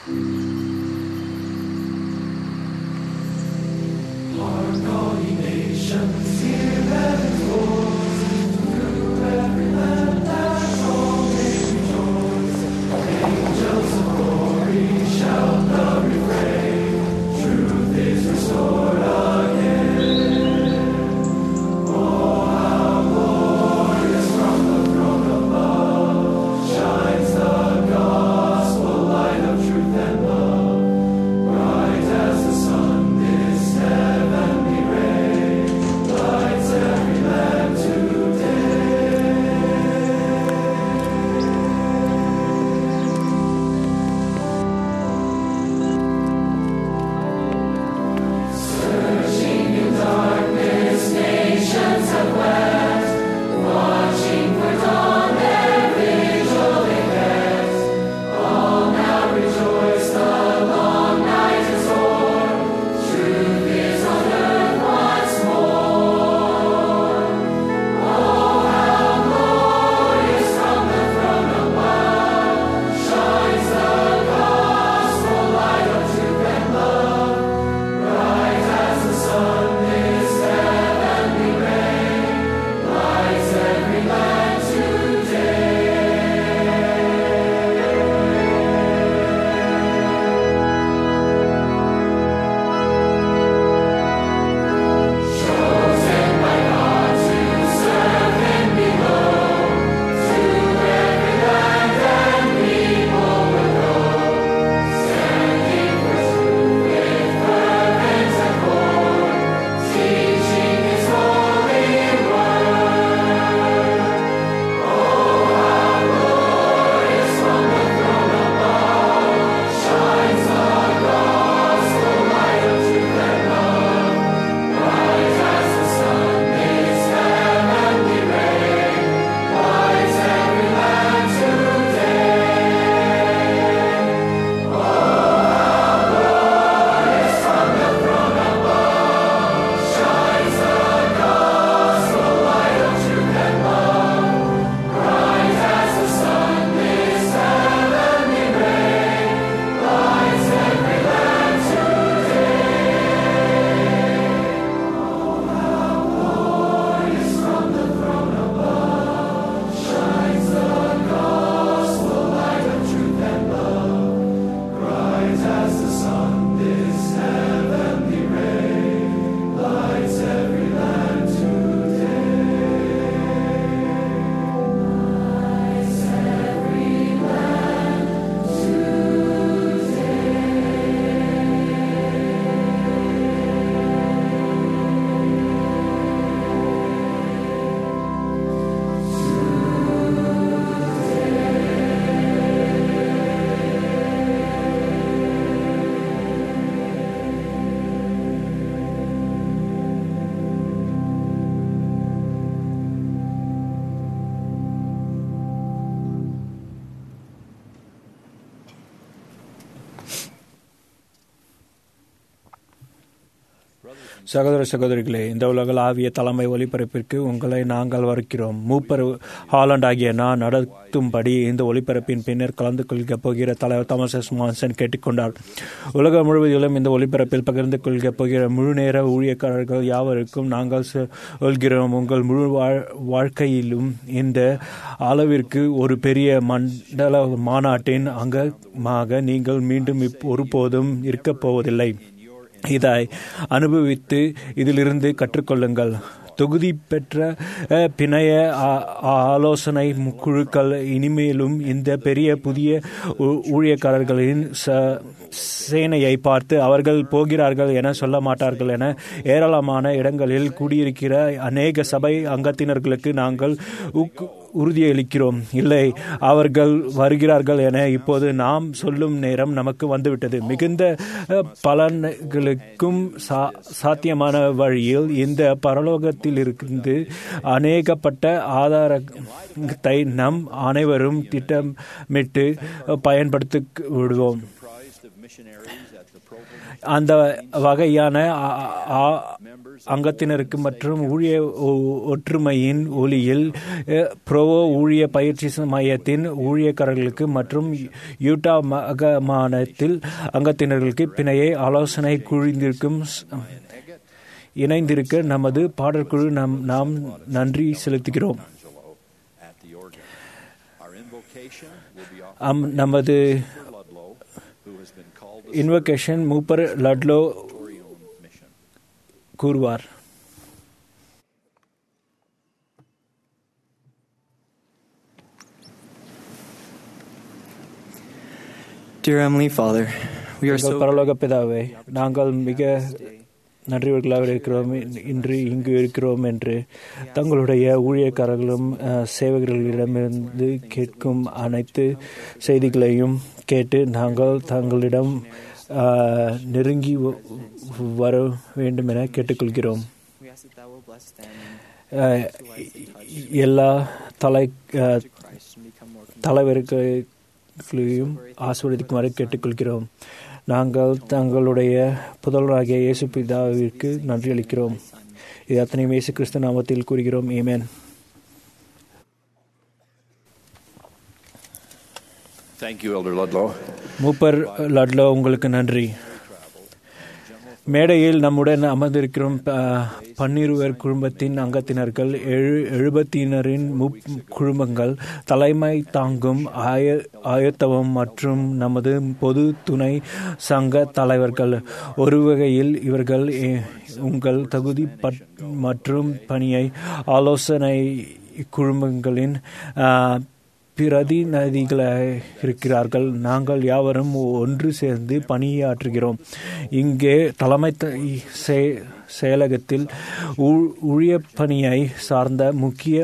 சகோதர சகோதரிகளே இந்த உலகளாவிய தலைமை ஒலிபரப்பிற்கு உங்களை நாங்கள் வருகிறோம் மூப்பர் ஹாலண்ட் ஆகிய நான் நடத்தும்படி இந்த ஒலிபரப்பின் பின்னர் கலந்து கொள்கப் போகிற தலைவர் தாமஸ் எஸ் மான்சன் கேட்டுக்கொண்டார் உலகம் முழுவதிலும் இந்த ஒலிபரப்பில் பகிர்ந்து கொள்கப் போகிற முழு நேர ஊழியக்காரர்கள் யாவருக்கும் நாங்கள் சொல்கிறோம் உங்கள் முழு வாழ்க்கையிலும் இந்த அளவிற்கு ஒரு பெரிய மண்டல மாநாட்டின் அங்கமாக நீங்கள் மீண்டும் ஒருபோதும் இருக்கப் போவதில்லை இதை அனுபவித்து இதிலிருந்து கற்றுக்கொள்ளுங்கள் தொகுதி பெற்ற பிணைய ஆலோசனை குழுக்கள் இனிமேலும் இந்த பெரிய புதிய ஊழியக்காரர்களின் சேனையை பார்த்து அவர்கள் போகிறார்கள் என சொல்ல மாட்டார்கள் என ஏராளமான இடங்களில் கூடியிருக்கிற அநேக சபை அங்கத்தினர்களுக்கு நாங்கள் உறுதியளிக்கிறோம் இல்லை அவர்கள் வருகிறார்கள் என இப்போது நாம் சொல்லும் நேரம் நமக்கு வந்துவிட்டது மிகுந்த பலன்களுக்கும் சாத்தியமான வழியில் இந்த பரலோகத்தில் இருந்து அநேகப்பட்ட ஆதாரத்தை நம் அனைவரும் திட்டமிட்டு பயன்படுத்தி விடுவோம் அந்த வகையான அங்கத்தினருக்கு மற்றும் ஊழிய ஒ- ஒற்றுமையின் ஒளியில் அஹ், புரோவோ ஊழிய பயிற்சி மையத்தின் ஊழியக்காரர்களுக்கு மற்றும் யூட்டா மாகாணத்தில் அங்கத்தினர்களுக்கு பிணையை ஆலோசனை குழுந்திருக்கும் ஸ்- இணைந்திருக்க நமது பாடற்குழு நம் நாம் நன்றி செலுத்துகிறோம் Angelo at the organ. Our invocation will be offered அம் நமது by Ludlow, who has been called to invocation மூப்பர் லட்லோ Torion mission. கூறுவார் Dear Heavenly Father, we are எங்கள் so பரலோக பிதாவே நாங்கள் மிக நன்றியவர்களாக இருக்கிறோம் இன்று இங்கு இருக்கிறோம் என்று தங்களுடைய ஊழியக்காரர்களும் அஹ், சேவகர்களிடமிருந்து கேட்கும் அனைத்து செய்திகளையும் கேட்டு நாங்கள் தங்களிடம் அஹ், நெருங்கி வ- வர வேண்டும் என கேட்டுக்கொள்கிறோம் we ask that thou will bless them அஹ், எல்லா தலை அஹ், in Christ and become more தலைவர்களையும் ஆசீர்வதிக்குமாறு கேட்டுக்கொள்கிறோம் நாங்கள் தங்களுடைய புதல்வராகிய இயேசு பிதாவிற்கு நன்றி அளிக்கிறோம் இது அத்தனையும் இயேசு கிறிஸ்து நாமத்தில் கூறுகிறோம் ஏமேன் Thank you, Elder Ludlow. மூப்பர் லட்லோ உங்களுக்கு நன்றி மேடையில் நம்முடன் அமர்ந்திருக்கிறோம் ப- பன்னிருவர் குடும்பத்தின் அங்கத்தினர்கள் எழு எழுபத்தினரின் முப் குழுமங்கள் தலைமை தாங்கும் ஆய ஆயத்தவம் மற்றும் நமது பொது துணை சங்க தலைவர்கள் ஒரு வகையில் இவர்கள் எ- உங்கள் தகுதி பட்- மற்றும் பணியை ஆலோசனை குழுமங்களின் ஆ, பிரதிநிதிகளாக இருக்கிறார்கள் நாங்கள் யாவரும் ஒன்று சேர்ந்து பணியாற்றுகிறோம் இங்கே தலைமை த- செ- செயலகத்தில் ஊ- ஊழியப் பணியை சார்ந்த முக்கிய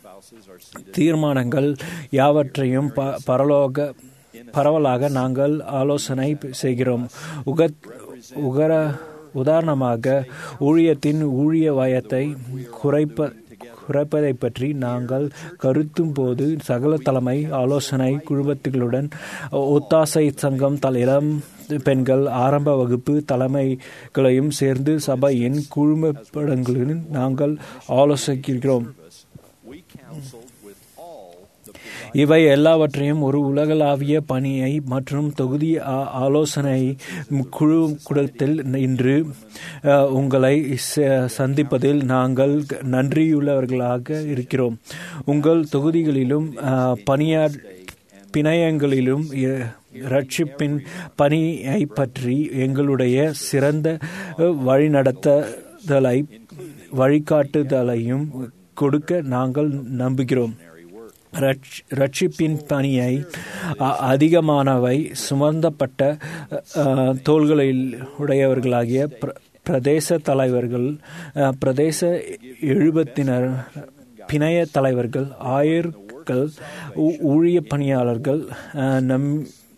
தீர்மானங்கள் யாவற்றையும் ப பரலோக பரவலாக நாங்கள் ஆலோசனை செய்கிறோம் உக உகர உதாரணமாக ஊழியத்தின் ஊழிய வயத்தை குறைப்ப குறைப்பதை பற்றி நாங்கள் கருத்தும் போது சகல தலைமை ஆலோசனை குழுமத்துகளுடன் ஒத்தாசை சங்கம் தல் இளம் பெண்கள் ஆரம்ப வகுப்பு தலைமைகளையும் சேர்ந்து சபையின் குழுமப்படங்களில் நாங்கள் ஆலோசிக்கிறோம் We counseled with all the இவை எல்லாவற்றையும் ஒரு உலகளாவிய பணியை மற்றும் தொகுதி ஆ- ஆலோசனை குழு கூடத்தில் இன்று அஹ், உங்களை ச- சந்திப்பதில் நாங்கள் நன்றியுள்ளவர்களாக இருக்கிறோம் உங்கள் தொகுதிகளிலும் அஹ், பணியாற் பிணையங்களிலும் இ- ரட்சிப்பின் பணியை பற்றி எங்களுடைய சிறந்த அஹ், வழிநடத்துதலை வழிகாட்டுதலையும் கொடுக்க நாங்கள் நம்புகிறோம் ரட்ச- ரட்சிப்பின் பணியை அ- அதிகமானவை சுமந்தப்பட்ட அ, தோள்களில் உடையவர்களாகிய பிர- பிரதேச தலைவர்கள் அ, பிரதேச எழுபத்தினர் பிணைய தலைவர்கள் ஆயர்கள் ஊ- ஊழிய பணியாளர்கள் அ, நம்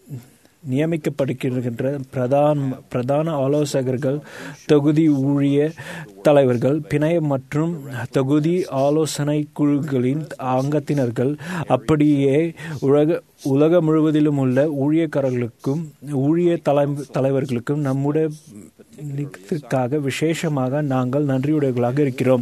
நியமிக்கப்படுகின்ற பிரதான் பிரதான ஆலோசகர்கள் தொகுதி ஊழிய தலைவர்கள் பிணைய மற்றும் தொகுதி ஆலோசனை குழுக்களின் அங்கத்தினர்கள் அப்படியே உலக உலகம் முழுவதிலும் உள்ள ஊழியக்காரர்களுக்கும் ஊழிய தலை தலைவர்களுக்கும் நம்முடைய நிகழ்ச்சிக்காக விசேஷமாக நாங்கள் நன்றியுடையவர்களாக இருக்கிறோம்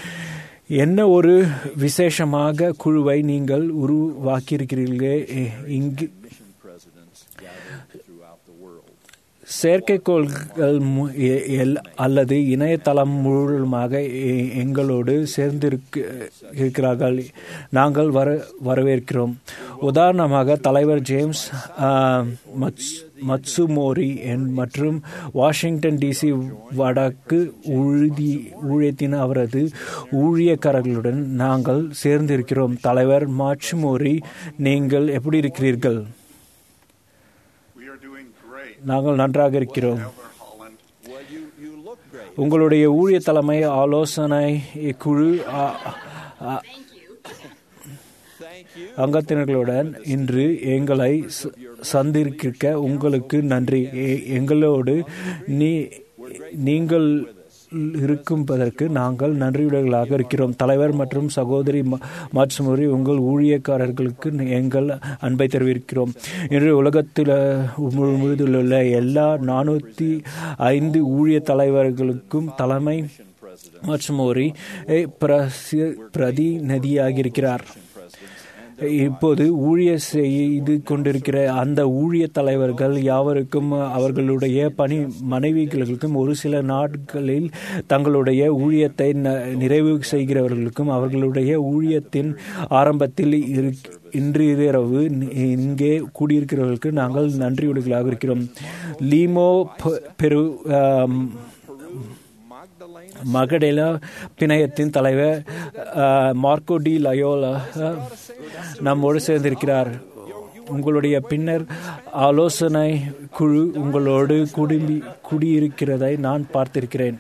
என்ன ஒரு விசேஷமாக குழுவை நீங்கள் உருவாக்கியிருக்கிறீர்களே இங்கு presidents gathered throughout the world. செயற்கைக்கோள்கள் மு- எ- எல்- அல்லது இணையதளம் மூலமாக எ- எங்களோடு சேர்ந்திருக்க இருக்கிறார்கள் நாங்கள் வர வரவேற்கிறோம் உதாரணமாக தலைவர் ஜேம்ஸ் ஆ, மட்ஸ் மட்சுமோரி என் மற்றும் வாஷிங்டன் டிசி வடக்கு ஊழிதி ஊழியத்தின் அவரது ஊழியக்காரர்களுடன் நாங்கள் சேர்ந்திருக்கிறோம் தலைவர் மாட்சுமோரி நீங்கள் எப்படி இருக்கிறீர்கள் We are doing great. நாங்கள் நன்றாக இருக்கிறோம் Elder Holland, Well, you, you look great. உங்களுடைய ஊழிய தலைமை ஆலோசனை குழு அ- அ- Thank you. அங்கத்தினர்களுடன் இன்று எங்களை ச- சந்திருக்க உங்களுக்கு நன்றி எ- எங்களோடு நீ நீங்கள் இருக்கும்பதற்கு நாங்கள் நன்றியுடையவர்களாக இருக்கிறோம் தலைவர் மற்றும் சகோதரி ம- மாட்சுமுறை உங்கள் ஊழியக்காரர்களுக்கு எங்கள் அன்பை தெரிவிக்கிறோம் இன்று உலகத்தில் முழு- முழுவதிலுள்ள எல்லா நானூற்றி ஐந்து ஊழிய தலைவர்களுக்கும் தலைமை மற்றும் ஒரு பிரசி- பிரதிநிதியாக இருக்கிறார் இப்போது ஊழிய செய்து கொண்டிருக்கிற அந்த ஊழிய தலைவர்கள் யாவருக்கும் அவர்களுடைய பணி மனைவிகளுக்கும் ஒரு சில நாட்களில் தங்களுடைய ஊழியத்தை ந- நிறைவு செய்கிறவர்களுக்கும் அவர்களுடைய ஊழியத்தின் ஆரம்பத்தில் இருக்- இன்று இரவு இங்கே கூடியிருக்கிறவர்களுக்கு நாங்கள் நன்றியுடைகளாக இருக்கிறோம் லீமோ பெ- பெரு ஆம், மகடேலா பிணையத்தின் தலைவர் அஹ், மார்க்கோ டி லயோலா அஹ், நம்மோடு சேர்ந்திருக்கிறார் உங்களுடைய பின்னர் ஆலோசனை குழு உங்களோடு குடும்பி குடியிருக்கிறதை நான் பார்த்திருக்கிறேன்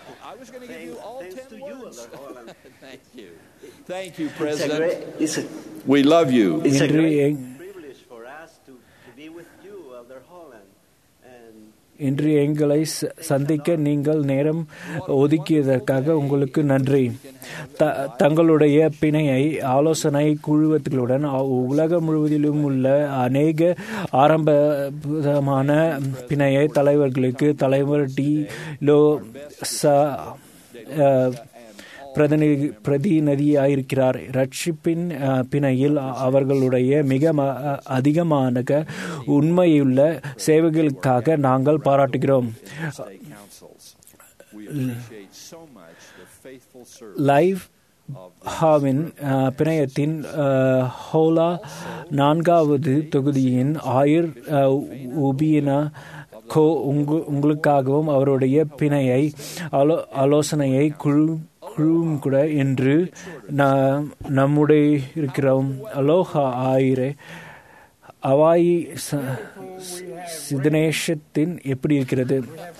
Thank you. Thank you, It's a President. great, it's a, We love you. it's a இன்று great எங்- privilege for us to, to be with you, Elder Holland. And இன்று எங்களை ச- சந்திக்க நீங்கள் நேரம் ஒதுக்கியதற்காக உங்களுக்கு நன்றி த- தங்களுடைய பிணையை ஆலோசனை குழுவத்துகளுடன் அ- உலகம் முழுவதிலும் உள்ள அநேக ஆரம்பமான பிணைய தலைவர்களுக்கு தலைவர் டி லோ ச அஹ், பிரதிநிதி பிரதிநிதியாயிருக்கிறார் ரட்சிப்பின் அஹ், பிணையில் அவர்களுடைய மிக ம- அதிகமான உண்மையுள்ள சேவைகளுக்காக நாங்கள் பாராட்டுகிறோம் State councils. We appreciate so much the faithful service live ஹாவின் அஹ், பிணையத்தின் அஹ், ஹோலா நான்காவது தொகுதியின் ஆயுர் அஹ், உபியனா கோ உங்கு உங்களுக்காகவும் அவருடைய பிணையை ஆலோ ஆலோசனையை குழு குழுவும் கூட என்று நாம் நம்முடைய இருக்கிறோம் அலோஹா ஆயிரே அவாயி ச- சிதனேஷத்தின் எப்படி இருக்கிறது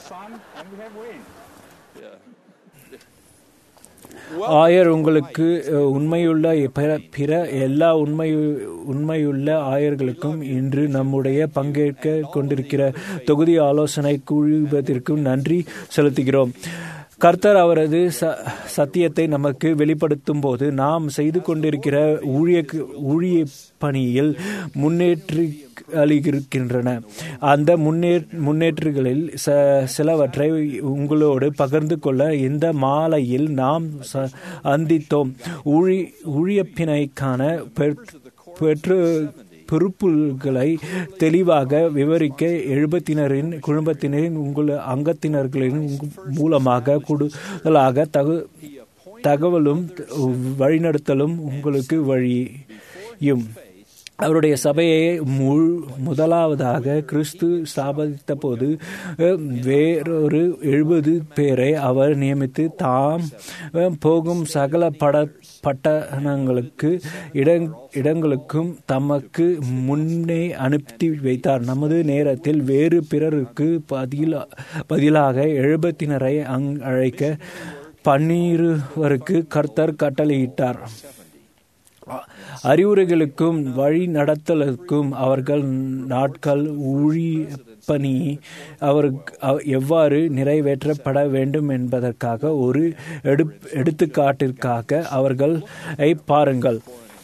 ஆயர் உங்களுக்கு அஹ், உண்மையுள்ள பிற பிற எல்லா உண்மை உண்மையுள்ள ஆயர்களுக்கும் இன்று நம்முடைய பங்கேற்க கொண்டிருக்கிற தொகுதி ஆலோசனை குழுவத்திற்கும் நன்றி செலுத்துகிறோம் கர்த்தர் அவரது ச- சத்தியத்தை நமக்கு வெளிப்படுத்தும் போது நாம் செய்து கொண்டிருக்கிற ஊழிய ஊழிய பணியில் முன்னேற்றி அளிக்கின்றன அந்த முன்னே முன்னேற்றுகளில் ச சிலவற்றை உங்களோடு பகிர்ந்து கொள்ள இந்த மாலையில் நாம் ச- சந்தித்தோம் ஊழி ஊழியப்பிணைக்கான பெற்- பெற்று பொறுப்புகளை தெளிவாக விவரிக்க எழுபத்தினரின் குடும்பத்தினரின் உங்கள் அங்கத்தினர்களின் மூலமாக கூடுதலாக தகு தகவலும் வழிநடத்தலும் உங்களுக்கு வழியும் அவருடைய சபையை முழு முதலாவதாக கிறிஸ்து ஸ்தாபித்த போது அஹ், வேறொரு எழுபது பேரை அவர் நியமித்து தாம் அஹ், போகும் சகல பட பட்டணங்களுக்கு இடங் இடங்களுக்கும் தமக்கு முன்னே அனுப்பி வைத்தார் நமது நேரத்தில் வேறு பிறருக்கு பதிலா பதிலாக எழுபத்தினரை அங் அழைக்க பன்னிருவருக்கு கர்த்தர் கட்டளையிட்டார் அறிவுரைகளுக்கும் வழி நடத்தலுக்கும் அவர்கள் நாட்கள் ஊழிய பணி அவருக்கு அவ- எவ்வாறு நிறைவேற்றப்பட வேண்டும் என்பதற்காக ஒரு எடு எடுத்துக்காட்டிற்காக அவர்களை பாருங்கள்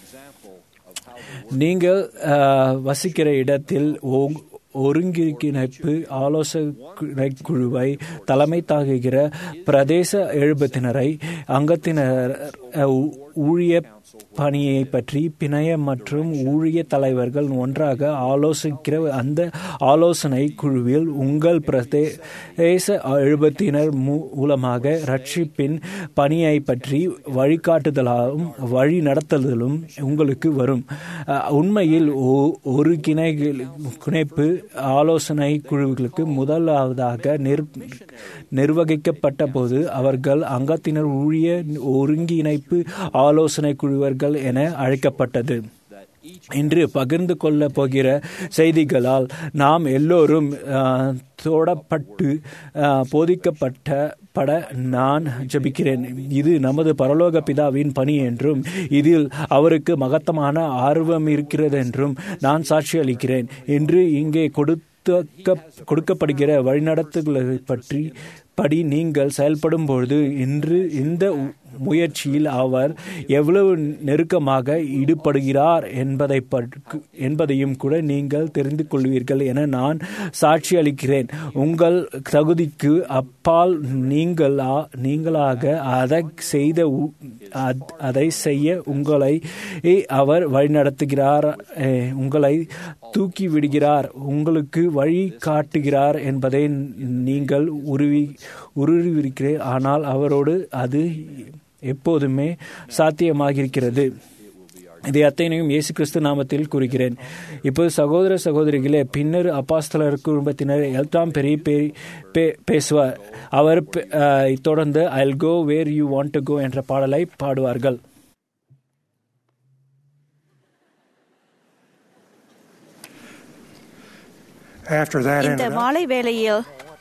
நீங்கள் அஹ், வசிக்கிற இடத்தில் ஓ- ஒருங்கிணைப்பு ஆலோசனை குழுவை தலைமை தாங்குகிற பிரதேச எழுபத்தினரை அங்கத்தினர் அஹ், ஊ- ஊழிய பணியை பற்றி பிணைய மற்றும் ஊழிய தலைவர்கள் ஒன்றாக ஆலோசிக்கிற அந்த ஆலோசனை குழுவில் உங்கள் பிரதேச எழுபத்தினர் மூலமாக ரட்சிப்பின் பணியை பற்றி வழிகாட்டுதலும் வழி நடத்துதலும் உங்களுக்கு வரும் அஹ், உண்மையில் ஒ- ஒரு கிணை கிணைப்பு ஆலோசனை குழுக்களுக்கு முதலாவதாக நிர் நிர்வகிக்கப்பட்ட போது அவர்கள் அங்கத்தினர் ஊழிய ஒருங்கிணைப்பு ஆலோசனை குழுவர்கள் என அழைக்கப்பட்டது இன்று பகிர்ந்து கொள்ள போகிற செய்திகளால் நாம் எல்லோரும் அஹ், தோடப்பட்டு அஹ், போதிக்கப்பட்ட பட நான் ஜெபிக்கிறேன் இது நமது பரலோக பிதாவின் பணி என்றும் இதில் அவருக்கு மகத்தமான ஆர்வம் இருக்கிறது என்றும் நான் சாட்சி அளிக்கிறேன் என்று இங்கே கொடுத்த கொடுக்கப்படுகிற வழிநடத்துகளை பற்றி படி நீங்கள் செயல்படும் பொழுது இன்று இந்த முயற்சியில் அவர் எவ்வளவு நெருக்கமாக ஈடுபடுகிறார் என்பதை பற்றி- என்பதையும் கூட நீங்கள் தெரிந்து கொள்வீர்கள் என நான் சாட்சி அளிக்கிறேன் உங்கள் தகுதிக்கு அப்பால் நீங்களா நீங்களாக அதை செய்த உ- அத்- அதை செய்ய உங்களை அவர் வழிநடத்துகிறார் அஹ், உங்களை தூக்கி விடுகிறார் உங்களுக்கு வழி காட்டுகிறார் என்பதை நீங்கள் உருவி உருவிருக்கிறேன் ஆனால் அவரோடு அது எப்போதுமே சாத்தியமாகியிருக்கிறது இதை அத்தனையும் இயேசு கிறிஸ்து நாமத்தில் கூறுகிறேன் இப்போது சகோதர சகோதரிகளே பின்னர் அப்பாஸ்தலர் குடும்பத்தினர் எல்தாம் பெரிய பே- பே- பேசுவார் அவர் பெ- அஹ், தொடர்ந்து I'll go where you want to go என்ற பாடலை பாடுவார்கள் After that இந்த introduction, மாலை வேளையில்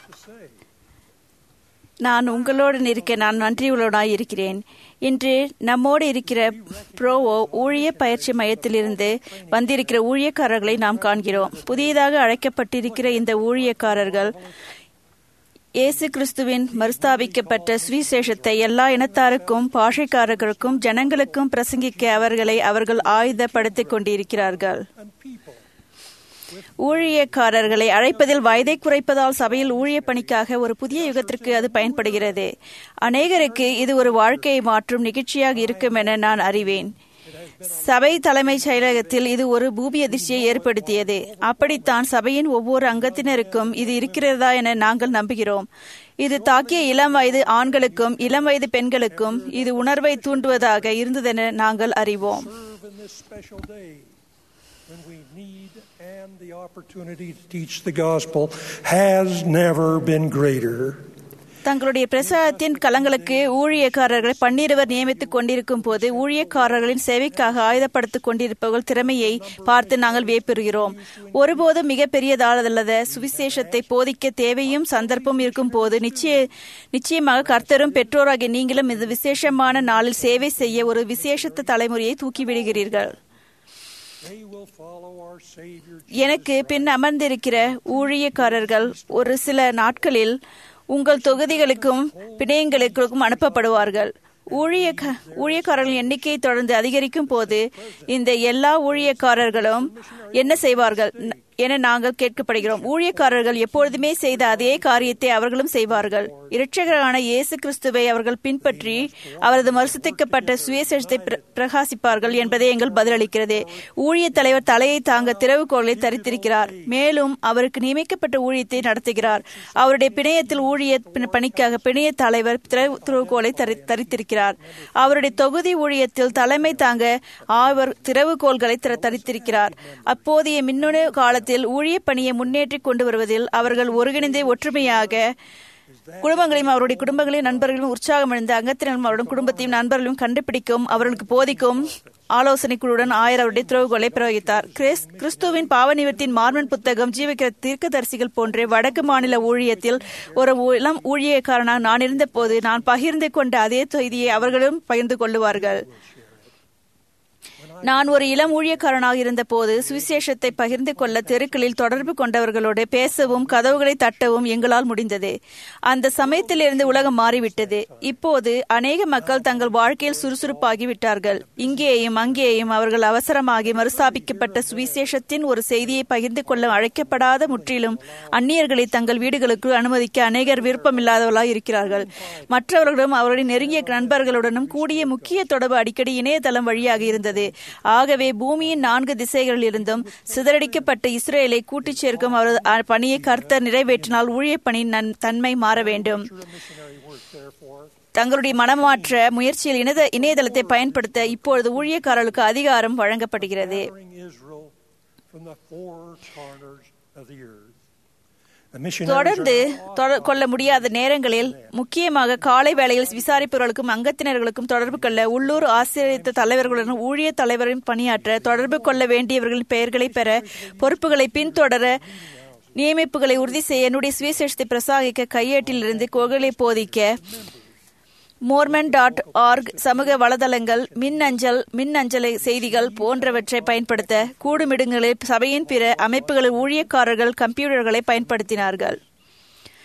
நான் உங்களோடு இருக்க நான் நன்றியுள்ளவனாய் இருக்கிறேன் இன்று நம்மோடு இருக்கிற ப்ரோவோ ஊழிய பயிற்சி மையத்திலிருந்து வந்திருக்கிற ஊழியக்காரர்களை நாம் காண்கிறோம் புதியதாக அழைக்கப்பட்டிருக்கிற இந்த ஊழியக்காரர்கள் இயேசு கிறிஸ்துவின் மறுஸ்தாபிக்கப்பட்ட சுவிசேஷத்தை எல்லா இனத்தாருக்கும் பாஷைக்காரர்களுக்கும் ஜனங்களுக்கும் பிரசங்கிக்க அவர்களை அவர்கள் ஆயுதப்படுத்திக் கொண்டிருக்கிறார்கள் ஊழியக்காரர்களை அழைப்பதில் வயதை குறைப்பதால் சபையில் ஊழிய பணிக்காக ஒரு புதிய யுகத்திற்கு அது பயன்படுகிறது அநேகருக்கு இது ஒரு வாழ்க்கையை மாற்றும் நிகழ்ச்சியாக இருக்கும் என நான் அறிவேன் சபை தலைமைச் செயலகத்தில் இது ஒரு பூமி அதிர்ச்சியை ஏற்படுத்தியது அப்படித்தான் சபையின் ஒவ்வொரு அங்கத்தினருக்கும் இது இருக்கிறதா என நாங்கள் நம்புகிறோம் இது தாக்கிய இளம் வயது ஆண்களுக்கும் இளம் வயது பெண்களுக்கும் இது உணர்வை தூண்டுவதாக இருந்ததென நாங்கள் அறிவோம் serve in this special day when we need and the opportunity to teach the gospel has never been greater. தங்களுடைய பிரசாரத்தின் களங்களுக்கு ஊழியக்காரர்களை பன்னிருவர் நியமித்துக் கொண்டிருக்கும் போது ஊழியக்காரர்களின் சேவைக்காக ஆயுதப்படுத்திக் கொண்டிருப்பவர்கள் திறமையை பார்த்து நாங்கள் வியப்பெறுகிறோம் ஒருபோதும் மிக பெரியதானதல்லத சுவிசேஷத்தை போதிக்க தேவையும் சந்தர்ப்பம் இருக்கும் போது நிச்சய நிச்சயமாக கர்த்தரும் பெற்றோராகிய நீங்களும் இந்த விசேஷமான நாளில் சேவை செய்ய ஒரு விசேஷத்த தலைமுறையை தூக்கிவிடுகிறீர்கள் They will follow our Savior எனக்கு பின் அமர்ந்திருக்கிற ஊழியக்காரர்கள் ஒரு சில நாட்களில் உங்கள் தொகுதிகளுக்கும் பிணையங்களுக்கும் அனுப்பப்படுவார்கள் ஊழிய ஊழியக்காரர்கள் எண்ணிக்கை தொடர்ந்து அதிகரிக்கும் போது இந்த எல்லா ஊழியக்காரர்களும் என்ன செய்வார்கள் ந- என நாங்கள் கேட்கப்படுகிறோம் ஊழியக்காரர்கள் எப்பொழுதுமே செய்த அதே காரியத்தை அவர்களும் செய்வார்கள் இரட்சகரான இயேசு கிறிஸ்துவை அவர்கள் பின்பற்றி அவரது மறுசுத்திக்கப்பட்ட சுயசேஷத்தை பிர- பிரகாசிப்பார்கள் என்பதே எங்கள் பதிலளிக்கிறது ஊழிய தலைவர் தலையை தாங்க திறவுகோலை தரித்திருக்கிறார் மேலும் அவருக்கு நியமிக்கப்பட்ட ஊழியத்தை நடத்துகிறார் அவருடைய பிணையத்தில் ஊழிய பணி- பணிக்காக பிணைய தலைவர் திறவு- திறவுகோலை தரி- தரித்திருக்கிறார் அவருடைய தொகுதி ஊழியத்தில் தலைமை தாங்க அவர் திறவுகோள்களை திற- தரித்திருக்கிறார் அப்போதைய மின்னணு காலத்தில் ஊழிய பணியை முன்னேற்றி கொண்டு வருவதில் அவர்கள் ஒருங்கிணைந்து ஒற்றுமையாக குடும்பங்களையும் அவருடைய குடும்பங்களையும் நண்பர்களையும் உற்சாகமடைந்த அங்கத்தினரும் அவருடைய குடும்பத்தையும் நண்பர்களையும் கண்டுபிடிக்கும் அவர்களுக்கு போதிக்கும் ஆலோசனை குழுவுடன் ஆயர் அவருடைய திறவுகோலை பிரயோகித்தார் கிறிஸ் கிறிஸ்துவின் பாவ நிவர்த்தியின் மார்மன் புத்தகம் ஜீவிக்கிற தீர்க்கதரிசிகள் போன்ற வடக்கு மாநில ஊழியத்தில் ஒரு இளம் ஊழியக்காரனாக நான் இருந்தபோது நான் பகிர்ந்து கொண்ட அதே செய்தியை அவர்களும் பகிர்ந்து கொள்ளுவார்கள் நான் ஒரு இளம் ஊழியக்காரனாக இருந்தபோது சுவிசேஷத்தை பகிர்ந்து கொள்ள தெருக்களில் தொடர்பு கொண்டவர்களோடு பேசவும் கதவுகளை தட்டவும் எங்களால் முடிந்தது அந்த சமயத்திலிருந்து உலகம் மாறிவிட்டது இப்போது அநேக மக்கள் தங்கள் வாழ்க்கையில் சுறுசுறுப்பாகி விட்டார்கள் இங்கேயும் அங்கேயும் அவர்கள் அவசரமாகி மறுஸ்தாபிக்கப்பட்ட சுவிசேஷத்தின் ஒரு செய்தியை பகிர்ந்து கொள்ள அழைக்கப்படாத முற்றிலும் அந்நியர்களை தங்கள் வீடுகளுக்கு அனுமதிக்க அநேகர் விருப்பமில்லாதவர்களாக இருக்கிறார்கள் மற்றவர்களும் அவருடைய நெருங்கிய நண்பர்களுடனும் கூடிய முக்கிய தொடர்பு அடிக்கடி இணையதளம் வழியாக இருந்தது ஆகவே பூமியின் நான்கு திசைகளிலிருந்தும் சிதறடிக்கப்பட்ட இஸ்ரேலை கூட்டிச் சேர்க்கும் அவரது அ- பணியை கர்த்தர் நிறைவேற்றினால் ஊழியப் பணியின் நன்- தன்மை மாற வேண்டும் missionary work, therefore, தங்களுடைய மனமாற்ற முயற்சியில் இணைய இணையதளத்தை பயன்படுத்த இப்பொழுது ஊழியக்காரர்களுக்கு அதிகாரம் வழங்கப்படுகிறது gathering Israel from the four corners of the earth. The missionaries தொடர்ந்து are தொட- கொள்ள முடியாத நேரங்களில் முக்கியமாக காலை வேளையில் விசாரிப்பவர்களுக்கும் அங்கத்தினர்களுக்கும் தொடர்பு கொள்ள உள்ளூர் ஆசிரியத்த தலைவர்களுடன் ஊழிய தலைவரின் பணியாற்ற தொடர்பு கொள்ள வேண்டியவர்களின் பெயர்களை பெற பொறுப்புகளை பின்தொடர நியமிப்புகளை உறுதி செய்ய என்னுடைய சுவிசேஷத்தை பிரசாகிக்க கையேட்டிலிருந்து கோகளை போதிக்க மோர்மன் டாட் ஆர்க் சமூக வலைதளங்கள் மின் அஞ்சல் மின் அஞ்சல் செய்திகள் போன்றவற்றை பயன்படுத்த கூடுமிடுங்களில் சபையின் பிற அமைப்புகளில் ஊழியக்காரர்கள் கம்ப்யூட்டர்களை பயன்படுத்தினார்கள்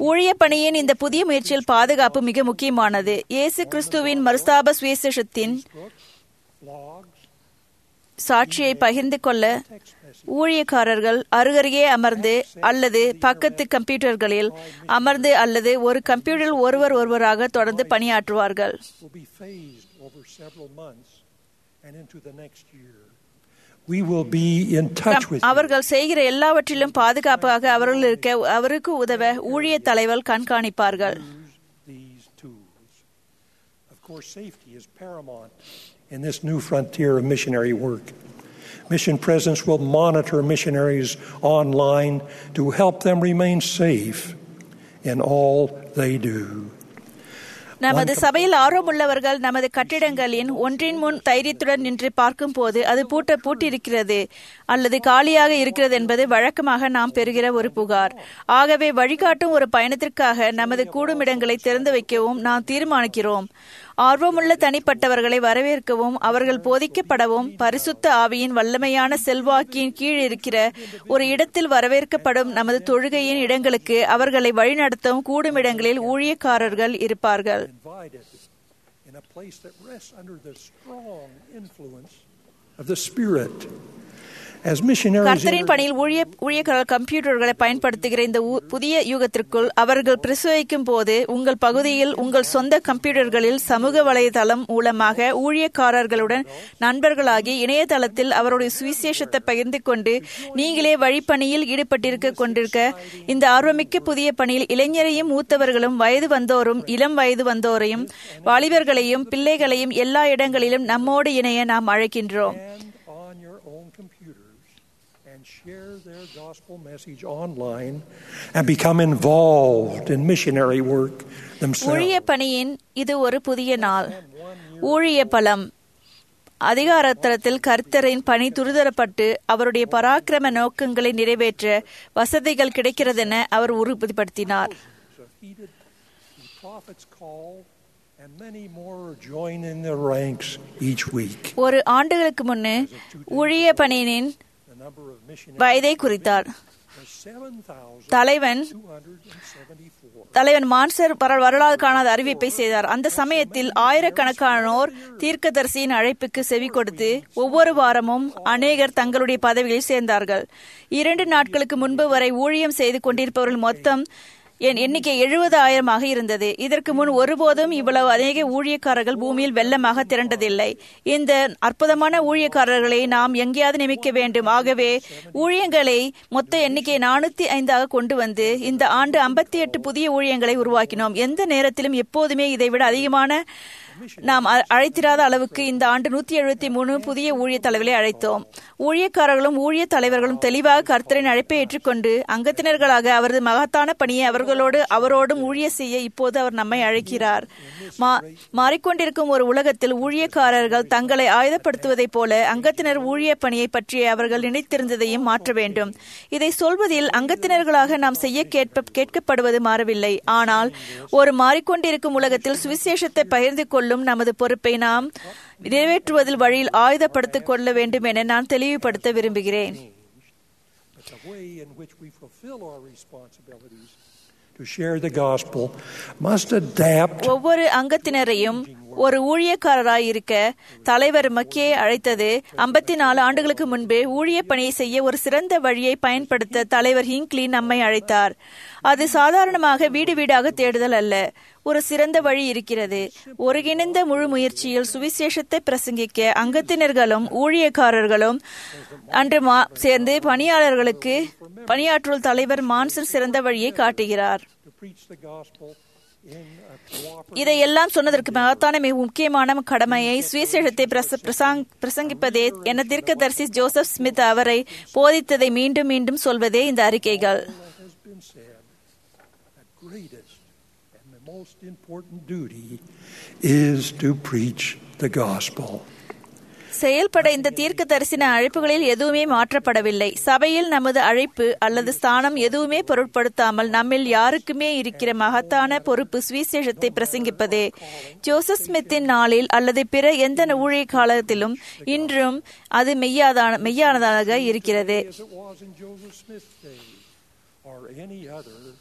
ஊழிய பணியின் இந்த புதிய முயற்சியில் பாதுகாப்பு மிக முக்கியமானது இயேசு கிறிஸ்துவின் மறுஸ்தாப சுவிசேஷத்தின் Logs, சாட்சியை பகிர்ந்து கொள்ள ஊழியக்காரர்கள் அருகருகே அமர்ந்து அல்லது பக்கத்து கம்ப்யூட்டர்களில் அமர்ந்து அல்லது ஒரு கம்ப்யூட்டரில் ஒருவர் ஒருவராக தொடர்ந்து பணியாற்றுவார்கள் will be phased over several months and into the next year. We will be in touch with you. அவர்கள் செய்கிற எல்லாவற்றிலும் பாதுகாப்பாக அவர்கள் இருக்க அவருக்கு உதவ ஊழிய தலைவர் கண்காணிப்பார்கள் use these tools. Of course, safety is paramount in this new frontier of missionary work. Mission Presence will monitor missionaries online to help them remain safe in all they do. நமது சபையில் ஆர்வமுள்ளவர்கள் நமது கட்டிடங்களின் ஒன்றின் முன் தைரியத்துடன் நின்று பார்க்கும்போது அது பூட்ட பூட்டியிருக்கிறது அல்லது காலியாக இருக்கிறது என்பது வழக்கமாக நாம் பெறுகிற ஒரு புகார் ஆகவே வழிகாட்டும் ஒரு பயணத்திற்காக நமது கூடுமிடங்களை திறந்து வைக்கவும் நாம் தீர்மானிக்கிறோம் ஆர்வமுள்ள தனிப்பட்டவர்களை வரவேற்கவும் அவர்கள் போதிக்கப்படவும் பரிசுத்த ஆவியின் வல்லமையான செல்வாக்கின் கீழ் இருக்கிற ஒரு இடத்தில் வரவேற்கப்படும் நமது தொழுகையின் இடங்களுக்கு அவர்களை வழிநடத்தவும் கூடுமிடங்களில் ஊழியக்காரர்கள் இருப்பார்கள் Invited in a place that rests under the strong influence of the Spirit. As missionaries கர்த்தரின் enter- பணியில் ஊழிய ஊழியக்காரர் கம்ப்யூட்டர்களை பயன்படுத்துகிற இந்த ஊ- புதிய யுகத்திற்குள் அவர்கள் பிரசவிக்கும் போது உங்கள் பகுதியில் உங்கள் சொந்த கம்ப்யூட்டர்களில் சமூக வலைதளம் மூலமாக ஊழியக்காரர்களுடன் நண்பர்களாகி இணையதளத்தில் அவருடைய சுவிசேஷத்தை பகிர்ந்து கொண்டு நீங்களே வழிப்பணியில் ஈடுபட்டிருக்க கொண்டிருக்க இந்த ஆர்வமிக்க புதிய பணியில் இளைஞரையும் மூத்தவர்களும் வயது வந்தோரும் இளம் வயது வந்தோரையும் வாலிபர்களையும் பிள்ளைகளையும் எல்லா இடங்களிலும் நம்மோடு இணைய நாம் அழைக்கின்றோம் and on your own computers and share their gospel message online and become involved in missionary work themselves. ஊழிய பணியின் இது ஒரு புதிய நாள் ஊழிய பலம் அதிகாரத்தலத்தில் கர்த்தரின் பணி துரிதரப்பட்டு அவருடைய பராக்கிரம நோக்கங்களை நிறைவேற்ற வசதிகள் கிடைக்கிறதென அவர் உறுதிப்படுத்தினார் So heeded the prophet's call, and many more join in the ranks each week. ஒரு ஆண்டுகளுக்கு முன்னு ஊழிய பணியின் The number of missionaries வயதை குறித்தார் was 7,274. தலைவன் தலைவன் மான்சர் வர- வரலாறு காணாத அறிவிப்பை செய்தார் அந்த சமயத்தில் ஆயிரக்கணக்கானோர் தீர்க்கதரிசியின் அழைப்புக்கு செவி கொடுத்து ஒவ்வொரு வாரமும் அநேகர் தங்களுடைய பதவியில் சேர்ந்தார்கள் இரண்டு நாட்களுக்கு முன்பு வரை ஊழியம் செய்து கொண்டிருப்பவர்கள் மொத்தம் என் எண்ணிக்கை எழுபது ஆயிரமாக இருந்தது இதற்கு முன் ஒருபோதும் இவ்வளவு அநேக ஊழியக்காரர்கள் பூமியில் வெள்ளமாக திரண்டதில்லை இந்த அற்புதமான ஊழியக்காரர்களை நாம் எங்கேயாவது நியமிக்க வேண்டும் ஆகவே ஊழியங்களை மொத்த எண்ணிக்கை நானூத்தி ஐந்தாக கொண்டு வந்து இந்த ஆண்டு ஐம்பத்தி எட்டு புதிய ஊழியங்களை உருவாக்கினோம் எந்த நேரத்திலும் எப்போதுமே இதைவிட அதிகமான நாம் அ- அழைத்திராத அளவுக்கு இந்த ஆண்டு நூத்தி எழுபத்தி மூணு புதிய ஊழிய தலைவர்களை அழைத்தோம் ஊழியக்காரர்களும் ஊழிய தலைவர்களும் தெளிவாக கர்த்தரின் அழைப்பை ஏற்றுக்கொண்டு அங்கத்தினர்களாக அவரது மகத்தான பணியை அவர்களோடு அவரோடும் ஊழிய செய்ய இப்போது அவர் நம்மை அழைக்கிறார் மா- மாறிக்கொண்டிருக்கும் ஒரு உலகத்தில் ஊழியக்காரர்கள் தங்களை ஆயுதப்படுத்துவதைப் போல அங்கத்தினர் ஊழிய பணியை பற்றி அவர்கள் நினைத்திருந்ததையும் மாற்ற வேண்டும் இதை சொல்வதில் அங்கத்தினர்களாக நாம் செய்ய கேட்ப கேட்கப்படுவது மாறவில்லை ஆனால் ஒரு மாறிக்கொண்டிருக்கும் உலகத்தில் சுவிசேஷத்தை பகிர்ந்து கொள்ளும் நமது பொறுப்பை நாம் நிறைவேற்றுவதில் வழியில் ஆயுதப்படுத்திக் கொள்ள வேண்டும் என நான் தெளிவுபடுத்த விரும்புகிறேன் But the way in which we fulfill our responsibilities to share the gospel must adapt ஒவ்வொரு அங்கத்தினரையும் ஒரு ஊழியக்காரராய் இருக்க தலைவர் மக்கியை அழைத்தது ஐம்பத்தி நாலு ஆண்டுகளுக்கு முன்பு ஊழிய பணியை செய்ய ஒரு சிறந்த வழியை பயன்படுத்த தலைவர் ஹிங்க்லி நம்மை அழைத்தார் அது சாதாரணமாக வீடு வீடாக தேடுதல் அல்ல ஒரு சிறந்த வழி இருக்கிறது ஒருங்கிணைந்த முழு முயற்சியில் சுவிசேஷத்தை பிரசங்கிக்க அங்கத்தினர்களும் ஊழியக்காரர்களும் அன்று மா- சேர்ந்து பணியாளர்களுக்கு பணியாற்றுள் தலைவர் மான்சன் சிறந்த வழியை காட்டுகிறார் to preach the gospel in a cooperative இதையெல்லாம் சொன்னதற்கு மகத்தான மிக முக்கியமான கடமையை சுவிசேஷத்தை பிரச- பிரசாங்- பிரசங்கிப்பதே என தீர்க்கதரிசி ஜோசப் ஸ்மித் அவரை போதித்ததை மீண்டும் மீண்டும் சொல்வதே இந்த அறிக்கைகள் has been said, the greatest and the most important duty is to preach the gospel. செயல்பட இந்த தீர்க்க தரிசன அழைப்புகளில் எதுவுமே மாற்றப்படவில்லை சபையில் நமது அழைப்பு அல்லது ஸ்தானம் எதுவுமே பொருட்படுத்தாமல் நம்மில் யாருக்குமே இருக்கிற மகத்தான பொறுப்பு சுவிசேஷத்தை பிரசங்கிப்பதே ஜோசப் ஸ்மித்தின் நாளில் அல்லது பிற எந்த ஊழிய காலத்திலும் இன்றும் அது மெய்யாதான மெய்யானதாக இருக்கிறது As it was in Joseph Smith's day or any other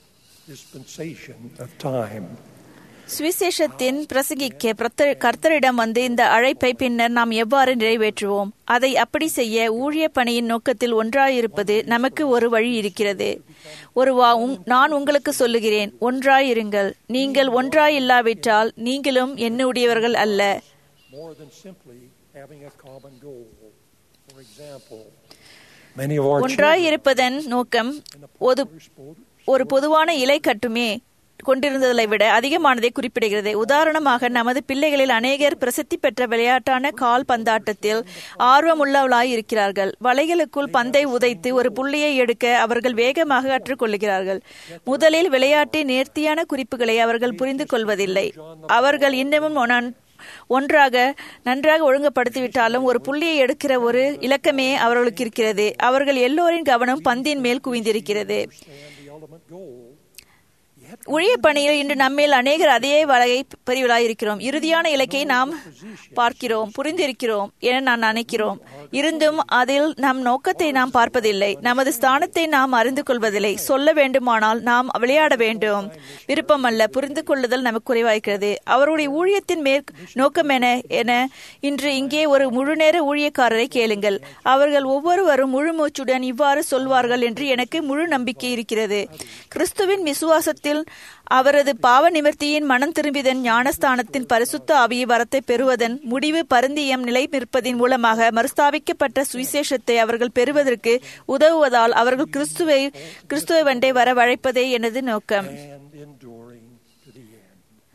dispensation of time. சுவிசேஷத்தின் பிரசங்கிக்க பிரத்த- கர்த்தரிடம் வந்து இந்த அழைப்பை பின்னர் நாம் எவ்வாறு நிறைவேற்றுவோம் அதை அப்படி செய்ய ஊழிய பணியின் நோக்கத்தில் ஒன்றாயிருப்பது நமக்கு ஒரு வழி இருக்கிறது ஒரு வா உங்- நான் உங்களுக்கு சொல்லுகிறேன் ஒன்றாயிருங்கள் நீங்கள் ஒன்றாயில்லாவிட்டால் நீங்களும் என்னுடையவர்கள் அல்ல More than simply having a common goal. For example, many of our children ஒன்றாயிருப்பதன் நோக்கம் ஒரு ஒரு பொதுவான இலை கட்டுமே கொண்டிருந்ததை விட அதிகமானதை குறிப்பிடுகிறது உதாரணமாக நமது பிள்ளைகளில் அநேகர் பிரசித்தி பெற்ற விளையாட்டான கால் பந்தாட்டத்தில் ஆர்வமுள்ளவளாய் இருக்கிறார்கள் வலைகளுக்குள் பந்தை உதைத்து ஒரு புள்ளியை எடுக்க அவர்கள் வேகமாக கற்றுக்கொள்கிறார்கள் முதலில் விளையாட்டின் நேர்த்தியான குறிப்புகளை அவர்கள் புரிந்து கொள்வதில்லை அவர்கள் இன்னமும் ஒனன்- ஒன்றாக நன்றாக ஒழுங்குபடுத்திவிட்டாலும் ஒரு புள்ளியை எடுக்கிற ஒரு இலக்கமே அவர்களுக்கு இருக்கிறது அவர்கள் எல்லோரின் கவனம் பந்தின் மேல் குவிந்திருக்கிறது the ultimate goal. ஊழிய பணியில் இன்று நம்மில் அநேகர் அதே வகையை பெரியவர்களாய் இருக்கிறோம் இறுதியான இலக்கை நாம் பார்க்கிறோம் புரிந்திருக்கிறோம் என நான் நினைக்கிறோம் இருந்தும் அதில் நம் நோக்கத்தை நாம் பார்ப்பதில்லை நமது ஸ்தானத்தை நாம் அறிந்து கொள்வதில்லை சொல்ல வேண்டுமானால் நாம் விளையாட வேண்டும் விருப்பமல்ல புரிந்து கொள்ளுதல் நமக்கு குறைவாய்க்கிறது அவருடைய ஊழியத்தின் மேற் நோக்கம் என என இன்று இங்கே ஒரு முழுநேர ஊழியக்காரரை கேளுங்கள் அவர்கள் ஒவ்வொருவரும் முழு மூச்சுடன் இவ்வாறு சொல்வார்கள் என்று எனக்கு முழு நம்பிக்கை இருக்கிறது கிறிஸ்துவின் விசுவாசத்தில் அவரது பாவ நிவர்த்தியின் மனம் திரும்பிதன் ஞானஸ்தானத்தின் பரிசுத்த ஆவியை வரத்தை பெறுவதன் முடிவு பருந்தியம் நிலை நிற்பதின் மூலமாக மறுஸ்தாபிக்கப்பட்ட சுவிசேஷத்தை அவர்கள் பெறுவதற்கு உதவுவதால் அவர்கள் கிறிஸ்துவை கிறிஸ்துவை வண்டே வர வழைப்பதே எனது நோக்கம் and enduring to the end.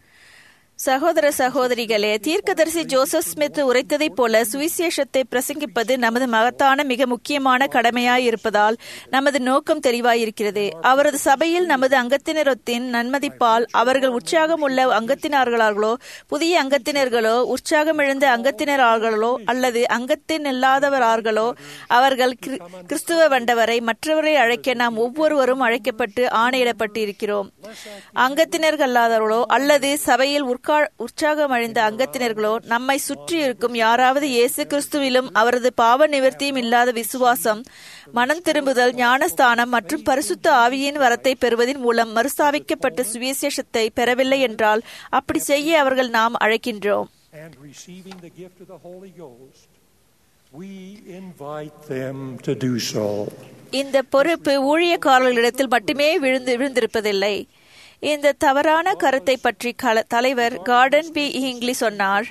சகோதர சகோதரிகளே தீர்க்கதரிசி ஜோசப் ஸ்மித் உரைத்ததைப் போல சுவிசேஷத்தை பிரசங்கிப்பது நமது மகத்தான மிக முக்கியமான கடமையாய் இருப்பதால் நமது நோக்கம் தெளிவாயிருக்கிறது அவரது சபையில் நமது அங்கத்தினரத்தின் நன்மதிப்பால் அவர்கள் உற்சாகம் உள்ள அங்கத்தினர்களார்களோ புதிய அங்கத்தினர்களோ உற்சாகமிழந்த அங்கத்தினரார்களோ அல்லது அங்கத்தின் இல்லாதவரார்களோ அவர்கள் கிரி- கிறிஸ்துவ வண்டவரை மற்றவரை அழைக்க நாம் ஒவ்வொருவரும் அழைக்கப்பட்டு ஆணையிடப்பட்டு இருக்கிறோம் அங்கத்தினர்களாதவர்களோ அல்லது சபையில் உற்கா உற்சாகமடைந்த அங்கத்தினர்களோ நம்மை சுற்றி இருக்கும் யாராவது இயேசு கிறிஸ்துவிலும் அவரது பாவ நிவர்த்தியும் இல்லாத விசுவாசம் மனம் திரும்புதல் ஞானஸ்தானம் மற்றும் பரிசுத்த ஆவியின் வரத்தை பெறுவதன் மூலம் மறுஸ்தாபிக்கப்பட்ட சுவிசேஷத்தை பெறவில்லை என்றால் அப்படி செய்ய அவர்கள் நாம் அழைக்கின்றோம் And receiving the gift of the Holy Ghost, we invite them to do so. இந்த பொறுப்பு ஊழியக்காரர்களிடத்தில் மட்டுமே விழுந்து விழுந்திருப்பதில்லை இந்த தவறான கருத்தை பற்றி கல- தலைவர் கார்டன் பி ஹிங்லி சொன்னார்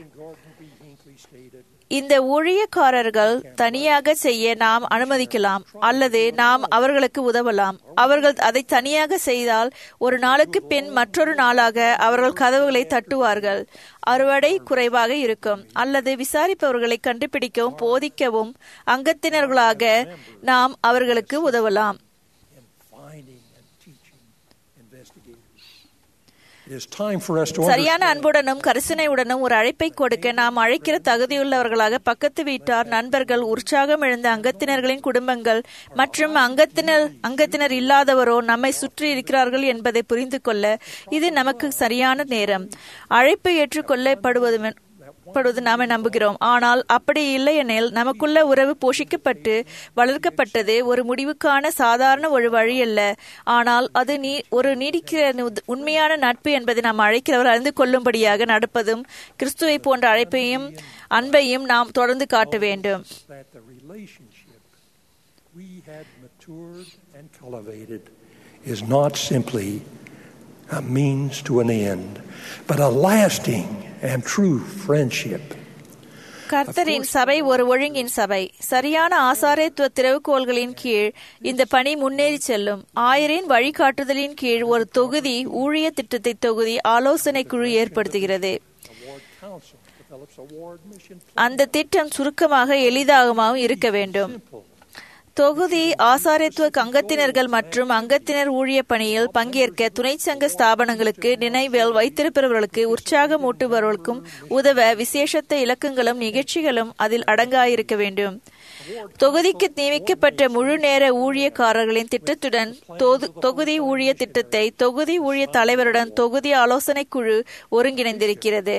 இந்த ஊழியக்காரர்கள் தனியாக செய்ய நாம் அனுமதிக்கலாம் அல்லது நாம் அவர்களுக்கு உதவலாம் அவர்கள் அதை தனியாக செய்தால் ஒரு நாளுக்கு பின் மற்றொரு நாளாக அவர்கள் கதவுகளை தட்டுவார்கள் அறுவடை குறைவாக இருக்கும் அல்லது விசாரிப்பவர்களை கண்டுபிடிக்கவும் போதிக்கவும் அங்கத்தினர்களாக நாம் அவர்களுக்கு உதவலாம் in finding and teaching investigators. It is time for us to சரியான understand அன்புடனும் கரிசனையுடனும் ஒரு அழைப்பை கொடுக்க நாம் அழைக்கிற தகுதியுள்ளவர்களாக பக்கத்து வீட்டார் நண்பர்கள் உற்சாகம் இழந்த அங்கத்தினர்களின் குடும்பங்கள் மற்றும் அங்கத்தினர் அங்கத்தினர் இல்லாதவரோ நம்மை சுற்றி இருக்கிறார்கள் என்பதை புரிந்து கொள்ள இது நமக்கு சரியான நேரம் அழைப்பு ஏற்றுக்கொள்ளப்படுவது படுவது நாம நம்புகிறோம் ஆனால் அப்படி இல்லையெனில் நமக்குள்ள உறவு போஷிக்கப்பட்டு வளர்க்கப்பட்டது ஒரு முடிவுக்கான சாதாரண ஒரு வழி அல்ல ஆனால் அது நீ ஒரு நீடிக்கிற நு- உண்மையான நட்பு என்பதை நாம் அழைக்கிறவர் அறிந்து கொள்ளும்படியாக நடப்பதும் கிறிஸ்துவை போன்ற அழைப்பையும் அன்பையும் நாம் தொடர்ந்து காட்ட வேண்டும் that the relationship we had matured and cultivated is not simply a means to an end, but a lasting and true friendship. கர்த்தரின் சபை ஒரு ஒழுங்கின் சபை சரியான ஆசாரியத்துவ திறவுகோள்களின் கீழ் இந்த பணி முன்னேறி செல்லும் ஆயரின் வழிகாட்டுதலின் கீழ் ஒரு தொகுதி ஊழிய திட்டத்தை தொகுதி ஆலோசனை குழு ஏற்படுத்துகிறது Award Council develops award mission அந்த திட்டம் சுருக்கமாக எளிதாகவும் இருக்க வேண்டும் தொகுதி ஆசாரியத்துவ அங்கத்தினர்கள் மற்றும் அங்கத்தினர் ஊழிய பணியில் பங்கேற்க துணைச்சங்க ஸ்தாபனங்களுக்கு நினைவில் வைத்திருப்பவர்களுக்கு உற்சாகமூட்டுபவர்களுக்கும் உதவ விசேஷத்த இலக்கங்களும் நிகழ்ச்சிகளும் அதில் அடங்காயிருக்க வேண்டும் தொகுதிக்கு நியமிக்கப்பட்ட முழு நேர ஊழியக்காரர்களின் திட்டத்துடன் தொது- தொகுதி ஊழிய திட்டத்தை தொகுதி ஊழிய தலைவருடன் தொகுதி ஆலோசனை குழு ஒருங்கிணைந்திருக்கிறது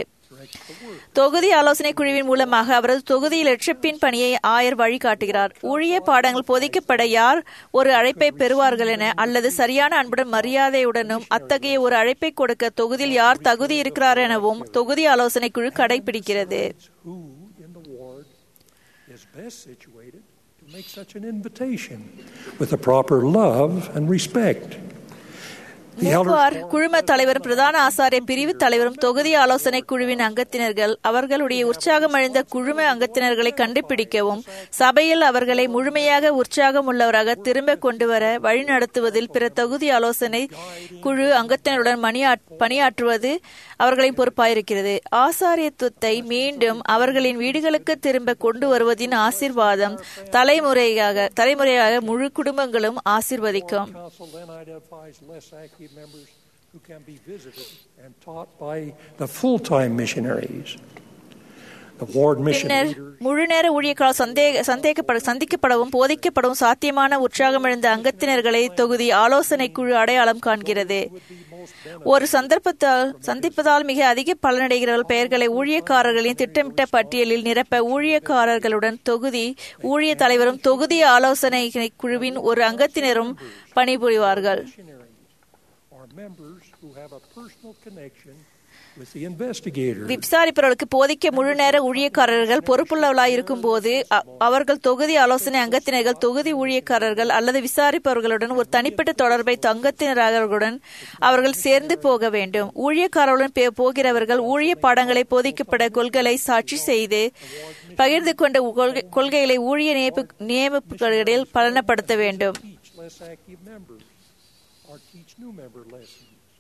தொகுதி ஆலோசனை குழுவின் மூலமாக அவரது தொகுதியில் லட்சப்பின் பணியை ஆயர் வழிகாட்டுகிறார் ஊழிய பாடங்கள் போதிக்கப்பட யார் ஒரு அழைப்பை பெறுவார்கள் என அல்லது சரியான அன்புடன் மரியாதையுடனும் அத்தகைய ஒரு அழைப்பை கொடுக்க தொகுதியில் யார் தகுதி இருக்கிறார் எனவும் தொகுதி ஆலோசனை குழு கடைபிடிக்கிறது Who in the ward is best situated to make such an invitation with the proper love and respect? The மூவார் elders குழும தலைவரும் பிரதான ஆசாரிய பிரிவு தலைவரும் தொகுதி ஆலோசனை குழுவின் அங்கத்தினர்கள் அவர்களுடைய உற்சாகமடைந்த குழும அங்கத்தினர்களை கண்டுபிடிக்கவும் சபையில் அவர்களை முழுமையாக உற்சாகம் உள்ளவராக திரும்ப கொண்டு வர வழிநடத்துவதில் பிற தொகுதி ஆலோசனை குழு அங்கத்தினருடன் மணியா- பணியாற்றுவது அவர்களின் பொறுப்பாயிருக்கிறது ஆசாரியத்துவத்தை மீண்டும் அவர்களின் வீடுகளுக்கு திரும்ப கொண்டு வருவதின் ஆசீர்வாதம் தலைமுறையாக தலைமுறையாக முழு குடும்பங்களும் ஆசீர்வதிக்கும் council then identifies less active members who can be visited and taught by the full-time missionaries. The ward mission பின்னர் leaders முழு நேர ஊழியர்களால் சந்தேக சந்தேகப்பட சந்திக்கப்படவும் போதிக்கப்படவும் சாத்தியமான உற்சாகமிழந்த அங்கத்தினர்களை தொகுதி ஆலோசனை குழு அடையாளம் காண்கிறது ஒரு சந்தர்ப்பத்தால் சந்திப்பதால் மிக அதிக பலனடைகிறவர்கள் பெயர்களை ஊழியக்காரர்களின் திட்டமிட்ட பட்டியலில் நிரப்ப ஊழியக்காரர்களுடன் தொகுதி ஊழிய தலைவரும் தொகுதி ஆலோசனை குழுவின் ஒரு அங்கத்தினரும் பணிபுரிவார்கள் are members who have a personal connection with the investigators. விசாரிப்பவர்களுக்கு போதிக்க முழு நேர ஊழியக்காரர்கள் பொறுப்புள்ளவர்களாய் இருக்கும்போது அ- அவர்கள் தொகுதி ஆலோசனை அங்கத்தினர்கள் தொகுதி ஊழியக்காரர்கள் அல்லது விசாரிப்பவர்களுடன் ஒரு தனிப்பட்ட தொடர்பை அங்கத்தினர்களுடன் அவர்கள் சேர்ந்து போக வேண்டும் ஊழியக்காரர்களுடன் பே- போகிறவர்கள் ஊழிய பாடங்களை போதிக்கப்பட கொள்கைகளை சாட்சி செய்து பகிர்ந்து கொண்ட கொள்கை- கொள்கைகளை ஊழிய நியமிப்பு- நியமிப்புகளில் பலனப்படுத்த வேண்டும் teach less active members or teach new member lessons.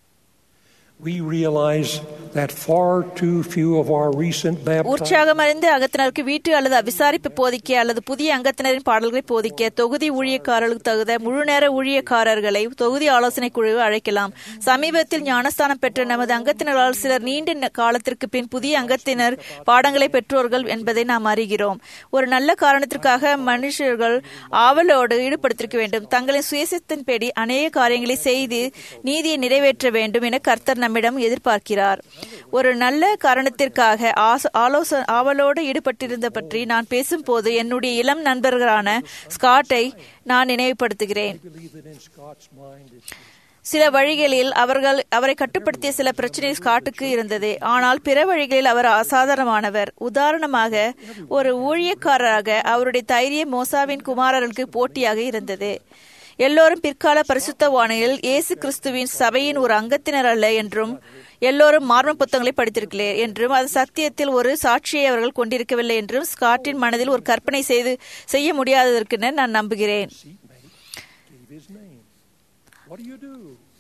We realize that far too few of our recent baptized உற்சாகமடைந்த அங்கத்தினருக்கு வீட்டு அல்லது விசாரிப்பு போதிக்க அல்லது புதிய அங்கத்தினரின் பாடல்களை போதிக்க தொகுதி ஊழியக்காரர்களுக்கு தகுந்த முழு நேர ஊழியக்காரர்களை தொகுதி ஆலோசனை குழு அழைக்கலாம் சமீபத்தில் ஞானஸ்தானம் பெற்ற நமது அங்கத்தினரால் சிலர் நீண்ட ந- காலத்திற்கு பின் புதிய அங்கத்தினர் பாடங்களை பெற்றோர்கள் என்பதை நாம் அறிகிறோம் ஒரு நல்ல காரணத்திற்காக மனுஷர்கள் ஆவலோடு ஈடுபடுத்திருக்க வேண்டும் தங்களின் சுயசத்தின்படி அநேக காரியங்களை செய்து நீதியை நிறைவேற்ற வேண்டும் என கர்த்தர் நம்மிடம் எதிர்பார்க்கிறார் ஒரு நல்ல காரணத்திற்காக ஆச- ஆலோச ஆவலோடு ஈடுபட்டிருந்த பற்றி நான் பேசும்போது என்னுடைய இளம் நண்பர்களான ஸ்காட்டை நான் நினைவுபடுத்துகிறேன் believe that in Scott's mind it's சில வழிகளில் அவர்கள் அவரை கட்டுப்படுத்திய சில பிரச்சனை ஸ்காட்டுக்கு இருந்தது ஆனால் பிற வழிகளில் அவர் அசாதாரணமானவர் உதாரணமாக ஒரு ஊழியக்காரராக அவருடைய தைரியம் மோசாவின் குமாரர்களுக்கு போட்டியாக இருந்தது எல்லோரும் பிற்கால பரிசுத்தவானில் இயேசு கிறிஸ்துவின் சபையின் ஒரு அங்கத்தினர் அல்ல என்றும் எல்லோரும் மார்ம புத்தகங்களை படித்திருக்கிறேன் என்றும் அது சத்தியத்தில் ஒரு சாட்சியை அவர்கள் கொண்டிருக்கவில்லை என்றும் ஸ்காட்டின் மனதில் ஒரு கற்பனை செய்து செய்ய முடியாததற்கென நான் நம்புகிறேன் gave his name. What do you do?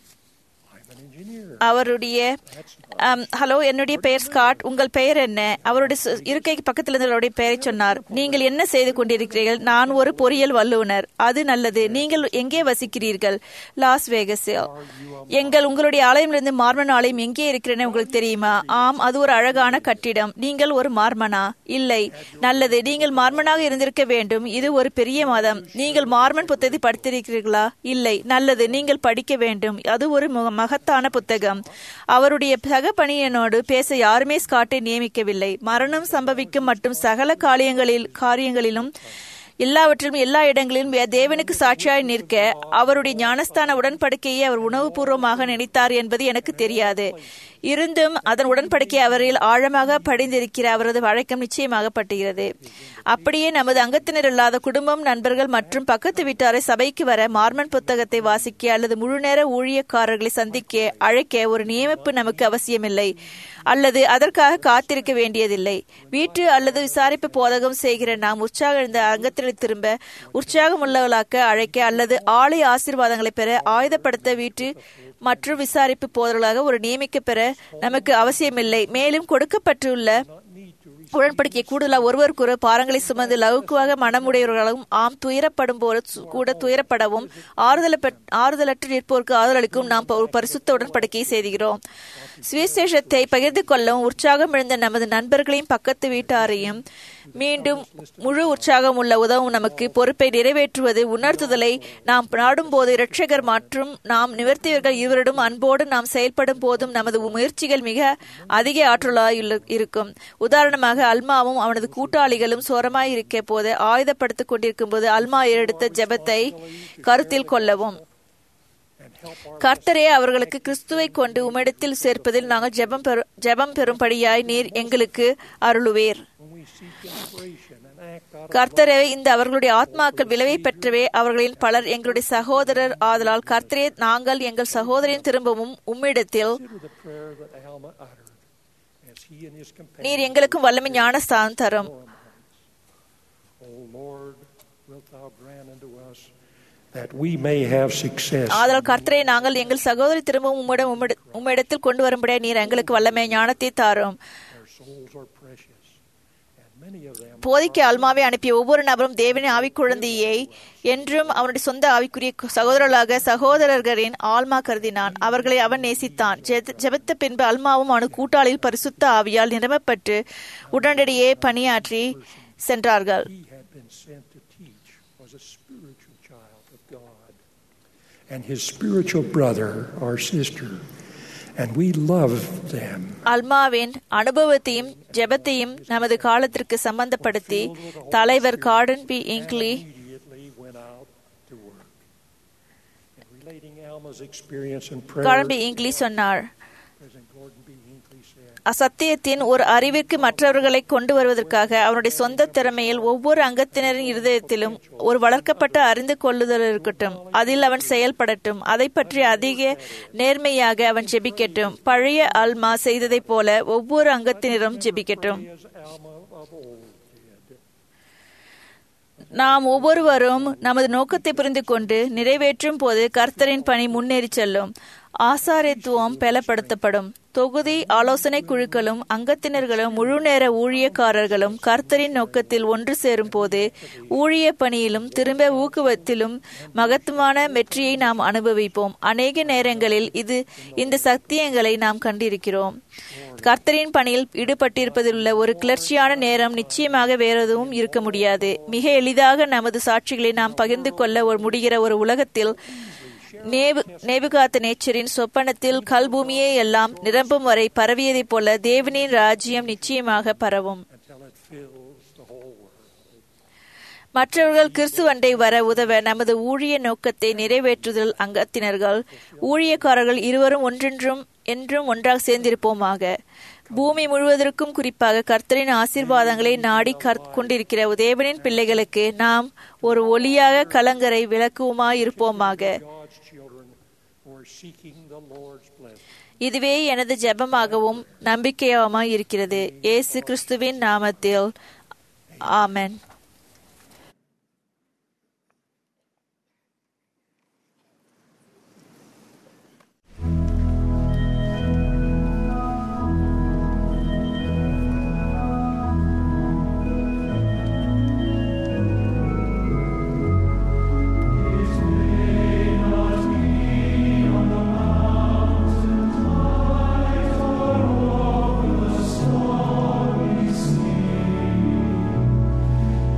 I'm an engineer. அவருடைய ஆம், ஹலோ என்னுடைய பெயர் ஸ்காட் உங்கள் பெயர் என்ன அவருடைய சு- இருக்கைக்கு பக்கத்தில் இருந்தவருடைய பெயரை சொன்னார் நீங்கள் என்ன செய்து கொண்டிருக்கிறீர்கள் நான் ஒரு பொறியியல் வல்லுனர் அது நல்லது நீங்கள் எங்கே வசிக்கிறீர்கள் லாஸ் வேகஸில் எங்கள் உங்களுடைய ஆலயமிலிருந்து மார்மன் ஆலயம் எங்கே இருக்கிறேன்னு உங்களுக்கு தெரியுமா ஆம் அது ஒரு அழகான கட்டிடம் நீங்கள் ஒரு மார்மனா இல்லை நல்லது நீங்கள் மார்மனாக இருந்திருக்க வேண்டும் இது ஒரு பெரிய மதம் நீங்கள் மார்மன் புத்தகத்தை படித்திருக்கிறீர்களா இல்லை நல்லது நீங்கள் படிக்க வேண்டும் அது ஒரு மு- மகத்தான புத்தகம் அவருடைய சக பணியனோடு பேச யாருமே ஸ்காட்டை நியமிக்கவில்லை மரணம் சம்பவிக்கும் மற்றும் சகல காரியங்களில் காரியங்களிலும் எல்லாவற்றிலும் எல்லா இடங்களிலும் வே- தேவனுக்கு சாட்சியாய் நிற்க அவருடைய ஞானஸ்தான உடன்படிக்கையை அவர் உணவுபூர்வமாக நினைத்தார் என்பது எனக்கு தெரியாது இருந்தும் அதன் உடன்படிக்கை அவரில் ஆழமாக படிந்திருக்கிற அவரது வழக்கம் நிச்சயமாக பட்டுகிறது அப்படியே நமது அங்கத்தினர் இல்லாத குடும்பம் நண்பர்கள் மற்றும் பக்கத்து வீட்டாரை சபைக்கு வர மார்மன் புத்தகத்தை வாசிக்க அல்லது முழுநேர ஊழியக்காரர்களை சந்திக்க அழைக்க ஒரு நியமிப்பு நமக்கு அவசியமில்லை அல்லது அதற்காக காத்திருக்க வேண்டியதில்லை வீட்டு அல்லது விசாரிப்பு போதகம் செய்கிற நாம் உற்சாக இருந்த அங்கத்தினர் திரும்ப உற்சாகம் உள்ளவர்களாக்க அழைக்க அல்லது ஆலய ஆசீர்வாதங்களை பெற ஆயுதப்படுத்த வீட்டு மற்றும் விசாரிப்பு போதர்களாக ஒரு நியமிக்க பெற நமக்கு அவசியமில்லை மேலும் கொடுக்கப்பட்டுள்ள உடன்படிக்கை கூடுதலாக ஒருவருக்கொரு பாரங்களை சுமந்து லகுக்குவாக மனமுடையவர்களும் ஆம் துயரப்படும் போது சு- கூட துயரப்படவும் ஆறுதல ஆறுதலற்று நிற்போருக்கு ஆறுதலளிக்கும் நாம் ஒரு பரிசுத்த உடன்படிக்கையை செய்கிறோம் சுவிசேஷத்தை பகிர்ந்து கொள்ளவும் உற்சாகம் இழந்த நமது நண்பர்களையும் பக்கத்து வீட்டாரையும் மீண்டும் முழு உற்சாகம் உள்ள உதவும் நமக்கு பொறுப்பை நிறைவேற்றுவது உணர்த்துதலை நாம் நாடும்போது இரட்சகர் மற்றும் நாம் நிவர்த்தியவர்கள் இருவரிடம் அன்போடு நாம் செயல்படும் போதும் நமது முயற்சிகள் மிக அதிக ஆற்றலாய் உள்ள- இருக்கும் உதாரணமாக அல்மாவும் அவனது கூட்டாளிகளும் சோரமாய் இருக்க போது ஆயுதப்படுத்திக் கொண்டிருக்கும் போது அல்மா எடுத்த ஜெபத்தை கருத்தில் கொள்ளவும் கர்த்தரே அவர்களுக்கு கிறிஸ்துவை கொண்டு உம்மிடத்தில் சேர்ப்பதில் நாங்கள் ஜெபம் பெறு ஜெபம் பெறும்படியாய் நீர் எங்களுக்கு அருளுவேர் when we seek inspiration and act out of கர்த்தரே இந்த அவர்களுடைய ஆத்மாக்கள் விளைவை பெற்றவே அவர்களில் பலர் எங்களுடைய சகோதரர் ஆதலால் கர்த்தரே நாங்கள் எங்கள் சகோதரின் திரும்பவும் உம்மிடத்தில் consider the prayer that Alma uttered as he and his நீர் companions. எங்களுக்கும் வல்லமை ஞானஸ்தானம் தரும் O Lord, wilt thou grant unto us that we may have success ஆதலால் கர்த்தரே நாங்கள் எங்கள் சகோதரி திரும்பவும் உம்மிடம் உம்மிட- உம்மிடத்தில் கொண்டு வரும்படியா நீர் எங்களுக்கு வல்லமை ஞானத்தை தாரும் Their souls are precious, and many of them போதிக்க அல்மாவை அனுப்பிய ஒவ்வொரு நபரும் தேவனின் ஆவிக்குழந்தையை என்றும் அவனுடைய சொந்த ஆவிக்குரிய சகோதரர்களாக சகோதரர்களின் ஆல்மா கருதினான் அவர்களை அவன் நேசித்தான் ஜெப- ஜெபத்த பின்பு அல்மாவும் அவனு கூட்டாளியில் பரிசுத்த ஆவியால் நிரம்பப்பட்டு உடனடியே பணியாற்றி சென்றார்கள் he had been sent to teach was a spiritual child of God and his spiritual brother or sister, and we love them. அல்மாவின் அனுபவத்தையும் ஜெபத்தையும் நமது காலத்திற்கு சம்பந்தப்படுத்தி தலைவர் Gordon B Hinckley Immediately went out to work. In relating Alma's experience in prayer, Gordon B Hinckley சொன்னார் President Gordon B. Hinckley said, அசத்தியத்தின் ஒரு அறிவிற்கு மற்றவர்களை கொண்டு வருவதற்காக அவனுடைய சொந்த திறமையில் ஒவ்வொரு அங்கத்தினரின் இருதயத்திலும் ஒரு வளர்க்கப்பட்ட அறிந்து கொள்ளுதல் இருக்கட்டும் அதில் அவன் செயல்படட்டும் அதை பற்றி அதிக நேர்மையாக அவன் ஜெபிக்கட்டும் பழைய அல்மா செய்ததைப் போல ஒவ்வொரு அங்கத்தினரும் ஜெபிக்கட்டும் as Alma of old did. நாம் ஒவ்வொருவரும் நமது நோக்கத்தை புரிந்து கொண்டு நிறைவேற்றும் போது கர்த்தரின் பணி முன்னேறி செல்லும் ஆசாரியத்துவம் பலப்படுத்தப்படும் தொகுதி ஆலோசனை குழுக்களும் அங்கத்தினர்களும் முழு நேர ஊழியக்காரர்களும் கர்த்தரின் நோக்கத்தில் ஒன்று சேரும் போது ஊழிய பணியிலும் திரும்ப ஊக்குவத்திலும் மகத்துவமான வெற்றியை நாம் அனுபவிப்போம் அநேக நேரங்களில் இது இந்த சத்தியங்களை நாம் கண்டிருக்கிறோம் கர்த்தரின் பணியில் ஈடுபட்டிருப்பதில் உள்ள ஒரு கிளர்ச்சியான நேரம் நிச்சயமாக வேறெதுவும் இருக்க முடியாது மிக எளிதாக நமது சாட்சிகளை நாம் பகிர்ந்து கொள்ள ஒரு முடிகிற ஒரு உலகத்தில் நேபு நேபுகாத்த நேச்சரின் சொப்பனத்தில் கல்பூமியே எல்லாம் நிரம்பும் வரை பரவியதைப் போல தேவனின் ராஜ்யம் நிச்சயமாக பரவும் until it fills the whole world. மற்றவர்கள் கிறிஸ்துவண்டை வர உதவ நமது ஊழிய நோக்கத்தை நிறைவேற்றுதல் அங்கத்தினர்கள் ஊழியக்காரர்கள் இருவரும் ஒன்றென்றும் என்றும் ஒன்றாக சேர்ந்திருப்போமாக பூமி முழுவதற்கும் குறிப்பாக கர்த்தரின் ஆசீர்வாதங்களை நாடி கற்- கொண்டிருக்கிற தேவனின் பிள்ளைகளுக்கு நாம் ஒரு ஒளியாக கலங்கரை விளக்குமாய் இருப்போமாக God's children who are seeking the Lord's blessing. இதுவே எனது ஜெபமாகவும் நம்பிக்கையாகவும் இருக்கிறது இயேசு கிறிஸ்துவின் நாமத்தில் ஆமென் His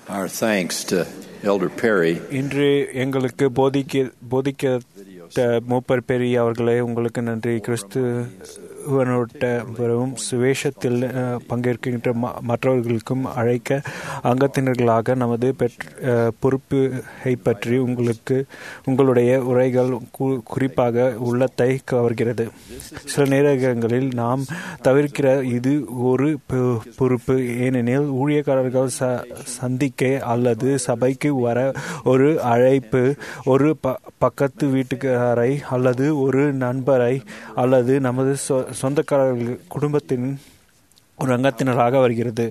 Our thanks to Elder Perry இன்று எங்களுக்கு போதிக்க போதிக்க மூப்பர் பெரிய அவர்களே உங்களுக்கு நன்றி கிறிஸ்துவனோட்டவரும் சுவேஷத்தில் அஹ், பங்கேற்கின்ற ம- மற்றவர்களுக்கும் அழைக்க அங்கத்தினர்களாக நமது பெற் அஹ், பொறுப்பை பற்றி உங்களுக்கு உங்களுடைய உரைகள் கு- குறிப்பாக உள்ளத்தை கவர்கிறது சில நேரங்களில் நாம் தவிர்க்கிற இது ஒரு பொ- பொறுப்பு ஏனெனில் ஊழியக்காரர்கள் ச சந்திக்க அல்லது சபைக்கு வர ஒரு அழைப்பு ஒரு ப பக்கத்து வீட்டுக்காரை அல்லது ஒரு நண்பரை அல்லது நமது சொ சொந்தக்காரர்கள் குடும்பத்தின் ஒரு அங்கத்தினராக வருகிறது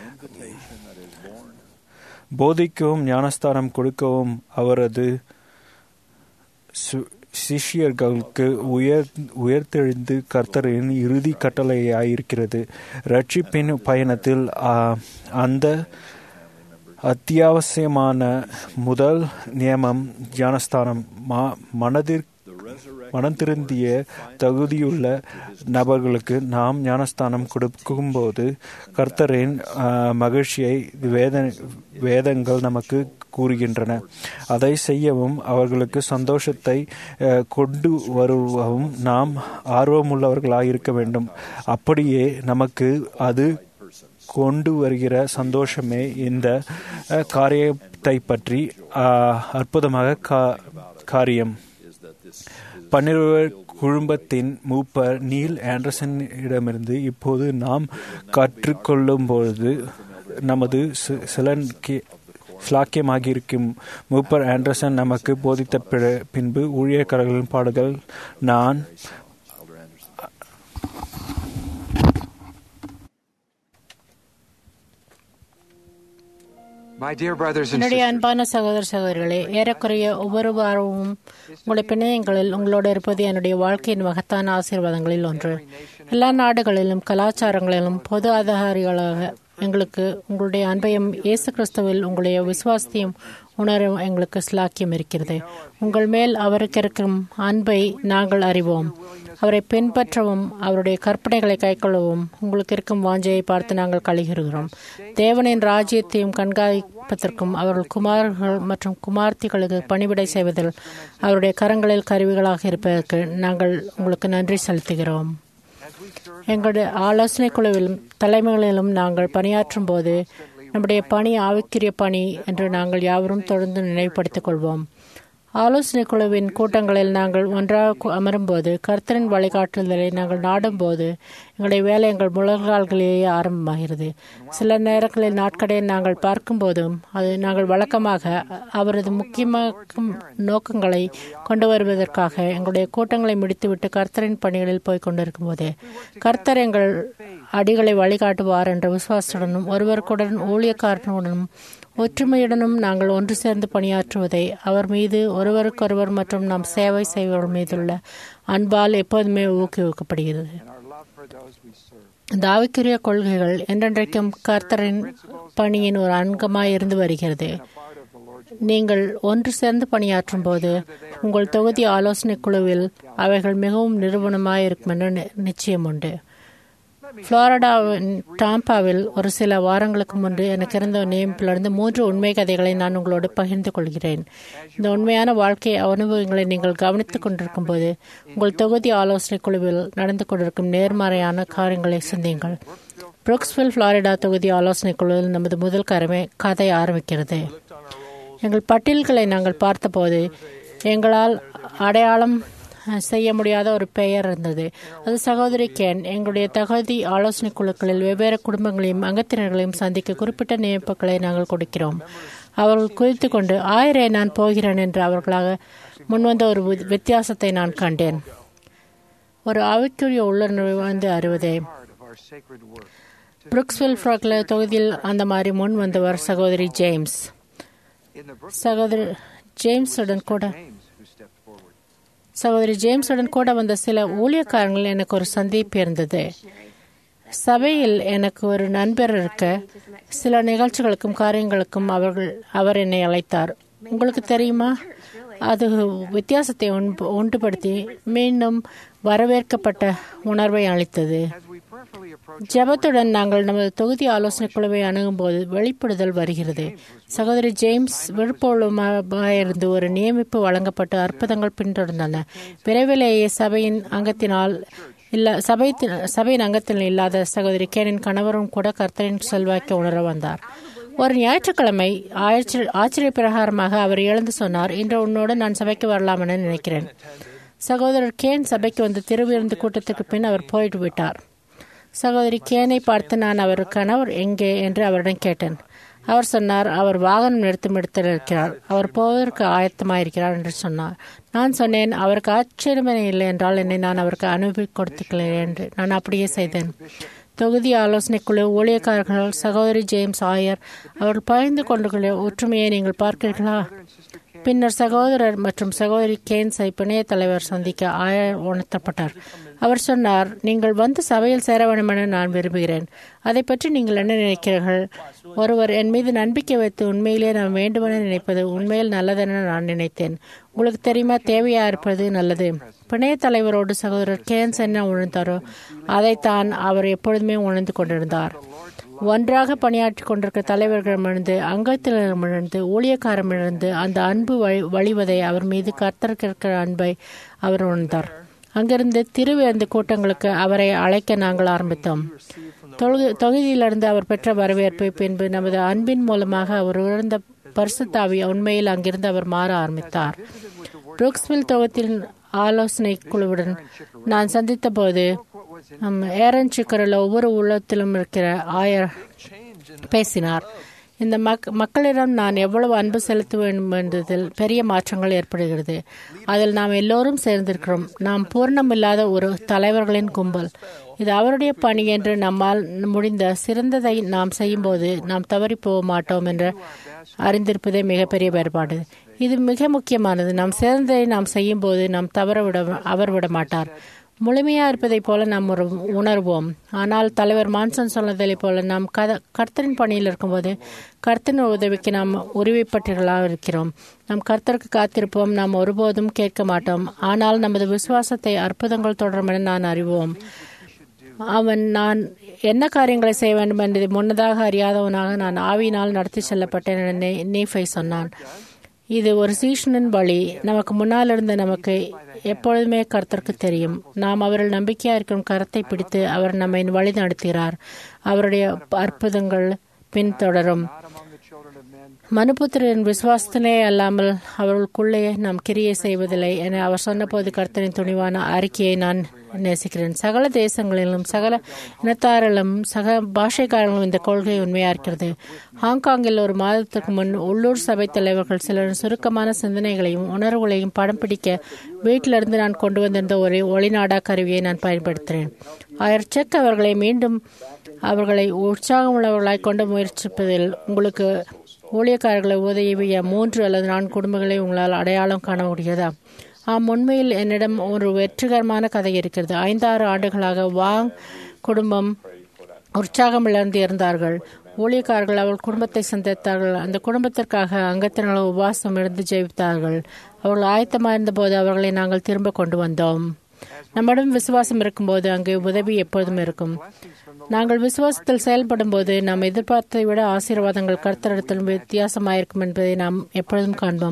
போதிக்கவும் ஞானஸ்தானம் கொடுக்கவும் அவரது சு- சிஷ்யர்களுக்கு உயர் உயர்த்தெழுந்து கர்த்தரின் இறுதி கட்டளையாயிருக்கிறது ரட்சிப்பின் பயணத்தில் ஆ, அந்த அத்தியாவசியமான முதல் நியமம் ஞானஸ்தானம் மா மனதிற் மனம் திருந்திய தகுதியுள்ள நபர்களுக்கு நாம் ஞானஸ்தானம் கொடுக்கும்போது கர்த்தரின் ஆ, மகிழ்ச்சியை வேத வேதங்கள் நமக்கு கூறுகின்றன அதை செய்யவும் அவர்களுக்கு சந்தோஷத்தை அஹ், கொண்டு வருவவும் நாம் ஆர்வமுள்ளவர்களாக இருக்க வேண்டும் அப்படியே நமக்கு அது கொண்டு வருகிற சந்தோஷமே இந்த அஹ், காரியத்தை பற்றி அஹ், அற்புதமாக கா- காரியம் பன்னிருவர் குழுமத்தின் மூப்பர் நீல் ஆண்டர்சனிடமிருந்து இப்போது நாம் கற்றுக்கொள்ளும்பொழுது நமது சி- சிலன்கி- ஸ்லாக்கியமாகியிருக்கும் மூப்பர் ஆண்டர்சன் நமக்கு போதித்த பிற- பின்பு ஊழியக்காரர்களின் பாடுகள் நான் My dear brothers and என்னுடைய sisters, அன்பான சகோதர சகோதரிகளே ஏறக்குறைய ஒவ்வொரு வாரமும் உங்களுடைய பிணையங்களில் உங்களோடு இருப்பது என்னுடைய வாழ்க்கையின் மகத்தான ஆசீர்வாதங்களில் ஒன்று எல்லா நாடுகளிலும் கலாச்சாரங்களிலும் பொது அதிகாரிகளாக எங்களுக்கு உங்களுடைய அன்பையும் இயேசு கிறிஸ்துவில் உங்களுடைய விசுவாசத்தையும் உணர எங்களுக்கு ஸ்லாக்கியம் இருக்கிறது உங்கள் மேல் அவருக்கு இருக்கும் அன்பை நாங்கள் அறிவோம் அவரை பின்பற்றவும் அவருடைய கற்பனைகளை கைக்கொள்ளவும் உங்களுக்கு இருக்கும் வாஞ்சையை பார்த்து நாங்கள் கழிகிறோம் தேவனின் ராஜ்யத்தையும் கண்காணிப்பதற்கும் அவர்கள் குமாரர்கள் மற்றும் குமார்த்திகளுக்கு பணிவிடை செய்வதில் அவருடைய கரங்களில் கருவிகளாக இருப்பதற்கு நாங்கள் உங்களுக்கு நன்றி செலுத்துகிறோம் எங்களுடைய ஆலோசனை குழுவிலும் தலைமைகளிலும் நாங்கள் பணியாற்றும் போது நம்முடைய பணி ஆவிக்குரிய பணி என்று நாங்கள் யாவரும் தொடர்ந்து நினைவுபடுத்திக் கொள்வோம் ஆலோசனை குழுவின் கூட்டங்களில் நாங்கள் ஒன்றாக கு- அமரும்போது கர்த்தரின் வழிகாட்டுதலை நாங்கள் நாடும்போது எங்களுடைய வேலை எங்கள் முழங்கால்களிலேயே ஆரம்பமாகிறது சில நேரங்களில் நாட்கடையில் நாங்கள் பார்க்கும்போதும் அது நாங்கள் வழக்கமாக அவரது முக்கியமாக நோக்கங்களை கொண்டு வருவதற்காக எங்களுடைய கூட்டங்களை முடித்துவிட்டு கர்த்தரின் பணிகளில் போய் கொண்டிருக்கும் போதே கர்த்தர் எங்கள் அடிகளை வழிகாட்டுவார் என்ற விசுவாசத்துடனும் ஒருவருக்குடன் ஊழியக்காரனுடனும் ஒற்றுமையுடனும் நாங்கள் ஒன்று சேர்ந்து பணியாற்றுவதை அவர் மீது ஒருவருக்கொருவர் மற்றும் நாம் சேவை செய்வர்கள் மீதுள்ள அன்பால் எப்போதுமே ஊக்குவிக்கப்படுகிறது இந்த ஆவிக்குரிய கொள்கைகள் என்றென்றைக்கும் கர்த்தரின் பணியின் ஒரு அங்கமாய் இருந்து வருகிறது நீங்கள் ஒன்று சேர்ந்து பணியாற்றும் போது உங்கள் தொகுதி ஆலோசனை குழுவில் அவைகள் மிகவும் நிறுவனமாய் இருக்கும் என்ற நி- நிச்சயம் உண்டு புளோரிடாவின் டாம்பாவில் ஒரு சில வாரங்களுக்கு முன்பு எனக்கு இருந்த நியமிப்பிலிருந்து மூன்று உண்மை கதைகளை நான் உங்களோடு பகிர்ந்து கொள்கிறேன் இந்த உண்மையான வாழ்க்கை அனுபவங்களை நீங்கள் கவனித்துக் கொண்டிருக்கும் போது உங்கள் தொகுதி ஆலோசனை குழுவில் நடந்து கொண்டிருக்கும் நேர்மறையான காரியங்களை சிந்தியுங்கள் புரூக்ஸ்வில் புளோரிடா தொகுதி ஆலோசனை குழுவில் நமது முதல் கரமே கதை ஆரம்பிக்கிறது எங்கள் பட்டியல்களை நாங்கள் பார்த்தபோது எங்களால் அடையாளம் அஹ், செய்ய முடியாத ஒரு பெயர் இருந்தது அது சகோதரி கேன் எங்களுடைய தகுதி ஆலோசனை குழுக்களில் வெவ்வேறு குடும்பங்களையும் அங்கத்தினர்களையும் சந்திக்க குறிப்பிட்ட நியமிப்புகளை நாங்கள் கொடுக்கிறோம் அவர்கள் குறித்து கொண்டு ஆயிரே நான் போகிறேன் என்று அவர்களாக முன்வந்த ஒரு வி- வித்தியாசத்தை நான் கண்டேன் ஒரு ஆவிக்குரிய உள்ளுணர்வு வந்து அறிவதே புருக்ஸ்வில் ஃப்ராக்ல தொகுதியில் அந்த மாதிரி முன் வந்தவர் சகோதரி ஜேம்ஸ் சகோதரி ஜேம்ஸுடன் கூட சகோதரி ஜேம்ஸுடன் கூட வந்த சில ஊழியக்காரங்கள் எனக்கு ஒரு சந்திப்பு இருந்தது சபையில் எனக்கு ஒரு நண்பர் இருக்க சில நிகழ்ச்சிகளுக்கும் காரியங்களுக்கும் அவர்கள் அவர் என்னை அழைத்தார் உங்களுக்கு தெரியுமா அது வித்தியாசத்தை உண்டு- உண்டுபடுத்தி மீண்டும் வரவேற்கப்பட்ட உணர்வை அளித்தது ஜெபத்துடன் நாங்கள் நமது தொகுதி ஆலோசனை குழுவை அணுகும்போது வெளிப்படுதல் வருகிறது சகோதரி ஜேம்ஸ் விழுப்பொழுமாயிருந்து ஒரு நியமிப்பு வழங்கப்பட்டு அற்புதங்கள் பின்தொடர்ந்தன விரைவிலேயே சபையின் அங்கத்தினால் இல்ல சபை சபையின் அங்கத்தில் இல்லாத சகோதரி கேனின் கணவரும் கூட கர்த்தரின் செல்வாக்கை உணர வந்தார் ஒரு ஞாயிற்றுக்கிழமை ஆச்சரிய ஆச்சரிய பிரகாரமாக அவர் எழுந்து சொன்னார் இன்று உன்னோடு நான் சபைக்கு வரலாம் என நினைக்கிறேன் சகோதரர் கேன் சபைக்கு வந்து திருவிருந்து கூட்டத்துக்கு பின் அவர் போயிட்டு விட்டார் சகோதரி கேனை பார்த்து நான் அவர் கணவர் எங்கே என்று அவரிடம் கேட்டேன் அவர் சொன்னார் அவர் வாகனம் நிறுத்தும் இடத்தில் இருக்கிறார் அவர் போவதற்கு ஆயத்தமாயிருக்கிறார் என்று சொன்னார் நான் சொன்னேன் அவருக்கு ஆச்சரியமே இல்லை என்றால் என்னை நான் அவருக்கு அனுப்பி கொடுத்துக்கிறேன் என்று நான் அப்படியே செய்தேன் தொகுதி ஆலோசனை குழு ஊழியக்காரர்கள் சகோதரி ஜேம்ஸ் ஆயர் அவர்கள் பகிர்ந்து கொண்டுள்ள ஒற்றுமையை நீங்கள் பார்க்கிறீர்களா பின்னர் சகோதரர் மற்றும் சகோதரி கேன்ஸை பிணைய தலைவர் சந்திக்க ஆயர் உணர்த்தப்பட்டார் அவர் சொன்னார் நீங்கள் வந்து சபையில் சேர வேண்டும் என நான் விரும்புகிறேன் அதை பற்றி நீங்கள் என்ன நினைக்கிறீர்கள் ஒருவர் என் மீது நம்பிக்கை வைத்து உண்மையிலே நான் வேண்டுமென நினைப்பது உண்மையில் நல்லதென நான் நினைத்தேன் உங்களுக்கு தெரியுமா தேவையா இருப்பது நல்லது பிணைய தலைவரோடு சகோதரர் கேன்ஸ் என்ன உணர்ந்தாரோ அதைத்தான் அவர் எப்பொழுதுமே உணர்ந்து கொண்டிருந்தார் ஒன்றாக பணியாற்றி கொண்டிருக்கிற தலைவர்களிடமிருந்து அங்கத்தினரிடமிருந்து ஊழியக்காரமிருந்து அந்த அன்பு வழி வழிவதை அவர் மீது கர்த்தருக்கிற அன்பை அவர் உணர்ந்தார் அங்கிருந்து திருவிருந்து கூட்டங்களுக்கு அவரை அழைக்க நாங்கள் ஆரம்பித்தோம் தொகுதியிலிருந்து அவர் பெற்ற வரவேற்பை பின்பு நமது அன்பின் மூலமாக அவர் உணர்ந்த பரிசுத்தாவி உண்மையில் அங்கிருந்து அவர் மாற ஆரம்பித்தார் புரூக்ஸ்வில் தொகுதியின் ஆலோசனை குழுவுடன் நான் சந்தித்த போது ஏரன் சிக்கரில் ஒவ்வொரு உள்ளத்திலும் இருக்கிற ஆயர் பேசினார் இந்த மக் மக்களிடம் நான் எவ்வளவு அன்பு செலுத்த வேண்டும் என்பதில் பெரிய மாற்றங்கள் ஏற்படுகிறது அதில் நாம் எல்லோரும் சேர்ந்திருக்கிறோம் நாம் பூர்ணமில்லாத ஒரு தலைவர்களின் கும்பல் இது அவருடைய பணி என்று நம்மால் முடிந்த சிறந்ததை நாம் செய்யும்போது நாம் தவறி போக மாட்டோம் என்று அறிந்திருப்பதே மிகப்பெரிய வேறுபாடு இது மிக முக்கியமானது நாம் சிறந்ததை நாம் செய்யும்போது நாம் தவற விட அவர் விட மாட்டார் முழுமையா இருப்பதைப் போல நாம் ஒரு உணர்வோம் ஆனால் தலைவர் மான்சன் சொன்னதைப் போல நாம் கத கர்த்தரின் பணியில் இருக்கும்போது கர்த்தரின் உதவிக்கு நாம் உரிமைப்பட்டர்களாக இருக்கிறோம் நாம் கர்த்தருக்கு காத்திருப்போம் நாம் ஒருபோதும் கேட்க மாட்டோம் ஆனால் நமது விசுவாசத்தை அற்புதங்கள் தொடரும் என நான் அறிவோம் அவன் நான் என்ன காரியங்களை செய்ய வேண்டும் என்பதை முன்னதாக அறியாதவனாக நான் ஆவியினால் நடத்தி செல்லப்பட்டேன் என நீஃபை சொன்னான் இது ஒரு சீஷனின் வழி நமக்கு முன்னால் இருந்த நமக்கு எப்பொழுதுமே கர்த்தருக்கு தெரியும் நாம் அவரில் நம்பிக்கையா இருக்கும் கரத்தை பிடித்து அவர் நம்மை வழி நடத்துகிறார் அவருடைய அற்புதங்கள் பின்தொடரும் மனுபுத்திரின் விசுவாசத்திலே அல்லாமல் அவர்களுக்குள்ளே நாம் கிரியை செய்வதில்லை என அவர் சொன்னபோது கர்த்தரின் துணிவான அறிக்கையை நான் நேசிக்கிறேன் சகல தேசங்களிலும் சகல இனத்தாரிலும் சக பாஷைக்காரர்களும் இந்த கொள்கை உண்மையா இருக்கிறது ஹாங்காங்கில் ஒரு மாதத்துக்கு முன் உள்ளூர் சபை தலைவர்கள் சிலர் சுருக்கமான சிந்தனைகளையும் உணர்வுகளையும் படம் பிடிக்க வீட்டிலிருந்து நான் கொண்டு வந்திருந்த ஒரு ஒளிநாடா கருவியை நான் பயன்படுத்தினேன் ஆயர் செக் அவர்களை மீண்டும் அவர்களை உற்சாகமுள்ளவர்களாய் கொண்டு முயற்சிப்பதில் உங்களுக்கு ஊழியக்காரர்களை உதவிய மூன்று அல்லது நான்கு குடும்பங்களை உங்களால் அடையாளம் காண முடியாதா ஆம் உண்மையில் என்னிடம் ஒரு வெற்றிகரமான கதை இருக்கிறது ஐந்தாறு ஆண்டுகளாக வாங் குடும்பம் உற்சாகம் இழந்து இருந்தார்கள் ஊழியக்காரர்கள் அவள் குடும்பத்தை சந்தித்தார்கள் அந்த குடும்பத்திற்காக அங்கத்தினர் உபவாசம் இருந்து ஜெயித்தார்கள் அவர்கள் ஆயத்தமாக இருந்தபோது அவர்களை நாங்கள் திரும்ப கொண்டு வந்தோம் நம்மிடம் விசுவாசம் இருக்கும்போது அங்கே உதவி எப்போதும் இருக்கும் நாங்கள் விசுவாசத்தில் செயல்படும் போது நாம் எதிர்பார்த்ததை விட ஆசீர்வாதங்கள் கர்த்தரிடத்தில் வித்தியாசமாயிருக்கும் என்பதை நாம் எப்பொழுதும் காண்போம்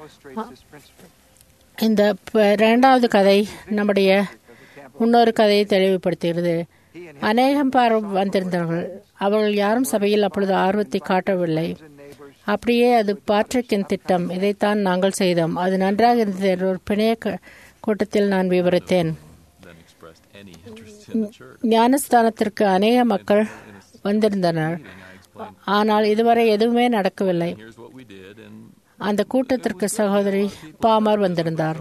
இந்த இரண்டாவது கதை நம்முடைய இன்னொரு கதையை தெளிவுபடுத்துகிறது அநேகம் பார் வந்திருந்தார்கள் அவர்கள் யாரும் சபையில் அப்பொழுது ஆர்வத்தை காட்டவில்லை அப்படியே அது பாட்ரிக்கின் திட்டம் இதைத்தான் நாங்கள் செய்தோம் அது நன்றாக இருந்தது ஒரு பிணைய கூட்டத்தில் நான் விவரித்தேன் ஞானஸ்தானத்திற்கு அநேக மக்கள் வந்திருந்தனர் ஆனால் இதுவரை எதுவுமே நடக்கவில்லை அந்த கூட்டத்திற்கு சகோதரி பாமர் வந்திருந்தார்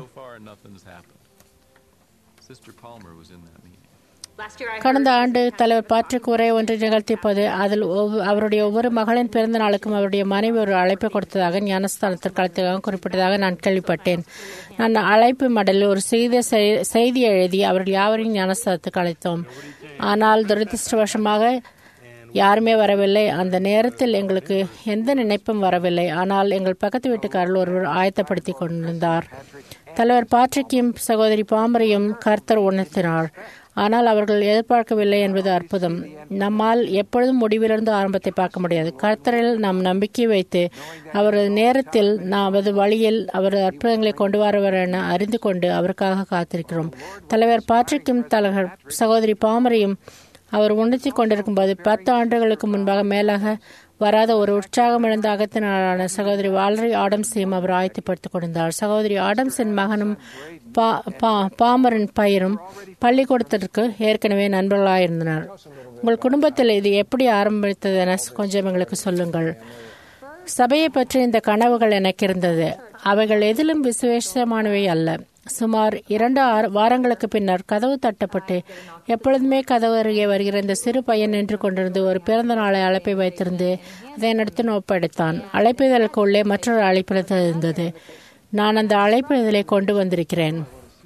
கடந்த ஆண்டு தலைவர் பாட்ரிக் உரை ஒன்று நிகழ்த்தியபோது அதில் அவருடைய ஒவ்வொரு மகளின் பிறந்த நாளுக்கும் அவருடைய மனைவி ஒரு அழைப்பு கொடுத்ததாக ஞானஸ்தானத்திற்கு அழைத்ததாக குறிப்பிட்டதாக நான் கேள்விப்பட்டேன் நான் அழைப்பு மடலில் ஒரு செய்தி செய்தி எழுதி அவர்கள் யாவரையும் ஞானஸ்தானத்துக்கு அழைத்தோம் ஆனால் துரதிருஷ்டவசமாக யாருமே வரவில்லை அந்த நேரத்தில் எங்களுக்கு எந்த நினைப்பும் வரவில்லை ஆனால் எங்கள் பக்கத்து வீட்டுக்காரர்கள் ஒருவர் ஆயத்தப்படுத்தி கொண்டிருந்தார் தலைவர் பாட்ரிக்கையும் சகோதரி பாமரையும் கர்த்தர் உணர்த்தினார் ஆனால் அவர்கள் எதிர்பார்க்கவில்லை என்பது அற்புதம் நம்மால் எப்பொழுதும் முடிவிலிருந்து ஆரம்பத்தை பார்க்க முடியாது கர்த்தரில் நாம் நம்பிக்கை வைத்து அவரது நேரத்தில் நமது வழியில் அவரது அற்புதங்களை கொண்டு வரவர் என அறிந்து கொண்டு அவருக்காக காத்திருக்கிறோம் தலைவர் பாட்ரிக்கும் தலைவர் சகோதரி பாமரையும் அவர் உணர்த்தி கொண்டிருக்கும் போது பத்து ஆண்டுகளுக்கு முன்பாக மேலாக வராத ஒரு உற்சாகமிழந்த அகத்தினரான சகோதரி வாலரி ஆடம்ஸையும் அவர் ஆயத்தப்படுத்திக் கொண்டிருந்தார் சகோதரி ஆடம்ஸின் மகனும் பா- பா- பாமரின் பயிரும் பள்ளிக்கூடத்திற்கு ஏற்கனவே நண்பர்களாயிருந்தனர் உங்கள் குடும்பத்தில் இது எப்படி ஆரம்பித்தது என கொஞ்சம் எங்களுக்கு சொல்லுங்கள் சபையை பற்றி இந்த கனவுகள் எனக்கு இருந்தது அவைகள் எதிலும் விசேஷமானவை அல்ல சுமார் இரண்டு ஆறு வாரங்களுக்கு பின்னர் கதவு தட்டப்பட்டு எப்பொழுதுமே கதவு அருகே வருகிற இந்த சிறு பையன் நின்று கொண்டிருந்து ஒரு பிறந்த நாளை அழைப்பை வைத்திருந்து அதை என்னிடத்தில் ஒப்படைத்தான் அழைப்பிதழுக்கு உள்ளே மற்றொரு அழைப்பிதழ் இருந்தது நான் அந்த அழைப்பிதழை கொண்டு வந்திருக்கிறேன்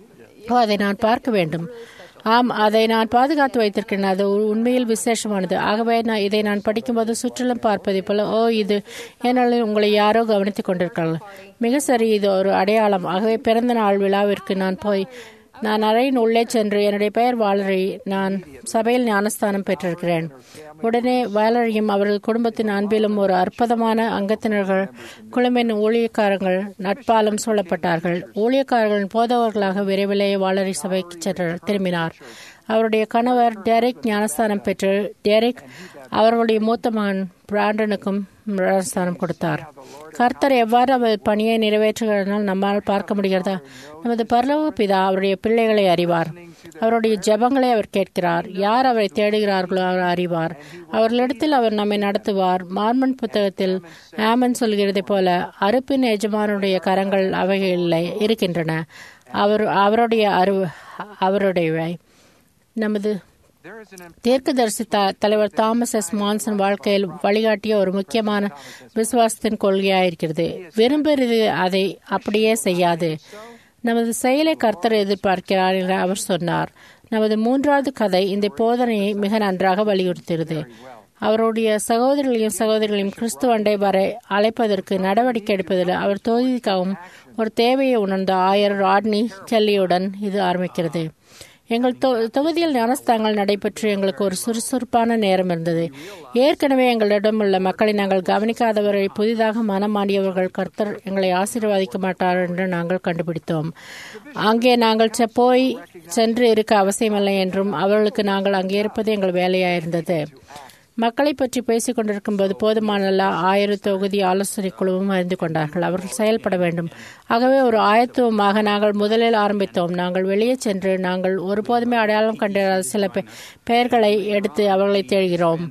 ஓ அதை நான் பார்க்க வேண்டும் ஆம் அதை நான் பாதுகாத்து வைத்திருக்கிறேன் அது உ- உண்மையில் விசேஷமானது ஆகவே நான் இதை நான் படிக்கும்போது சுற்றிலும் பார்ப்பதை போல ஓ இது ஏனாலும் உங்களை யாரோ கவனித்துக் கொண்டிருக்கிறார்கள் மிக சரி இது ஒரு அடையாளம் ஆகவே பிறந்த நாள் விழாவிற்கு நான் போய் நான் அறையின் உள்ளே சென்று என்னுடைய பெயர் வாலரி நான் சபையில் ஞானஸ்தானம் பெற்றிருக்கிறேன் உடனே வாலரியும் அவர்கள் குடும்பத்தின் அன்பிலும் ஒரு அற்புதமான அங்கத்தினர்கள் குழுமின் ஊழியக்காரங்கள் நட்பாலும் சூழப்பட்டார்கள் ஊழியக்காரர்களின் போதவர்களாக விரைவிலேயே வாலரி சபைக்கு சென்று திரும்பினார் அவருடைய கணவர் டெரிக் ஞானஸ்தானம் பெற்று டெரிக் அவர்களுடைய மூத்த மகன் பிராண்டனுக்கும் ஞானஸ்தானம் கொடுத்தார் கர்த்தர் எவ்வாறு அவர் பணியை நிறைவேற்றுகிறார்கள் நம்மால் பார்க்க முடிகிறதா நமது பரலோக பிதா அவருடைய பிள்ளைகளை அறிவார் அவருடைய ஜெபங்களை அவர் கேட்கிறார் யார் அவரை தேடுகிறார்களோ அவர் அறிவார் அவர்களிடத்தில் அவர் நம்மை நடத்துவார் மார்மன் புத்தகத்தில் ஆமன் சொல்கிறதைப் போல அறுப்பின் எஜமானுடைய கரங்கள் அவைகளில் இருக்கின்றன அவர் அவருடைய அரு அவருடையவை நமது தீர்க்கதரிசி த- தலைவர் தாமஸ் எஸ் மான்சன் வாழ்க்கையில் வழிகாட்டிய ஒரு முக்கியமான விசுவாசத்தின் கொள்கையாயிருக்கிறது விரும்புகிறது அதை அப்படியே செய்யாது நமது செயலை கர்த்தர் எதிர்பார்க்கிறார் என்று அவர் சொன்னார் நமது மூன்றாவது கதை இந்த போதனையை மிக நன்றாக வலியுறுத்துகிறது அவருடைய சகோதரர்களையும் சகோதரிகளையும் கிறிஸ்துவ அண்டை வரை அழைப்பதற்கு நடவடிக்கை எடுப்பதில் அவர் தொகுதிக்காகவும் ஒரு தேவையை உணர்ந்த ஆயர் ராட்னி கெல்லியுடன் இது ஆரம்பிக்கிறது எங்கள் தொ- தொகுதியில் ஞானஸ்தானங்கள் நடைபெற்று எங்களுக்கு ஒரு சுறுசுறுப்பான நேரம் இருந்தது ஏற்கனவே எங்களிடம் உள்ள மக்களை நாங்கள் கவனிக்காதவரை புதிதாக மனம் மாண்டியவர்கள் கர்த்தர் எங்களை ஆசீர்வதிக்க மாட்டார் என்று நாங்கள் கண்டுபிடித்தோம் அங்கே நாங்கள் செ- போய் சென்று இருக்க அவசியமில்லை என்றும் அவர்களுக்கு நாங்கள் அங்கே இருப்பது எங்கள் வேலையாயிருந்தது மக்களை பற்றி பேசிக் கொண்டிருக்கும் போது போதுமான ஆயிர தொகுதி ஆலோசனை குழுவும் அறிந்து கொண்டார்கள் அவர்கள் செயல்பட வேண்டும் ஆகவே ஒரு ஆயத்துவமாக நாங்கள் முதலில் ஆரம்பித்தோம் நாங்கள் வெளியே சென்று நாங்கள் ஒருபோதுமே அடையாளம் கண்டிராத சில பெ- பெயர்களை எடுத்து அவர்களை தேடுகிறோம்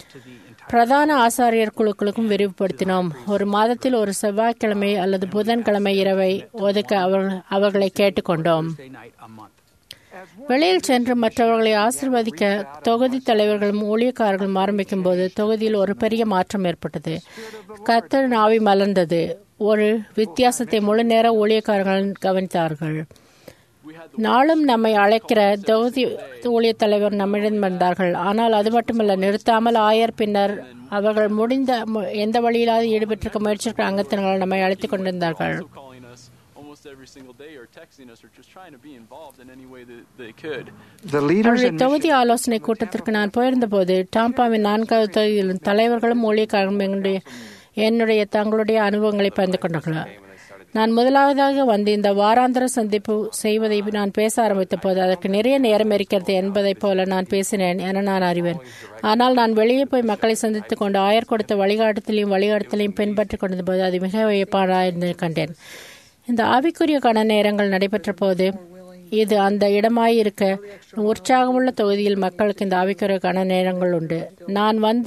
பிரதான ஆசாரியர் குழுக்களுக்கும் விரிவுபடுத்தினோம் ஒரு மாதத்தில் ஒரு செவ்வாய்க்கிழமை அல்லது புதன்கிழமை இரவை ஒதுக்க அவர்கள் அவர்களை கேட்டுக்கொண்டோம் வெளியில் சென்று மற்றவர்களை ஆசிர்வதிக்க தொகுதி தலைவர்களும் ஊழியக்காரர்களும் ஆரம்பிக்கும் போது தொகுதியில் ஒரு பெரிய மாற்றம் ஏற்பட்டது கத்தர் நாவி மலர்ந்தது ஒரு வித்தியாசத்தை முழு நேர ஊழியக்காரர்கள் கவனித்தார்கள் நாளும் நம்மை அழைக்கிற தொகுதி ஊழிய தலைவர் நம்மிடம் வந்தார்கள் ஆனால் அது மட்டுமல்ல நிறுத்தாமல் ஆயர் பின்னர் அவர்கள் முடிந்த மு- எந்த வழியிலாவது ஈடுபட்டிருக்க முயற்சிக்கிற அங்கத்தினர்கள் நம்மை அழைத்துக் கொண்டிருந்தார்கள் calling us almost every single day or texting us or just trying to be involved in any way that they could. The leaders அவருடைய and தொகுதி ஆலோசனை கூட்டத்திற்கு நான் போயிருந்தபோது டாம்பாவின் நான்காவது தொகுதியிலும் தலைவர்களும் ஊழியக்காரர்களும் எங்களுடைய என்னுடைய தங்களுடைய அனுபவங்களை பகிர்ந்து கொண்டார்கள் நான் முதலாவதாக வந்து இந்த வாராந்திர சந்திப்பு செய்வதை நான் பேச ஆரம்பித்த போது அதற்கு நிறைய நேரம் இருக்கிறது என்பதைப் போல நான் பேசினேன் என நான் அறிவேன் ஆனால் நான் வெளியே போய் மக்களை சந்தித்துக் கொண்டு ஆயர் கொடுத்த வழிகாட்டத்திலையும் வழிகாட்டத்திலையும் பின்பற்றிக் கொண்டிருந்த போது அது மிக வியப்பான கண்டேன் இந்த ஆவிக்குரிய கண நேரங்கள் நடைபெற்ற போது இது அந்த இடமாயிருக்க உற்சாகமுள்ள தொகுதியில் மக்களுக்கு இந்த ஆவிக்குரிய கண நேரங்கள் உண்டு நான் வந்த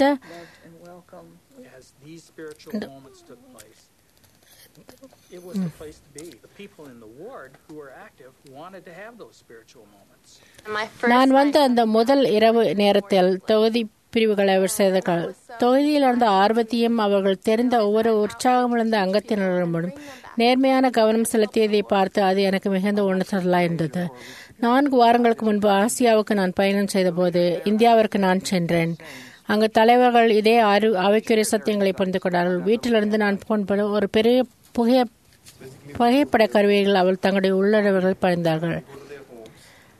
as these spiritual moments took place. It was the place to be. The people in the ward who were active wanted to have those spiritual moments. நான் வந்த அந்த முதல் இரவு நேரத்தில் தொகுதி பிரிவுகளை அவர் செய்தார்கள் தொகுதியில் இருந்த ஆர்வத்தையும் அவர்கள் தெரிந்த ஒவ்வொரு உற்சாகமிழந்த அங்கத்தினரிடமும் நேர்மையான கவனம் செலுத்தியதை பார்த்து அது எனக்கு மிகுந்த உணர்த்தலாக இருந்தது நான்கு வாரங்களுக்கு முன்பு ஆசியாவுக்கு நான் பயணம் செய்தபோது இந்தியாவிற்கு நான் சென்றேன் அங்கு தலைவர்கள் இதே ஆறு அவைக்குரிய சத்தியங்களை புரிந்து கொண்டார்கள் வீட்டிலிருந்து நான் போன்பது ஒரு பெரிய புகைய புகைப்பட கருவிகள் அவள் தங்களுடைய உள்ளடவுகள் பணிந்தார்கள்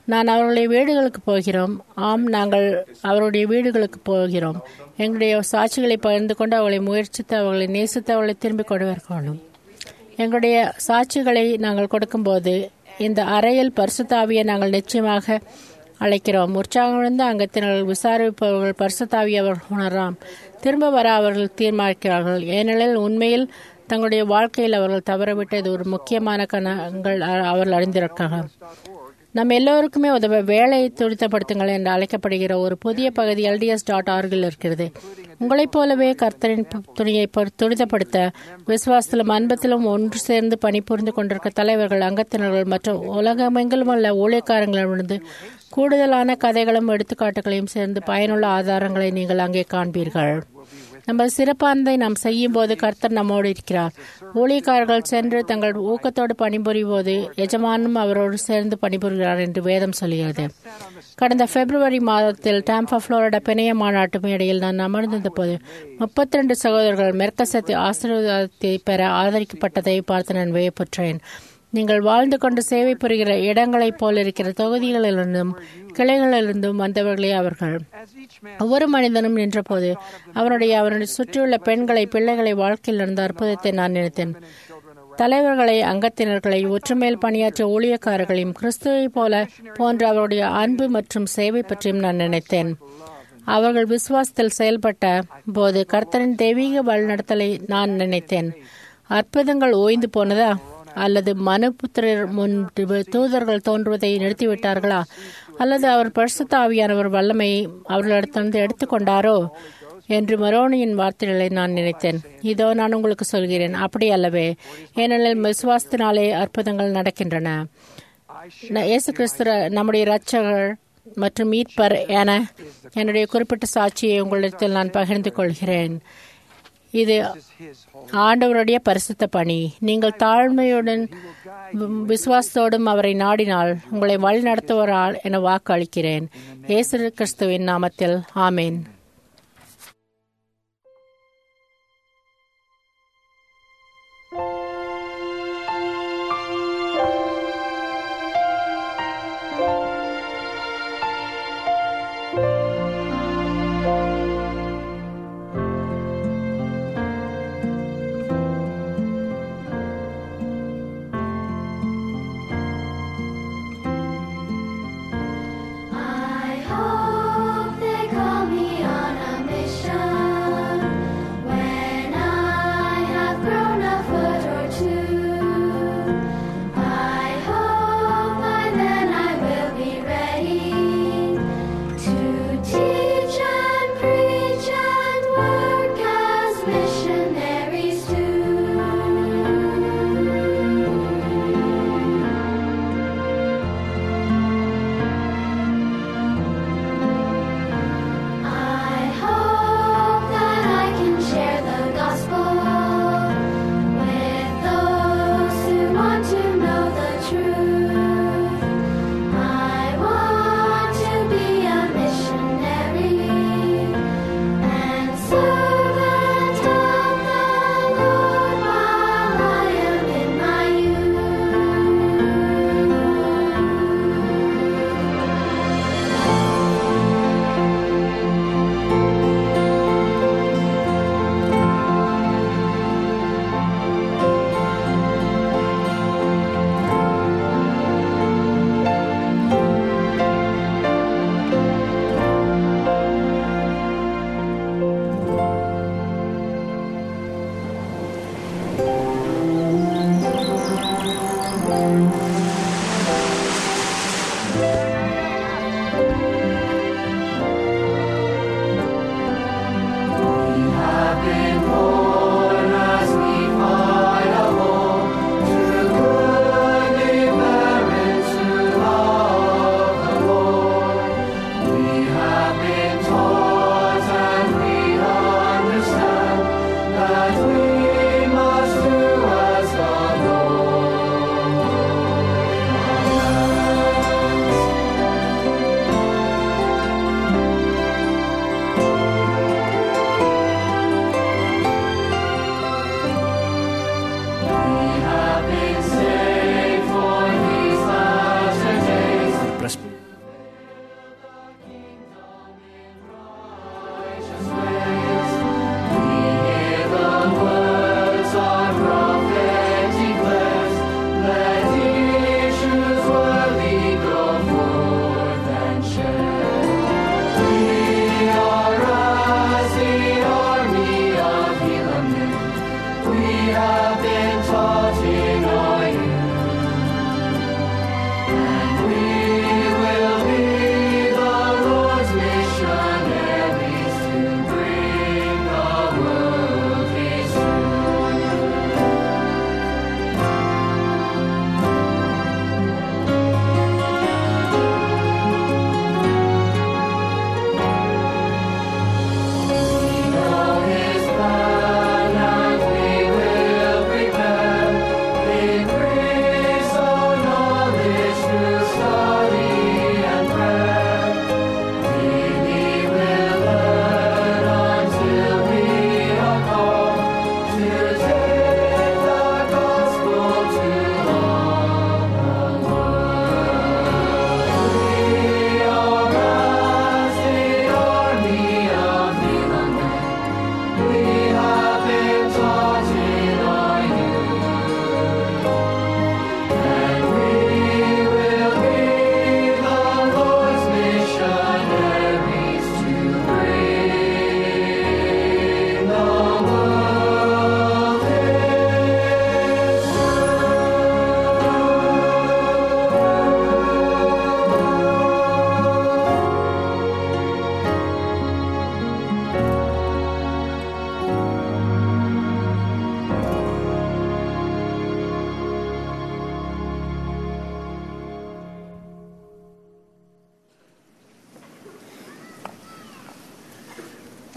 நான் அவருடைய வீடுகளுக்கு போகிறோம் ஆம் நாங்கள் அவருடைய வீடுகளுக்கு போகிறோம் எங்களுடைய சாட்சிகளை பகிர்ந்து கொண்டு அவர்களை முயற்சித்து அவர்களை நேசித்து அவர்களை திரும்பிக் கொண்டு வரணும் எங்களுடைய சாட்சிகளை நாங்கள் கொடுக்கும்போது இந்த அறையில் பரிசுத்தாவியை நாங்கள் நிச்சயமாக அழைக்கிறோம் உற்சாகமிழந்த அங்கத்தினர்கள் விசாரிப்பவர்கள் பரிசுத்தாவியை அவர்கள் உணராம் திரும்ப வர அவர்கள் தீர்மானிக்கிறார்கள் ஏனெனில் உண்மையில் தங்களுடைய வாழ்க்கையில் அவர்கள் தவறவிட்டது ஒரு முக்கியமான கணங்கள் அவர்கள் அறிந்திருக்கிறார்கள் நம் எல்லோருக்குமே உதவ வேலையை துரிதப்படுத்துங்கள் என்று அழைக்கப்படுகிற ஒரு புதிய பகுதி எல்டிஎஸ் டாட் ஆர்கில் இருக்கிறது உங்களைப் போலவே கர்த்தரின் துணியை துரிதப்படுத்த விசுவாசத்திலும் அன்பத்திலும் ஒன்று சேர்ந்து பணிபுரிந்து கொண்டிருக்க தலைவர்கள் அங்கத்தினர்கள் மற்றும் உலகமெங்கிலும் உள்ள ஊழியக்காரங்களிடமிருந்து கூடுதலான கதைகளும் எடுத்துக்காட்டுகளையும் சேர்ந்து பயனுள்ள ஆதாரங்களை நீங்கள் அங்கே காண்பீர்கள் நம்ம சிறப்பானதை நாம் செய்யும் போது கர்த்தர் நம்மோடு இருக்கிறார் ஊழியக்காரர்கள் சென்று தங்கள் ஊக்கத்தோடு பணிபுரியும் எஜமானும் அவரோடு சேர்ந்து பணிபுரிகிறார் என்று வேதம் சொல்கிறது கடந்த பிப்ரவரி மாதத்தில் டாம்பா புளோரிடா பிணைய மாநாட்டு மேடையில் நான் அமர்ந்திருந்த போது முப்பத்தி ரெண்டு சகோதரர்கள் மெர்கசத்தை ஆசீர்வாதத்தை பெற ஆதரிக்கப்பட்டதை பார்த்து நான் வியப்புற்றேன் நீங்கள் வாழ்ந்து கொண்டு சேவை புரிகிற இடங்களைப் போல் இருக்கிற தொகுதிகளிலிருந்தும் கிளைகளிலிருந்தும் வந்தவர்களே அவர்கள் ஒவ்வொரு மனிதனும் நின்றபோது அவருடைய அவருடைய சுற்றியுள்ள பெண்களை பிள்ளைகளை வாழ்க்கையில் இருந்த அற்புதத்தை நான் நினைத்தேன் தலைவர்களை அங்கத்தினர்களை ஒற்றுமையில் பணியாற்றிய ஊழியக்காரர்களையும் கிறிஸ்துவை போல போன்ற அவருடைய அன்பு மற்றும் சேவை பற்றியும் நான் நினைத்தேன் அவர்கள் விசுவாசத்தில் செயல்பட்ட போது கர்த்தரின் தெய்வீக வழிநடத்தலை நான் நினைத்தேன் அற்புதங்கள் ஓய்ந்து போனதா அல்லது மனுபுத்திரர் முன் தூதர்கள் தோன்றுவதை நிறுத்திவிட்டார்களா அல்லது அவர் பரிசுத்த ஆவியானவர் வல்லமையை அவர்களிடத்திலிருந்து எடுத்துக்கொண்டாரோ என்று மரோனியின் வார்த்தைகளை நான் நினைத்தேன் இதோ நான் உங்களுக்கு சொல்கிறேன் அப்படி அல்லவே ஏனெனில் விசுவாசத்தினாலே அற்புதங்கள் நடக்கின்றன இயேசு கிறிஸ்து நம்முடைய இரட்சகர் மற்றும் மீட்பர் என என்னுடைய குறிப்பிட்ட சாட்சியை உங்களிடத்தில் நான் பகிர்ந்து கொள்கிறேன் இது ஆண்டவருடைய பரிசுத்த பணி நீங்கள் தாழ்மையுடன் விசுவாசத்தோடும் அவரை நாடினால் உங்களை வழி நடத்துவரால் என வாக்கு அளிக்கிறேன் இயேசு கிறிஸ்துவின் நாமத்தில் ஆமேன் I hope they call me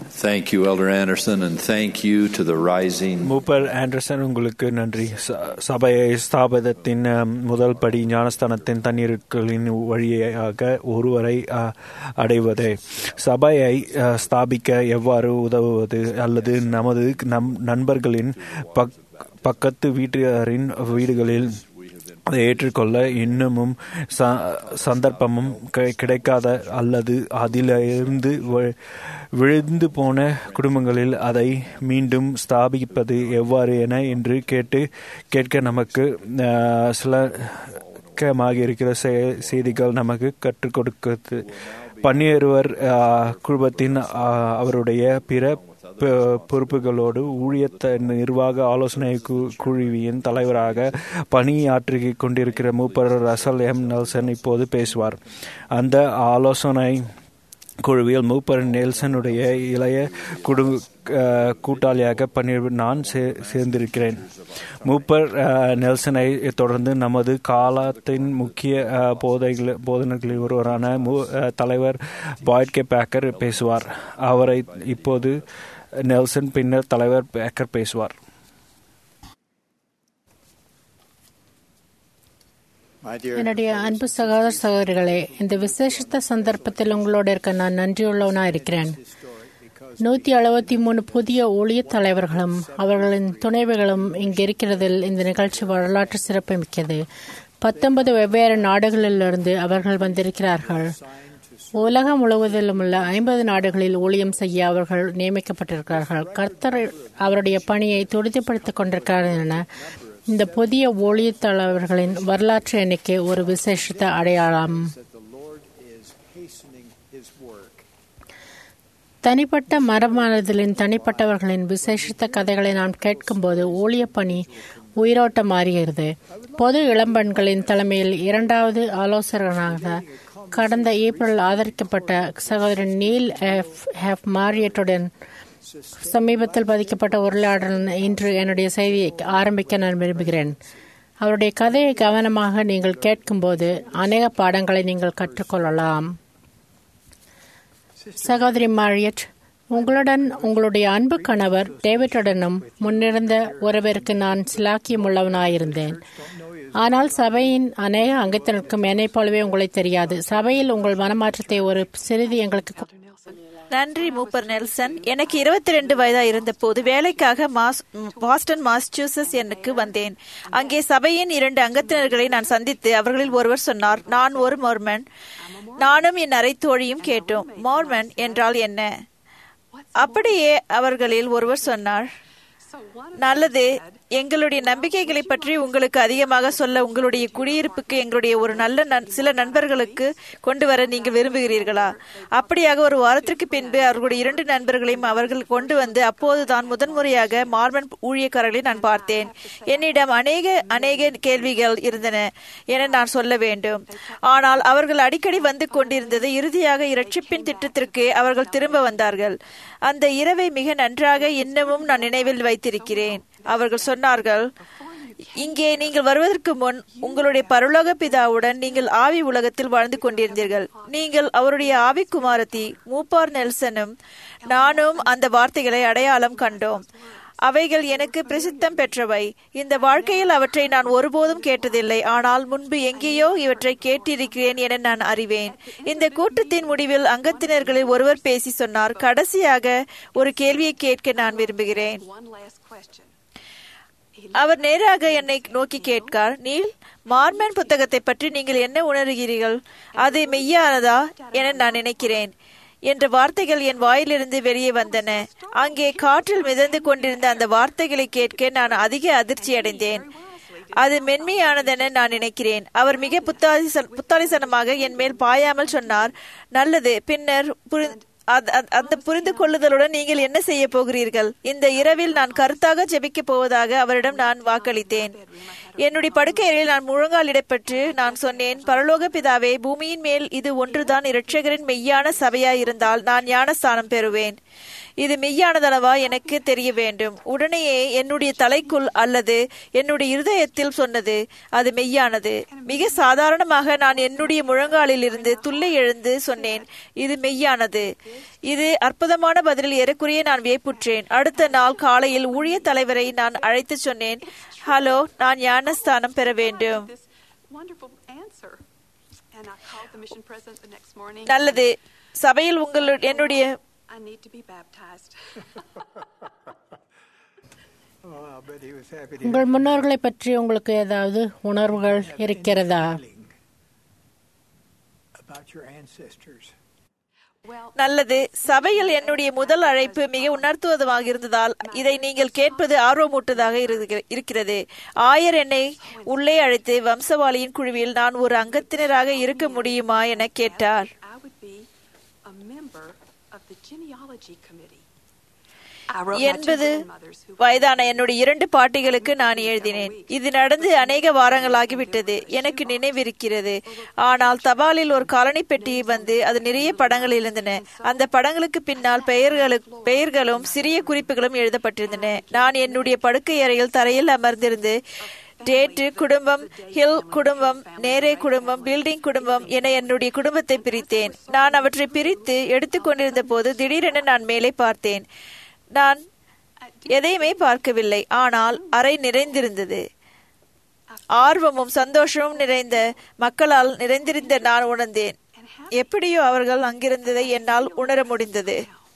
Thank you, Elder Anderson, and thank you to the rising மூப்பர் ஆண்டர்சன் உங்களுக்கு நன்றி ச- சபையை ஸ்தாபனத்தின் அஹ், முதல் படி ஞானஸ்தானத்தின் தண்ணீர்களின் வழியாக ஒருவரை அஹ், அடைவதே சபையை அஹ், ஸ்தாபிக்க எவ்வாறு உதவுவது அல்லது நமது நம் நண்பர்களின் பக் பக்கத்து வீட்டாரின் வீடுகளில் அதை ஏற்றுக்கொள்ள இன்னமும் ச- சந்தர்ப்பமும் கி- கிடைக்காத அல்லது அதிலிருந்து வ- விழுந்து போன குடும்பங்களில் அதை மீண்டும் ஸ்தாபிப்பது எவ்வாறு என என்று கேட்டு கேட்க நமக்கு அஹ், சில முக்கியமாக இருக்கிற செ- செய்திகள் நமக்கு கற்றுக் கொடுக்கிறது பன்னியொருவர் அஹ், குழுமத்தின் அஹ், அவருடைய பிற பொ- பொறுப்புகளோடு ஊழியத்த நிர்வாக ஆலோசனை கு- குழுவின் தலைவராக பணியாற்றிக் கொண்டிருக்கிற மூப்பர் ரசல் எம் நெல்சன் இப்போது பேசுவார் அந்த ஆலோசனை குழுவில் மூப்பர் நெல்சனுடைய இளைய குடு அஹ், கூட்டாளியாக பணி நான் சே- சேர்ந்திருக்கிறேன் மூப்பர் அஹ், நெல்சனை தொடர்ந்து நமது காலத்தின் முக்கிய அஹ், போதைகள் போதனைகளில் ஒருவரான மூ- அஹ், தலைவர் பாய்ட் கே பேக்கர் பேசுவார் அவரை இப்போது நெல்சன் பின்னர் தலைவர் பேக்கர் பேசுவார் என்னுடைய அன்பு சகோதர சகோதரிகளே இந்த விசேஷத்த சந்தர்ப்பத்தில் உங்களோட இருக்க நான் நன்றியுள்ளவனா இருக்கிறேன் நூத்தி எழுபத்தி மூணு புதிய ஊழிய தலைவர்களும் அவர்களின் துணைவிகளும் இங்கு இருக்கிறதில் இந்த நிகழ்ச்சி வரலாற்று சிறப்புமிக்கது பத்தொன்பது வெவ்வேறு நாடுகளிலிருந்து அவர்கள் வந்திருக்கிறார்கள் உலகம் முழுவதிலும் உள்ள ஐம்பது நாடுகளில் ஊழியம் செய்ய அவர்கள் நியமிக்கப்பட்டிருக்கிறார்கள் கர்த்தர் அவருடைய பணியை துரிதப்படுத்திக் கொண்டிருக்கிறார் என இந்த புதிய ஊழிய தலைவர்களின் வரலாற்று எண்ணிக்கை ஒரு விசேஷித்த அடையாளம் தனிப்பட்ட மரமானதிலின் தனிப்பட்டவர்களின் விசேஷித்த கதைகளை நாம் கேட்கும்போது ஊழிய பணி உயிரோட்ட மாறுகிறது பொது இளம்பெண்களின் தலைமையில் இரண்டாவது ஆலோசகராக கடந்த ஏப்ரல் ஆதரிக்கப்பட்ட சகோதரன் நீல் எஃப் ஹெஃப் மாரியட்டுடன் சமீபத்தில் பதிக்கப்பட்ட உரையாடல் இன்று என்னுடைய செய்தியை ஆரம்பிக்க நான் விரும்புகிறேன் அவருடைய கதையை கவனமாக நீங்கள் கேட்கும்போது அநேக பாடங்களை நீங்கள் கற்றுக்கொள்ளலாம் சகோதரி மாரியட் உங்களுடன் உங்களுடைய அன்பு கணவர் டேவிட்டுடனும் முன்னிருந்த ஒருவருக்கு நான் சிலாக்கியம் உள்ளவனாயிருந்தேன் ஆனால் சபையின் அநேக அங்கத்தினருக்கும் என்னைப் போலவே உங்களை தெரியாது சபையில் உங்கள் மனமாற்றத்தை ஒரு சிறிது எங்களுக்கு நன்றி மூப்பர் நெல்சன் எனக்கு இருபத்தி ரெண்டு வயதா இருந்த போது வேலைக்காக மாஸ் பாஸ்டன் மாசச்சூசஸ் எனக்கு வந்தேன் அங்கே சபையின் இரண்டு அங்கத்தினர்களை நான் சந்தித்து அவர்களில் ஒருவர் சொன்னார் நான் ஒரு மோர்மன் நானும் என் அரை தோழியும் கேட்டோம் மோர்மன் என்றால் என்ன அப்படியே அவர்களில் ஒருவர் சொன்னார் நல்லது எங்களுடைய நம்பிக்கைகளை பற்றி உங்களுக்கு அதிகமாக சொல்ல உங்களுடைய குடியிருப்புக்கு எங்களுடைய ஒரு நல்ல நண்- சில நண்பர்களுக்கு கொண்டு வர நீங்கள் விரும்புகிறீர்களா அப்படியாக ஒரு வாரத்திற்கு பின்பு அவர்களுடைய இரண்டு நண்பர்களையும் அவர்கள் கொண்டு வந்து அப்போதுதான் முதன்முறையாக மார்மன் ஊழியக்காரர்களை நான் பார்த்தேன் என்னிடம் அநேக அநேக கேள்விகள் இருந்தன என நான் சொல்ல வேண்டும் ஆனால் அவர்கள் அடிக்கடி வந்து கொண்டிருந்தது இறுதியாக இரட்சிப்பின் திட்டத்திற்கு அவர்கள் திரும்ப வந்தார்கள் அந்த இரவை மிக நன்றாக இன்னமும் நான் நினைவில் வைத்திருக்கிறேன் அவர்கள் சொன்னார்கள் இங்கே நீங்கள் வருவதற்கு முன் உங்களுடைய பரலோக பிதாவுடன் நீங்கள் ஆவி உலகத்தில் வாழ்ந்து கொண்டிருந்தீர்கள் நீங்கள் அவருடைய ஆவி குமாரத்தி மூப்பார் நெல்சனும் நானும் அந்த வார்த்தைகளை அடையாளம் கண்டோம் அவைகள் எனக்கு பிரசித்தம் பெற்றவை இந்த வாழ்க்கையில் அவற்றை நான் ஒருபோதும் கேட்டதில்லை ஆனால் முன்பு எங்கேயோ இவற்றை கேட்டிருக்கிறேன் என நான் அறிவேன் இந்த கூட்டத்தின் முடிவில் அங்கத்தினர்களில் ஒருவர் பேசி சொன்னார் கடைசியாக ஒரு கேள்வியை கேட்க நான் விரும்புகிறேன் அவர் நேராக என்னை நோக்கி கேட்கார் நீல் மார்மன் புத்தகத்தை பற்றி நீங்கள் என்ன உணர்கிறீர்கள் அது மெய்யானதா என நான் நினைக்கிறேன் என்ற வார்த்தைகள் என் வாயிலிருந்து வெளியே வந்தன அங்கே காற்றில் மிதந்து கொண்டிருந்த அந்த வார்த்தைகளை கேட்க நான் அதிக அதிர்ச்சி அடைந்தேன் அது மென்மையானதென நான் நினைக்கிறேன் அவர் மிக புத்தாலிச- புத்தாலிசனமாக என் மேல் பாயாமல் சொன்னார் நல்லது பின்னர் புரி- அத்- அத்- அந்த புரிந்து கொள்ளுதலுடன் நீங்கள் என்ன செய்ய போகிறீர்கள் இந்த இரவில் நான் கருத்தாக ஜெபிக்க போவதாக அவரிடம் நான் வாக்களித்தேன் என்னுடைய படுக்கையறையில் நான் முழங்காலிடப்பட்டு நான் சொன்னேன் பரலோக பிதாவே பூமியின் மேல் இது ஒன்றுதான் இரட்சகரின் மெய்யான சபையாய் இருந்தால் நான் ஞானஸ்தானம் பெறுவேன் இது மெய்யானதனவா எனக்கு தெரிய வேண்டும் உடனேயே என்னுடைய தலைக்குள் அல்லது என்னுடைய இருதயத்தில் சொன்னது அது மெய்யானது மிக சாதாரணமாக நான் என்னுடைய முழங்காலில் இருந்து துள்ளை எழுந்து சொன்னேன் இது மெய்யானது இது அற்புதமான பதிலில் ஏறக்குறைய நான் வியப்புற்றேன் அடுத்த நாள் காலையில் ஊழிய தலைவரை நான் அழைத்து சொன்னேன் ஹலோ நான் ஞானஸ்தானம் பெற வேண்டும் This wonderful answer. And I called the mission president the next morning. நல்லது சபையில் உங்கள் என்னுடைய I need to be baptized. உங்கள் முன்னோர்களை பற்றி உங்களுக்கு ஏதாவது உணர்வுகள் இருக்கிறதா about your ancestors. நல்லது சபையில் என்னுடைய முதல் அழைப்பு மிக உணர்த்துவதாக இருந்ததால் இதை நீங்கள் கேட்பது ஆர்வமூட்டதாக இருக்கு- இருக்கிறது ஆயர் என்னை உள்ளே அழைத்து வம்சவாளியின் குழுவில் நான் ஒரு அங்கத்தினராக இருக்க முடியுமா என கேட்டார் I would be a member of the genealogy committee. I wrote my two எண்பது grandmothers who வயதான என்னுடைய இரண்டு பாட்டிகளுக்கு நான் எழுதினேன் இது நடந்து அநேக வாரங்களாகிவிட்டது எனக்கு நினைவிருக்கிறது ஆனால் தபாலில் ஒரு காலனி பெட்டி வந்து அது நிறைய படங்கள் இருந்தன அந்த படங்களுக்கு பின்னால் பெயர்களும் பெயர்களும் சிறிய குறிப்புகளும் எழுதப்பட்டிருந்தன நான் என்னுடைய படுக்கை அறையில் தரையில் அமர்ந்திருந்து டேட்டு குடும்பம் ஹில் குடும்பம் நேரே குடும்பம் பில்டிங் குடும்பம் என என்னுடைய குடும்பத்தை பிரித்தேன் நான் அவற்றை பிரித்து எடுத்துக்கொண்டிருந்த போது திடீரென நான் மேலே பார்த்தேன் நான் எதையுமே பார்க்கவில்லை ஆனால் அறை நிறைந்திருந்தது ஆர்வமும் சந்தோஷமும் நிறைந்த மக்களால் நிறைந்திருந்த நான் உணர்ந்தேன் எப்படியோ அவர்கள் அங்கிருந்ததை என்னால் உணர முடிந்தது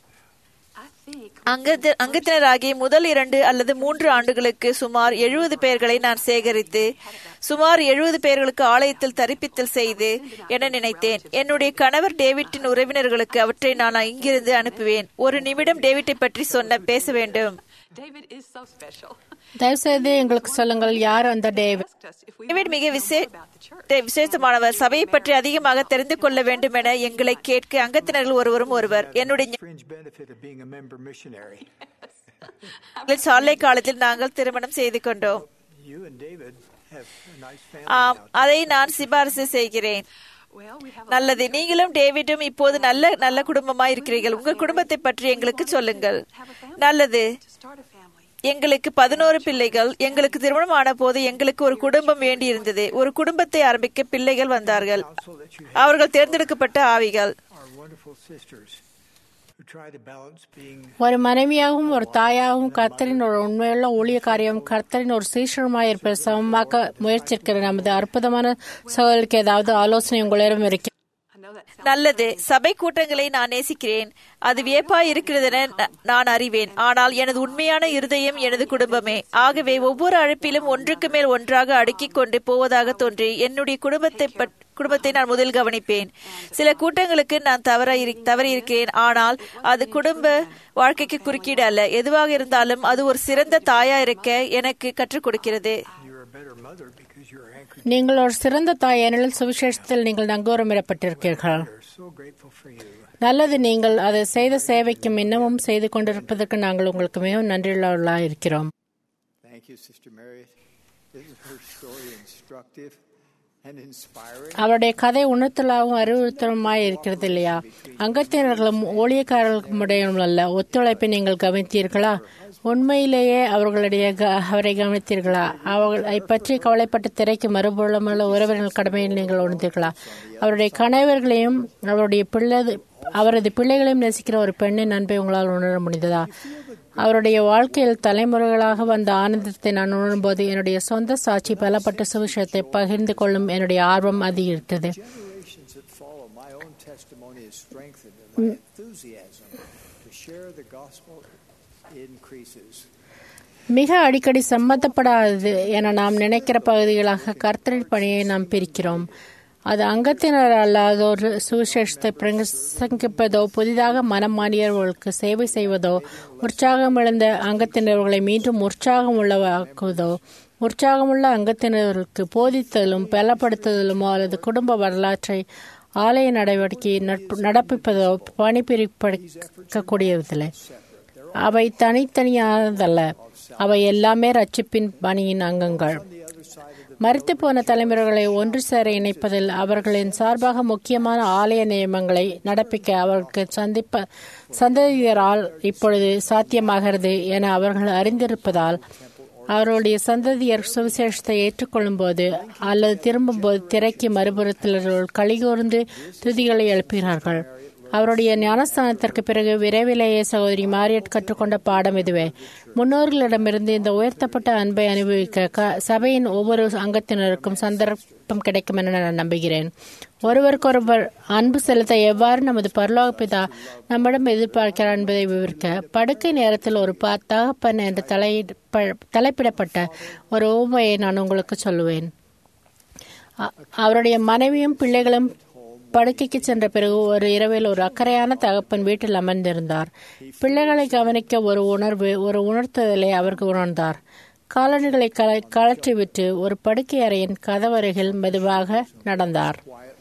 அங்கத்தி- அங்கத்தினராகி முதல் இரண்டு அல்லது மூன்று ஆண்டுகளுக்கு சுமார் எழுபது பேர்களை நான் சேகரித்து சுமார் எழுபது பேர்களுக்கு ஆலயத்தில் தரிப்பித்தல் செய்து என நினைத்தேன் என்னுடைய கணவர் டேவிட்டின் உறவினர்களுக்கு அவற்றை நான் இங்கிருந்து அனுப்புவேன் ஒரு நிமிடம் டேவிட்டை பற்றி சொன்ன பேச வேண்டும் David is so special. தயவுசெய்து எங்களுக்கு சொல்லுங்கள் யார் அந்த டேவிட் டேவிட் மிக விசே- டே- விசேஷமானவர் சபையை பற்றி அதிகமாக தெரிந்து கொள்ள வேண்டும் என எங்களை கேட்க அங்கத்தினர்கள் ஒருவரும் ஒருவர் என்னுடைய Fringe benefit of being a member missionary. சாலை காலத்தில் நாங்கள் திருமணம் செய்து கொண்டோம் You and David have a nice family ஆம் now. அதை நான் சிபாரிசு செய்கிறேன் நல்லது நீங்களும் டேவிடும் இப்போது நல்ல நல்ல குடும்பமாய் இருக்கிறீர்கள் உங்கள் குடும்பத்தை பற்றி எங்களுக்கு சொல்லுங்கள் நல்லது எங்களுக்கு பதினோரு பிள்ளைகள் எங்களுக்கு திருமணம் ஆன போது எங்களுக்கு ஒரு குடும்பம் வேண்டியிருந்தது ஒரு குடும்பத்தை ஆரம்பிக்க பிள்ளைகள் வந்தார்கள் அவர்கள் தேர்ந்தெடுக்கப்பட்ட ஆவிகள் Our wonderful sisters who try to balance being ஒரு மனைவியாகவும் ஒரு தாயாகவும் கர்த்தரின் ஒரு உண்மையுள்ள ஊழியக்காரியும் கர்த்தரின் ஒரு சீஷருமாய் இருப்பதை சமமாக்க முயற்சிக்கிற நமது அற்புதமான சகோதரிக்கு ஏதாவது ஆலோசனை உங்களிடம் இருக்கிறது நல்லது சபை கூட்டங்களை நான் நேசிக்கிறேன் அது வியப்பாய் இருக்கிறதென ந- நான் அறிவேன் ஆனால் எனது உண்மையான இருதயம் எனது குடும்பமே ஆகவே ஒவ்வொரு அழைப்பிலும் ஒன்றுக்கு மேல் ஒன்றாக அடுக்கிக் கொண்டு போவதாக தோன்றி என்னுடைய குடும்பத்தை பற்- குடும்பத்தை நான் முதல் கவனிப்பேன் சில கூட்டங்களுக்கு நான் தவற இரு- தவறி இருக்கிறேன் ஆனால் அது குடும்ப வாழ்க்கைக்கு குறுக்கீடு அல்ல எதுவாக இருந்தாலும் அது ஒரு சிறந்த தாயா இருக்க எனக்கு கற்றுக் கொடுக்கிறது you're a better mother because you're anchored. நீங்கள் ஒரு சிறந்த தாய் ஏனெனில் சுவிசேஷத்தில் நீங்கள் நங்கூரமிடப்பட்டிருக்கிறீர்கள் We're so grateful for you. நல்லது நீங்கள் அதை செய்த சேவைக்கும் இன்னமும் செய்து கொண்டிருப்பதற்கு நாங்கள் உங்களுக்கு மிகவும் நன்றியுள்ளவர்களாக இருக்கிறோம் Thank you, Sister Mary. Isn't her story instructive and inspiring? அவருடைய கதை உணர்த்தலாகவும் அறிவுறுத்தலுமாய் இருக்கிறது இல்லையா அங்கத்தினர்களும் ஊழியக்காரர்களும் அல்ல ஒத்துழைப்பை நீங்கள் கவனித்தீர்களா உண்மையிலேயே அவர்களுடைய க- அவரை கவனித்தீர்களா அவர்களை பற்றி கவலைப்பட்டு திரைக்கு மறுபுறமுள்ள உறவினர்கள் கடமையில் நீங்கள் உணர்ந்தீர்களா அவருடைய கணவர்களையும் அவருடைய பிள்ளை அவரது பிள்ளைகளையும் நேசிக்கிற ஒரு பெண்ணின் அன்பை உங்களால் உணர முடிந்ததா அவருடைய வாழ்க்கையில் தலைமுறைகளாக வந்த ஆனந்தத்தை நான் உணரும்போது என்னுடைய சொந்த சாட்சி பலப்பட்ட சுவிசேஷத்தை பகிர்ந்து கொள்ளும் என்னுடைய ஆர்வம் அதிகரித்தது Generations that follow, my own testimony is strengthened and my enthusiasm to share the gospel increases. மிக அடிக்கடி சம்பந்தப்படாதது என நாம் நினைக்கிற பகுதிகளாக கர்த்தரின் பணியை நாம் பிரிக்கிறோம் அது அங்கத்தினர் அல்லாதோர் சுவிசேஷத்தை பிரசங்கிப்பதோ புதிதாக மனம் மாறியவர்களுக்கு சேவை செய்வதோ உற்சாகம் இழந்த அங்கத்தினர்களை மீண்டும் உற்சாகம் உள்ளவாக்குவதோ உற்சாகமுள்ள அங்கத்தினர்களுக்கு போதித்தலும் பலப்படுத்துதலுமோ அல்லது குடும்ப வரலாற்றை ஆலய நடவடிக்கையை நட்பு- நடப்பிப்பதோ பணிபிரிக்கக்கூடியதில்லை அவை தனித்தனியானதல்ல அவை எல்லாமே ரட்சிப்பின் பணியின் அங்கங்கள் மறித்து போன தலைமுறைகளை ஒன்று சேர இணைப்பதில் அவர்களின் சார்பாக முக்கியமான ஆலய நியமங்களை நடப்பிக்க அவர்களுக்கு சந்திப்ப சந்ததியரால் இப்பொழுது சாத்தியமாகிறது என அவர்கள் அறிந்திருப்பதால் அவருடைய சந்ததியர் சுவிசேஷத்தை ஏற்றுக்கொள்ளும் போது அல்லது திரும்பும்போது திரைக்கு மறுபுறத்தில் கலிகூர்ந்து துதிகளை எழுப்புகிறார்கள் அவருடைய ஞானஸ்தானத்திற்கு பிறகு விரைவிலேயே சகோதரி மாரியட் கற்றுக்கொண்ட பாடம் இதுவே முன்னோர்களிடமிருந்து இந்த உயர்த்தப்பட்ட அன்பை அனுபவிக்க க- சபையின் ஒவ்வொரு அங்கத்தினருக்கும் சந்தர்ப்பம் கிடைக்கும் என நான் நம்புகிறேன் ஒருவருக்கொருவர் அன்பு செலுத்த எவ்வாறு நமது பரலோக பிதா நம்மிடம் எதிர்பார்க்கிறார் என்பதை விவரிக்க படுக்கை நேரத்தில் ஒரு பா தகப்பன் என்று தலையிட- தலைப்பிடப்பட்ட ஒரு ஊமையை நான் உங்களுக்கு சொல்லுவேன் அ- அவருடைய மனைவியும் பிள்ளைகளும் படுக்கைக்கு சென்ற பிறகு ஒரு இரவில் ஒரு அக்கறையான தகப்பன் வீட்டில் அமர்ந்திருந்தார் பிள்ளைகளை கவனிக்க ஒரு உணர்வு ஒரு உணர்த்துதலை அவருக்கு உணர்ந்தார் காலணிகளை கல கழற்றிவிட்டு ஒரு படுக்கை அறையின் கதவருகில் மெதுவாக நடந்தார்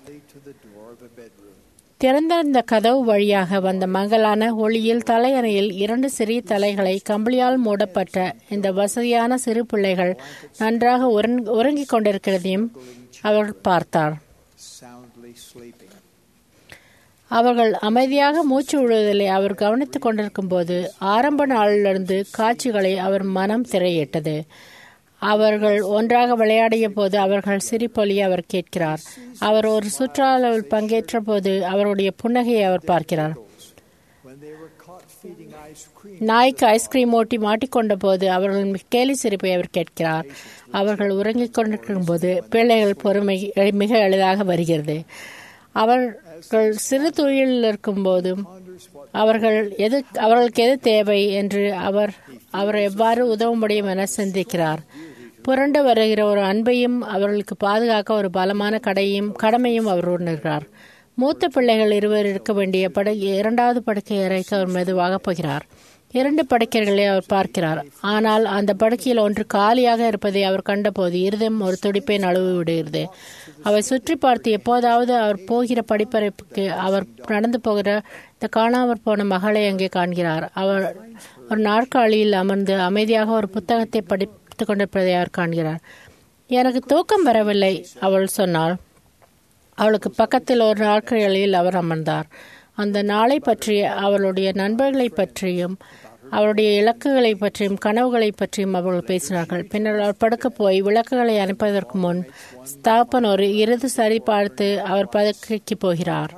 திறந்திருந்த கதவு வழியாக வந்த மங்கலான ஒளியில் தலையணையில் இரண்டு சிறிய தலைகளை கம்பளியால் மூடப்பட்ட இந்த வசதியான சிறு பிள்ளைகள் நன்றாக உறங்- உறங்கிக் கொண்டிருக்கிறதையும் அவர் பார்த்தார் soundly sleeping. அவர்கள் அமைதியாக மூச்சு விடுவதில்லை அவர் கவனித்துக் கொண்டிருக்கும் போது ஆரம்ப நாளிலிருந்து காட்சிகளை அவர் மனம் திரையிட்டது அவர்கள் ஒன்றாக விளையாடிய போது அவர்கள் சிரிப்பொலி அவர் கேட்கிறார் அவர் ஒரு சுற்றுலாவில் பங்கேற்ற போது அவருடைய புன்னகையை அவர் பார்க்கிறார் When they were caught feeding ice cream, நாய்க்கு ஐஸ்கிரீம் ஓட்டி மாட்டிக்கொண்ட போது அவர்கள் கேலி சிரிப்பை அவர் கேட்கிறார் அவர்கள் உறங்கிக் கொண்டிருக்கும் போது பிள்ளைகள் பொறுமை எ- மிக எளிதாக வருகிறது அவர்கள் சிறு தொழிலில் இருக்கும் போதும் அவர்கள் எது அவர்களுக்கு எது தேவை என்று அவர் அவர் எவ்வாறு உதவ முடியும் என சிந்திக்கிறார் புரண்டு வருகிற ஒரு அன்பையும் அவர்களுக்கு பாதுகாக்க ஒரு பலமான கடையும் கடமையும் அவர் உணர்கிறார் மூத்த பிள்ளைகள் இருவர் இருக்க வேண்டிய படை இரண்டாவது படுக்கை அறைக்கு அவர் மெதுவாக போகிறார் இரண்டு படுக்கைகளை அவர் பார்க்கிறார் ஆனால் அந்த படுக்கையில் ஒன்று காலியாக இருப்பதை அவர் கண்டபோது இருதயம் ஒரு துடிப்பை நழுவி விடுகிறது அவை சுற்றி பார்த்து எப்போதாவது அவர் போகிற படிப்பறைக்கு அவர் நடந்து போகிற இந்த காணாமற் போன மகளை அங்கே காண்கிறார் அவர் ஒரு நாற்காலியில் அமர்ந்து அமைதியாக ஒரு புத்தகத்தை படித்துக் கொண்டிருப்பதை அவர் காண்கிறார் எனக்கு தூக்கம் வரவில்லை அவள் சொன்னாள் அவளுக்கு பக்கத்தில் ஒரு நாற்காலியில் அவர் அமர்ந்தார் அந்த நாளை பற்றி அவளுடைய நண்பர்களை பற்றியும் அவருடைய இலக்குகளை பற்றியும் கனவுகளை பற்றியும் அவர்கள் பேசினார்கள் பின்னர் அவர் படுக்க போய் விளக்குகளை அனுப்பதற்கு முன் ஸ்தாபன் ஒரு இறுதி சரி பார்த்து அவர் படுக்கைக்கு போகிறார்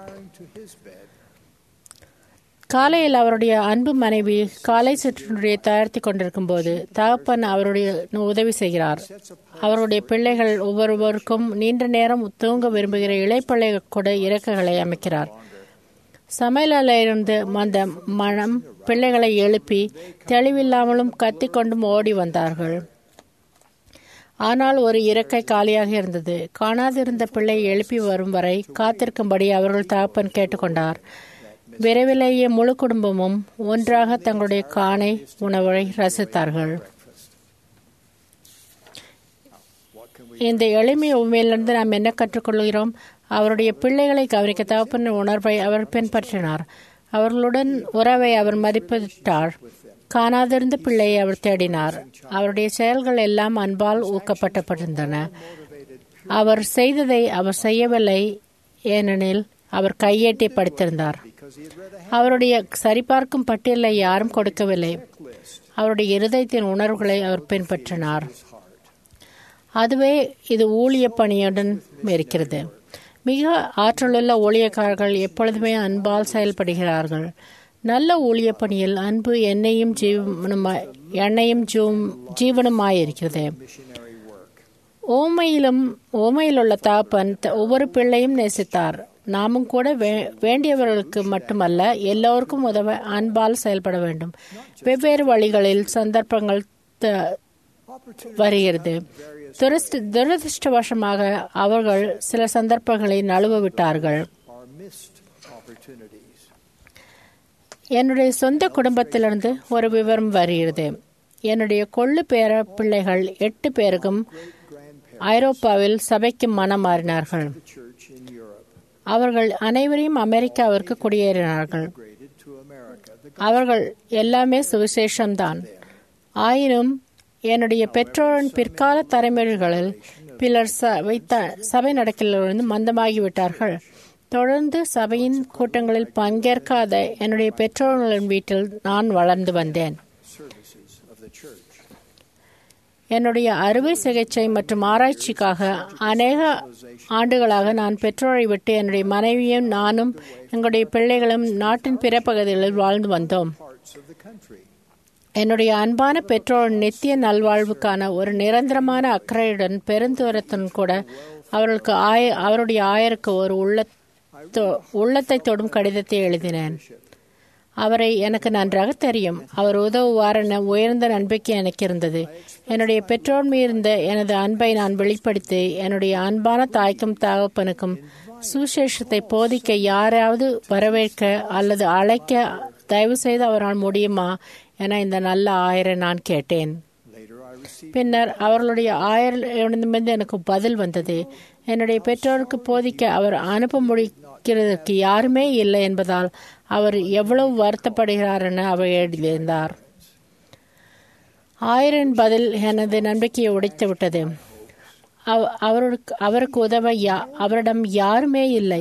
காலையில் அவருடைய அன்பு மனைவி காலை சிற்றுண்டியை தயாரித்து கொண்டிருக்கும் போது தகப்பன் அவருடைய உதவி செய்கிறார் அவருடைய பிள்ளைகள் ஒவ்வொருவருக்கும் நீண்ட நேரம் தூங்க விரும்புகிற இளைப்பிள்ளைகள் கூட இறக்கைகளை அமைக்கிறார் சமையலிருந்து வந்த மனம் பிள்ளைகளை எழுப்பி தெளிவில்லாமலும் கத்திக்கொண்டும் ஓடி வந்தார்கள் ஆனால் ஒரு இறக்கை காலியாக இருந்தது காணாதிருந்த பிள்ளை எழுப்பி வரும் வரை காத்திருக்கும்படி அவர்கள் தகப்பன் கேட்டுக்கொண்டார் விரைவிலேயே முழு குடும்பமும் ஒன்றாக தங்களுடைய காணை உணவை ரசித்தார்கள் இந்த எளிமைய உண்மையிலிருந்து நாம் என்ன கற்றுக்கொள்கிறோம் அவருடைய பிள்ளைகளை கவனிக்க தகப்பன் உணர்வை அவர் பின்பற்றினார் அவர்களுடன் உறவை அவர் மதிப்பிட்டார் காணாதிருந்த பிள்ளையை அவர் தேடினார் அவருடைய செயல்கள் எல்லாம் அன்பால் ஊக்கப்பட்டப்பட்டிருந்தன அவர் செய்ததை அவர் செய்யவில்லை ஏனெனில் அவர் கையேட்டி படித்திருந்தார் அவருடைய சரிபார்க்கும் பட்டியலை யாரும் கொடுக்கவில்லை அவருடைய இருதயத்தின் உணர்வுகளை அவர் பின்பற்றினார் அதுவே இது ஊழிய பணியுடன் இருக்கிறது மிக ஆற்றலுள்ள ஊழியக்காரர்கள் எப்பொழுதுமே அன்பால் செயல்படுகிறார்கள் நல்ல ஊழிய பணியில் அன்பு எண்ணெயும் ஜீவனுமாய் எண்ணெயும் ஜீவனுமாயிருக்கிறது ஓமையிலும் ஓமையில் உள்ள தாப்பன் ஒவ்வொரு பிள்ளையும் நேசித்தார் நாமும் கூட வேண்டியவர்களுக்கு மட்டுமல்ல எல்லோருக்கும் உதவ அன்பால் செயல்பட வேண்டும் வெவ்வேறு வழிகளில் சந்தர்ப்பங்கள் வருகிறது துரதிருஷ்டவசமாக அவர்கள் சில சந்தர்ப்பங்களை நழுவ விட்டார்கள் என்னுடைய சொந்த குடும்பத்திலிருந்து ஒரு விவரம் வருகிறது என்னுடைய கொள்ளு பேர பிள்ளைகள் எட்டு பேருக்கும் ஐரோப்பாவில் சபைக்கு மனம் மாறினார்கள் அவர்கள் அனைவரையும் அமெரிக்காவிற்கு குடியேறினார்கள் அவர்கள் எல்லாமே சுவிசேஷம்தான் ஆயினும் என்னுடைய பெற்றோரின் பிற்கால தலைமுறைகளில் பிலர் சபை த- சபை நடக்கலிருந்து மந்தமாகிவிட்டார்கள் தொடர்ந்து சபையின் கூட்டங்களில் பங்கேற்காத என்னுடைய பெற்றோர்களின் வீட்டில் நான் வளர்ந்து வந்தேன் services of the church. என்னுடைய அறுவை சிகிச்சை மற்றும் ஆராய்ச்சிக்காக அநேக ஆண்டுகளாக நான் பெற்றோரை விட்டு என்னுடைய மனைவியும் நானும் எங்களுடைய பிள்ளைகளும் நாட்டின் பிற பகுதிகளில் வாழ்ந்து வந்தோம் Parts of the country. என்னுடைய அன்பான பெற்றோர் நித்திய நல்வாழ்வுக்கான ஒரு நிரந்தரமான அக்கறையுடன் பெருந்தூரத்துடன் கூட அவர்களுக்கு ஆய அவருடைய ஆயருக்கு ஒரு உள்ள உள்ளத்தை தொடும் கடிதத்தை எழுதினேன் அவரை எனக்கு நன்றாக தெரியும் அவர் உதவுவார் என உயர்ந்த நம்பிக்கை எனக்கு இருந்தது என்னுடைய பெற்றோர் மீறிந்த எனது அன்பை நான் வெளிப்படுத்தி என்னுடைய அன்பான தாய்க்கும் தகப்பனுக்கும் சுசேஷத்தை போதிக்க யாராவது வரவேற்க அல்லது அழைக்க தயவு செய்து அவரால் முடியுமா என இந்த நல்ல ஆயரை நான் கேட்டேன் Later, I received பின்னர் அவர்களுடைய ஆயரிடமிருந்து எனக்கு பதில் வந்தது என்னுடைய பெற்றோருக்கு போதிக்க அவர் அனுப்ப முடிக்கிறதற்கு யாருமே இல்லை என்பதால் அவர் எவ்வளவு வருத்தப்படுகிறார் என அவர் எழுதியிருந்தார் ஆயரின் பதில் எனது நம்பிக்கையை உடைத்து விட்டது அவ- அவருக்கு அவருக்கு உதவ யா- அவரிடம் யாருமே இல்லை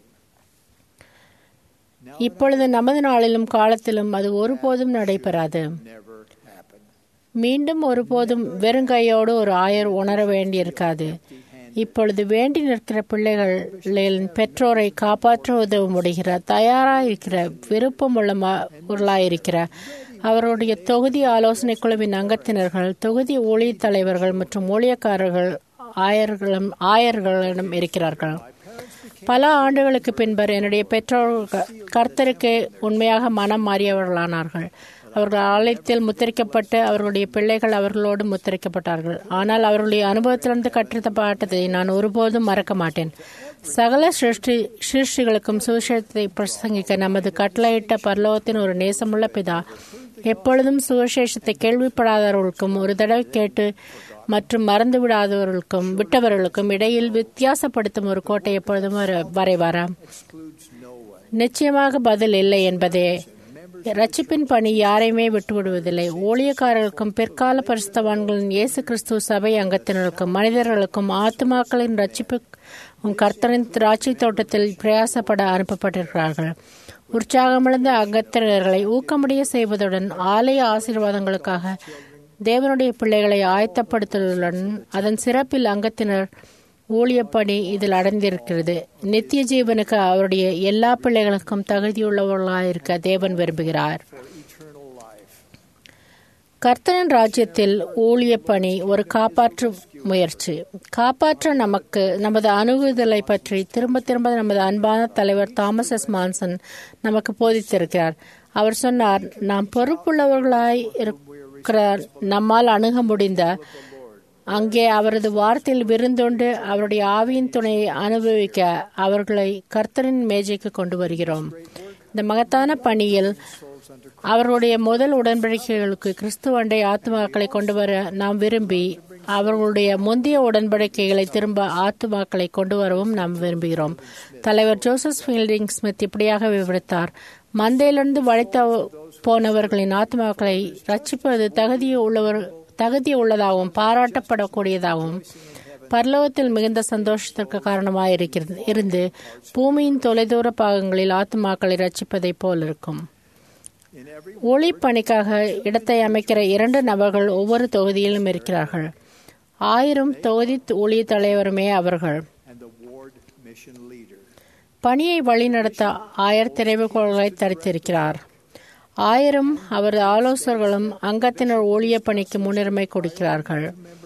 இப்பொழுது நமது நாளிலும் காலத்திலும் அது ஒருபோதும் நடைபெறாது never happened. மீண்டும் ஒருபோதும் வெறுங்கையோடு ஒரு ஆயர் உணர வேண்டியிருக்காது இப்பொழுது வேண்டி நிற்கிற பிள்ளைகளின் பெற்றோரை காப்பாற்ற உதவ முடிகிற தயாராயிருக்கிற விருப்பமுள்ள பொருளாயிருக்கிற அவருடைய தொகுதி ஆலோசனை குழுவின் அங்கத்தினர்கள் தொகுதி ஊழியர் தலைவர்கள் மற்றும் ஊழியக்காரர்கள் ஆயர்களும் ஆயர்களிடம் இருக்கிறார்கள் பல ஆண்டுகளுக்கு பின்பர் என்னுடைய பெற்றோர்கள் கர்த்தருக்கு உண்மையாக மனம் மாறியவர்களானார்கள் அவர்கள் ஆலயத்தில் முத்திரிக்கப்பட்டு அவர்களுடைய பிள்ளைகள் அவர்களோடு முத்திரிக்கப்பட்டார்கள் ஆனால் அவர்களுடைய அனுபவத்திலிருந்து கற்றுத்தப்பட்டதை நான் ஒருபோதும் மறக்க மாட்டேன் சகல சிருஷ்டி சிருஷ்டிகளுக்கும் சுவிசேஷத்தை பிரசங்கிக்க நமது கட்டளையிட்ட பரலோகத்தின் ஒரு நேசமுள்ள பிதா எப்பொழுதும் சுவிசேஷத்தை கேள்விப்படாதவர்களுக்கும் ஒரு தடவை கேட்டு மற்றும் மறந்து விடாதவர்களுக்கும் விட்டவர்களுக்கும் இடையில் வித்தியாசப்படுத்தும் ஒரு கோட்டை எப்பொழுதும் வர- வரைவாரா நிச்சயமாக பதில் இல்லை என்பதே ரட்சிப்பின் பணி யாரையுமே விட்டுவிடுவதில்லை ஊழியக்காரர்களுக்கும் பிற்கால பரிசுத்தவான்களின் இயேசு கிறிஸ்துவ சபை அங்கத்தினருக்கும் மனிதர்களுக்கும் ஆத்துமாக்களின் ரட்சிப்பு கர்த்தரின் திராட்சை தோட்டத்தில் பிரயாசப்பட அனுப்பப்பட்டிருக்கிறார்கள் உற்சாகமிழந்த அங்கத்தினர்களை ஊக்கமுடைய செய்வதுடன் ஆலய ஆசீர்வாதங்களுக்காக தேவனுடைய பிள்ளைகளை ஆயத்தப்படுத்துவதுடன் அதன் சிறப்பில் அங்கத்தினர் ஊழியப்பணி இதில் அடர்ந்திருக்கிறது நித்திய ஜீவனுக்கு அவருடைய எல்லா பிள்ளைகளுக்கும் தகுதியுள்ளவர்களாயிருக்க தேவன் விரும்புகிறார் கர்த்தரின் ராஜ்யத்தில் ஊழிய பணி ஒரு காப்பாற்று முயற்சி காப்பாற்ற நமக்கு நமது அணுகுதலை பற்றி திரும்ப திரும்ப நமது அன்பான தலைவர் தாமஸ் எஸ் மான்சன் நமக்கு போதித்திருக்கிறார் அவர் சொன்னார் நாம் பொறுப்புள்ளவர்களாய் இருக்கிற நம்மால் அணுக முடிந்த அங்கே அவரது வார்த்தையில் விருந்தொண்டு அவருடைய ஆவியின் துணையை அனுபவிக்க அவர்களை கர்த்தரின் மேஜைக்கு கொண்டு வருகிறோம் இந்த மகத்தான பணியில் அவர்களுடைய முதல் உடன்படிக்கைகளுக்கு கிறிஸ்துவண்டை ஆத்துமாக்களை கொண்டு வர நாம் விரும்பி அவர்களுடைய முந்தைய உடன்படிக்கைகளை திரும்ப ஆத்துமாக்களை கொண்டு வரவும் நாம் விரும்புகிறோம் தலைவர் ஜோசப் ஃபீல்டிங் ஸ்மித் இப்படியாக விவரித்தார் மந்தையிலிருந்து வளைத்த போனவர்களின் ஆத்மாக்களை ரட்சிப்பது தகுதி உள்ளவர் தகுதி உள்ளதாகவும் பாராட்டப்படக்கூடியதாகவும் பரலோகத்தில் மிகுந்த சந்தோஷத்திற்கு காரணமாக இருக்கிறது இருந்து பூமியின் தொலைதூர பாகங்களில் ஆத்மாக்களை ரட்சிப்பதைப் போல் இருக்கும் ஒளி பணிக்காக இடத்தை அமைக்கிற இரண்டு நபர்கள் ஒவ்வொரு தொகுதியிலும் இருக்கிறார்கள் ஆயிரம் தொகுதி ஊழிய தலைவருமே அவர்கள் and the ward mission leader. பணியை வழிநடத்த ஆயர் திரைவுகோள்களை தரித்திருக்கிறார் ஆயிரம் அவரது ஆலோசகர்களும் அங்கத்தினர் ஊழிய பணிக்கு முன்னுரிமை கொடுக்கிறார்கள்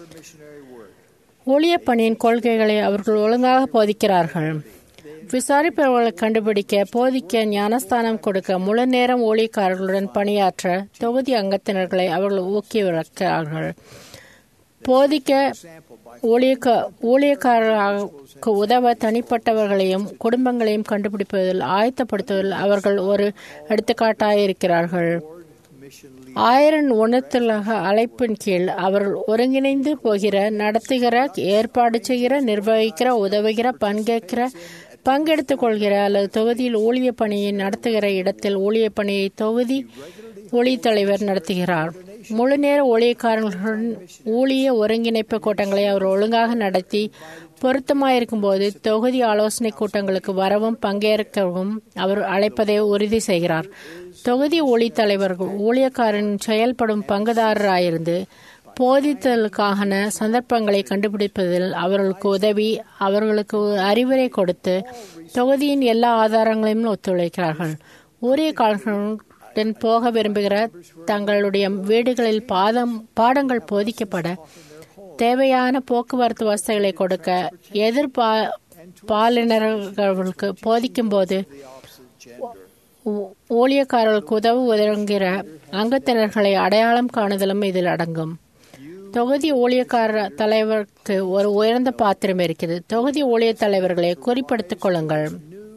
ஊழிய பணியின் கொள்கைகளை அவர்கள் ஒழுங்காக போதிக்கிறார்கள் விசாரிப்பவர்களை கண்டுபிடிக்க போதிக்க ஞானஸ்தானம் கொடுக்க முழு நேரம் ஊழியக்காரர்களுடன் பணியாற்ற தொகுதி அங்கத்தினர்களை அவர்கள் ஊக்குவிக்கிறார்கள் போதிக்க ஊழியக்க ஊழியக்காரர்களுக்கு உதவ தனிப்பட்டவர்களையும் குடும்பங்களையும் கண்டுபிடிப்பதில் ஆயத்தப்படுத்துவதில் அவர்கள் ஒரு எடுத்துக்காட்டாயிருக்கிறார்கள் ஆயிரம் உணர்த்தலாக அழைப்பின் கீழ் அவர்கள் ஒருங்கிணைந்து போகிற நடத்துகிற ஏற்பாடு செய்கிற நிர்வகிக்கிற உதவுகிற பங்கேற்கிற பங்கெடுத்துக் கொள்கிற அல்லது தொகுதியில் ஊழிய பணியை நடத்துகிற இடத்தில் ஊழிய பணியை தொகுதி ஊழிய தலைவர் நடத்துகிறார் முழு நேர ஊழியக்காரர்களுடன் ஊழிய ஒருங்கிணைப்பு கூட்டங்களை அவர் ஒழுங்காக நடத்தி பொருத்தமாயிருக்கும்போது தொகுதி ஆலோசனை கூட்டங்களுக்கு வரவும் பங்கேற்கவும் அவர் அழைப்பதை உறுதி செய்கிறார் தொகுதி ஊழிய தலைவர்கள் ஊழியக்காரன் செயல்படும் பங்குதாரராயிருந்து போதித்தலுக்கான சந்தர்ப்பங்களை கண்டுபிடிப்பதில் அவர்களுக்கு உதவி அவர்களுக்கு அறிவுரை கொடுத்து தொகுதியின் எல்லா ஆதாரங்களையும் ஒத்துழைக்கிறார்கள் ஊழியக்காரர்களுடன் போக விரும்புகிற தங்களுடைய வீடுகளில் பாதம் பாடங்கள் போதிக்கப்பட தேவையான போக்குவரத்து வசதிகளை கொடுக்க எதிர்பா பாலினர்களுக்கு போதிக்கும் போது ஊழியக்காரர்களுக்கு உதவு உதவுகிற அங்கத்தினர்களை அடையாளம் காணுதலும் இதில் அடங்கும் தொகுதி ஊழியக்கார தலைவருக்கு ஒரு உயர்ந்த பாத்திரம் இருக்கிறது தொகுதி ஊழிய தலைவர்களை குறிப்பிடுத்திக் கொள்ளுங்கள்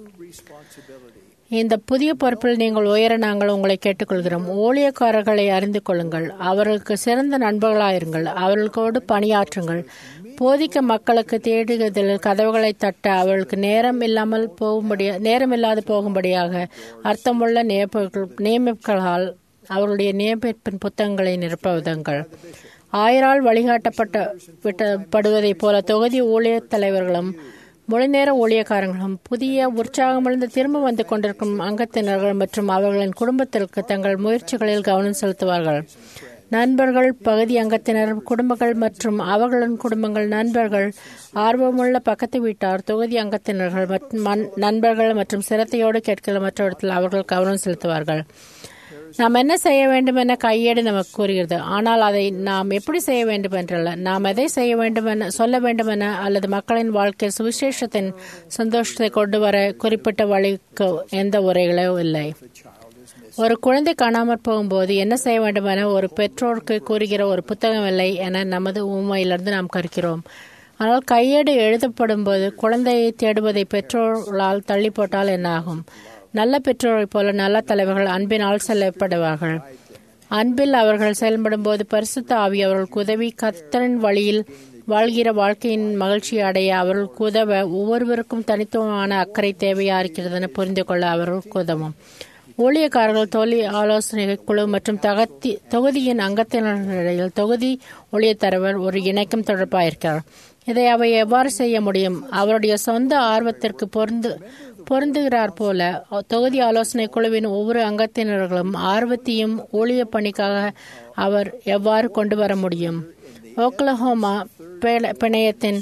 இந்த புதிய பொறுப்பில் நீங்கள் உயர நாங்கள் உங்களை கேட்டுக்கொள்கிறோம் ஊழியக்காரர்களை அறிந்து கொள்ளுங்கள் அவர்களுக்கு சிறந்த நண்பர்களாயிருங்கள் அவர்களோடு பணியாற்றுங்கள் போதிக்க மக்களுக்கு தேடுவதில் கதவுகளை தட்ட அவர்களுக்கு நேரம் இல்லாமல் போகும்படியா நேரம் இல்லாது போகும்படியாக அர்த்தமுள்ள நியமிப்புகளால் அவருடைய நியமிப்பின் புத்தகங்களை நிரப்புவதுங்கள் ஆயிரால் வழிகாட்டப்பட்ட விட்டப்படுவதைப் போல தொகுதி ஊழியர் தலைவர்களும் முழுநேர ஊழியக்காரர்களும் புதிய உற்சாகமிழந்து திரும்ப வந்து கொண்டிருக்கும் அங்கத்தினர்கள் மற்றும் அவர்களின் குடும்பத்திற்கு தங்கள் முயற்சிகளில் கவனம் செலுத்துவார்கள் நண்பர்கள் பகுதி அங்கத்தினர் குடும்பங்கள் மற்றும் அவர்களின் குடும்பங்கள் நண்பர்கள் ஆர்வமுள்ள பக்கத்து வீட்டார் தொகுதி அங்கத்தினர்கள் மற்றும் நண்பர்கள் மற்றும் சிரத்தையோடு கேட்கிற மற்றவற்றில் அவர்கள் கவனம் செலுத்துவார்கள் நாம் என்ன செய்ய வேண்டும் என கையேடு நமக்கு கூறுகிறது ஆனால் அதை நாம் எப்படி செய்ய வேண்டும் என்றல்ல நாம் எதை செய்ய வேண்டும் என சொல்ல வேண்டும் என அல்லது மக்களின் வாழ்க்கை சுவிசேஷத்தின் சந்தோஷத்தை கொண்டு வர குறிப்பிட்ட வழிக்கு எந்த உரைகளோ இல்லை ஒரு குழந்தை காணாமற் போகும்போது என்ன செய்ய வேண்டும் என ஒரு பெற்றோருக்கு கூறுகிற ஒரு புத்தகம் இல்லை என நமது உண்மையிலிருந்து நாம் கற்கிறோம் ஆனால் கையேடு எழுதப்படும் போது குழந்தையை தேடுவதை பெற்றோர்களால் தள்ளி போட்டால் என்ன ஆகும் நல்ல பெற்றோரைப் போல நல்ல தலைவர்கள் அன்பினால் செல்லப்படுவார்கள் அன்பில் அவர்கள் செயல்படும் போது பரிசுத்த ஆவி அவர்களுக்கு உதவி கத்தரின் வழியில் வாழ்கிற வாழ்க்கையின் மகிழ்ச்சி அடைய அவர்களுக்கு உதவ ஒவ்வொருவருக்கும் தனித்துவமான அக்கறை தேவையா இருக்கிறது என புரிந்து கொள்ள அவர்களுக்கு உதவும் ஊழியக்காரர்கள் தொழில் ஆலோசனை குழு மற்றும் தகத்தி தொகுதியின் அங்கத்தினர்களிடையில் தொகுதி ஊழியத்தலைவர் ஒரு இணைக்கும் தொடர்பாயிருக்கிறார் இதை அவை எவ்வாறு செய்ய முடியும் அவருடைய சொந்த ஆர்வத்திற்கு பொருந்து பொருந்துகிறார் போல தொகுதி ஆலோசனை குழுவின் ஒவ்வொரு அங்கத்தினர்களும் ஆர்வத்தையும் ஊழிய பணிக்காக அவர் எவ்வாறு கொண்டு வர முடியும் ஓக்லஹோமா பிணையத்தின்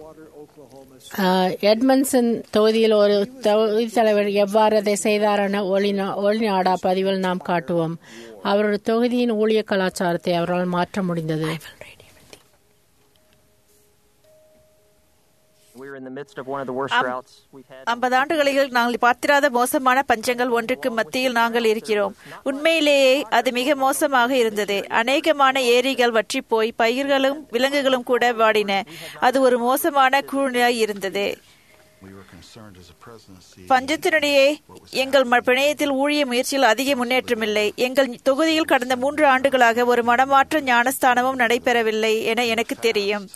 எட்மன்சன் தொகுதியில் ஒரு தொகுதி தலைவர் எவ்வாறு அதை செய்தார் என ஒளிநாடா பதிவில் நாம் காட்டுவோம் அவரது தொகுதியின் ஊழிய கலாச்சாரத்தை அவரால் மாற்ற முடிந்தது ஐம்பது ஆண்டுகளில் நாங்கள் பார்த்திராத மோசமான பஞ்சங்கள் ஒன்றுக்கு மத்தியில் நாங்கள் இருக்கிறோம் உண்மையிலேயே அது மிக மோசமாக இருந்தது அநேகமான ஏரிகள் வற்றி போய் பயிர்களும் விலங்குகளும் கூட வாடின அது ஒரு மோசமான சூழ்நிலை இருந்தது பஞ்சத்தினுடைய எங்கள் பிணையத்தில் ஊழிய முயற்சியில் அதிக முன்னேற்றமில்லை எங்கள் தொகுதியில் கடந்த மூன்று ஆண்டுகளாக ஒரு மனமாற்ற ஞானஸ்தானமும் நடைபெறவில்லை என எனக்கு தெரியும்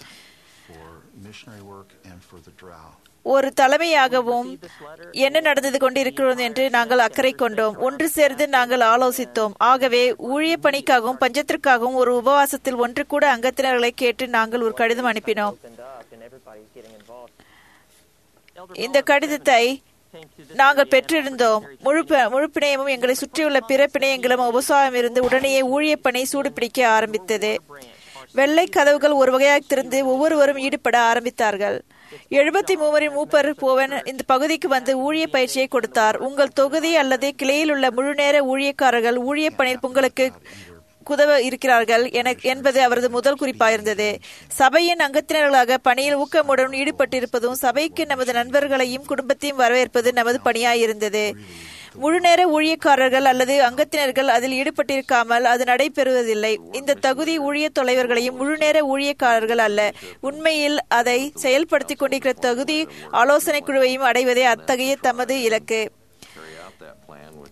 ஒரு தலைமையாகவும் என்ன நடந்தது கொண்டிருக்கிறோம் என்று நாங்கள் அக்கறை கொண்டோம் ஒன்று சேர்ந்து நாங்கள் ஆலோசித்தோம் ஆகவே ஊழிய பணிக்காகவும் பஞ்சத்திற்காகவும் ஒரு உபவாசத்தில் ஒன்று கூட அங்கத்தினர்களை கேட்டு நாங்கள் ஒரு கடிதம் அனுப்பினோம் இந்த கடிதத்தை நாங்கள் பெற்றிருந்தோம் முழு முழு பிணையமும் எங்களை சுற்றியுள்ள பிற பிணையங்களும் உபசாரம் இருந்து உடனேயே ஊழிய பணி சூடுபிடிக்க ஆரம்பித்தது வெள்ளை கதவுகள் ஒரு வகையாக திறந்து ஒவ்வொருவரும் ஈடுபட ஆரம்பித்தார்கள் எழுபத்தி மூவரின் மூப்பர் போவன் இந்த பகுதிக்கு வந்து ஊழிய பயிற்சியை கொடுத்தார் உங்கள் தொகுதி அல்லது கிளையில் உள்ள முழுநேர ஊழியக்காரர்கள் ஊழிய பணியில் உங்களுக்கு குதவ இருக்கிறார்கள் என என்பது அவரது முதல் குறிப்பாயிருந்தது சபையின் அங்கத்தினர்களாக பணியில் ஊக்கமுடன் ஈடுபட்டிருப்பதும் சபைக்கு நமது நண்பர்களையும் குடும்பத்தையும் வரவேற்பது நமது பணியாயிருந்தது முழுநேர ஊழியக்காரர்கள் அல்லது அங்கத்தினர்கள் அதில் ஈடுபட்டிருக்காமல் அது நடைபெறுவதில்லை இந்த தகுதி ஊழிய தலைவர்களையும் முழுநேர ஊழியக்காரர்கள் அல்ல உண்மையில் அதை செயல்படுத்திக் கொண்டிருக்கிற தகுதி ஆலோசனை குழுவையும் அடைவதே அத்தகைய தமது இலக்கு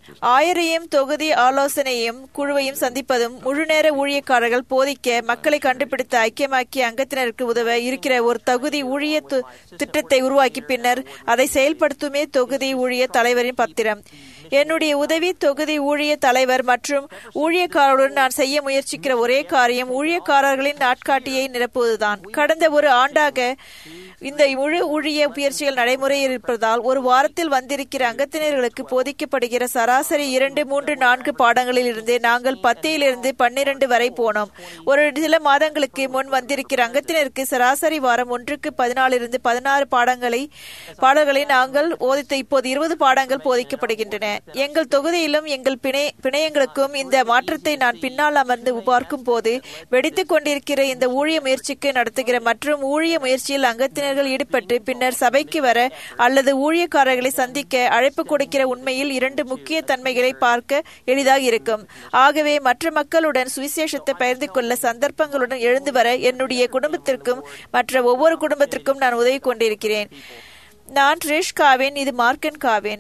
ஆயரையும் தொகுதி ஆலோசனையும் குழுவையும் சந்திப்பதும் முழுநேர ஊழியக்காரர்கள் போதிக்க மக்களை கண்டுபிடித்து ஐக்கியமாக்கி அங்கத்தினருக்கு உதவ இருக்கிற ஒரு தகுதி ஊழிய து- திட்டத்தை உருவாக்கி பின்னர் அதை செயல்படுத்துமே தொகுதி ஊழிய தலைவரின் பத்திரம் என்னுடைய உதவி தொகுதி ஊழிய தலைவர் மற்றும் ஊழியக்காரருடன் நான் செய்ய முயற்சிக்கிற ஒரே காரியம் ஊழியக்காரர்களின் நாட்காட்டியை நிரப்புவதுதான் கடந்த ஒரு ஆண்டாக இந்த முழு ஊழிய முயற்சிகள் நடைமுறையில் இருப்பதால் ஒரு வாரத்தில் வந்திருக்கிற அங்கத்தினர்களுக்கு போதிக்கப்படுகிற சராசரி இரண்டு மூன்று நான்கு பாடங்களில் இருந்து நாங்கள் பத்தியிலிருந்து பன்னிரண்டு வரை போனோம் ஒரு சில மாதங்களுக்கு முன் வந்திருக்கிற அங்கத்தினருக்கு சராசரி வாரம் ஒன்றுக்கு பதினாலிருந்து பதினாறு பாடங்களை பாடல்களை நாங்கள் போதித்த இப்போது இருபது பாடங்கள் போதிக்கப்படுகின்றன எங்கள் தொகுதியிலும் எங்கள் பிணை பிணையங்களுக்கும் இந்த மாற்றத்தை நான் பின்னால் அமர்ந்து பார்க்கும் போது வெடித்துக் கொண்டிருக்கிற இந்த ஊழிய முயற்சிக்கு நடத்துகிற மற்றும் ஊழிய முயற்சியில் அங்கத்தினர்கள் ஈடுபட்டு பின்னர் சபைக்கு வர அல்லது ஊழியக்காரர்களை சந்திக்க அழைப்பு கொடுக்கிற உண்மையில் இரண்டு முக்கிய தன்மைகளை பார்க்க எளிதாக இருக்கும் ஆகவே மற்ற மக்களுடன் சுவிசேஷத்தை பகிர்ந்து கொள்ள சந்தர்ப்பங்களுடன் எழுந்து வர என்னுடைய குடும்பத்திற்கும் மற்ற ஒவ்வொரு குடும்பத்திற்கும் நான் உதவி கொண்டிருக்கிறேன் நான் ட்ரிஷ் காவேன் இது மார்க்கன் காவேன்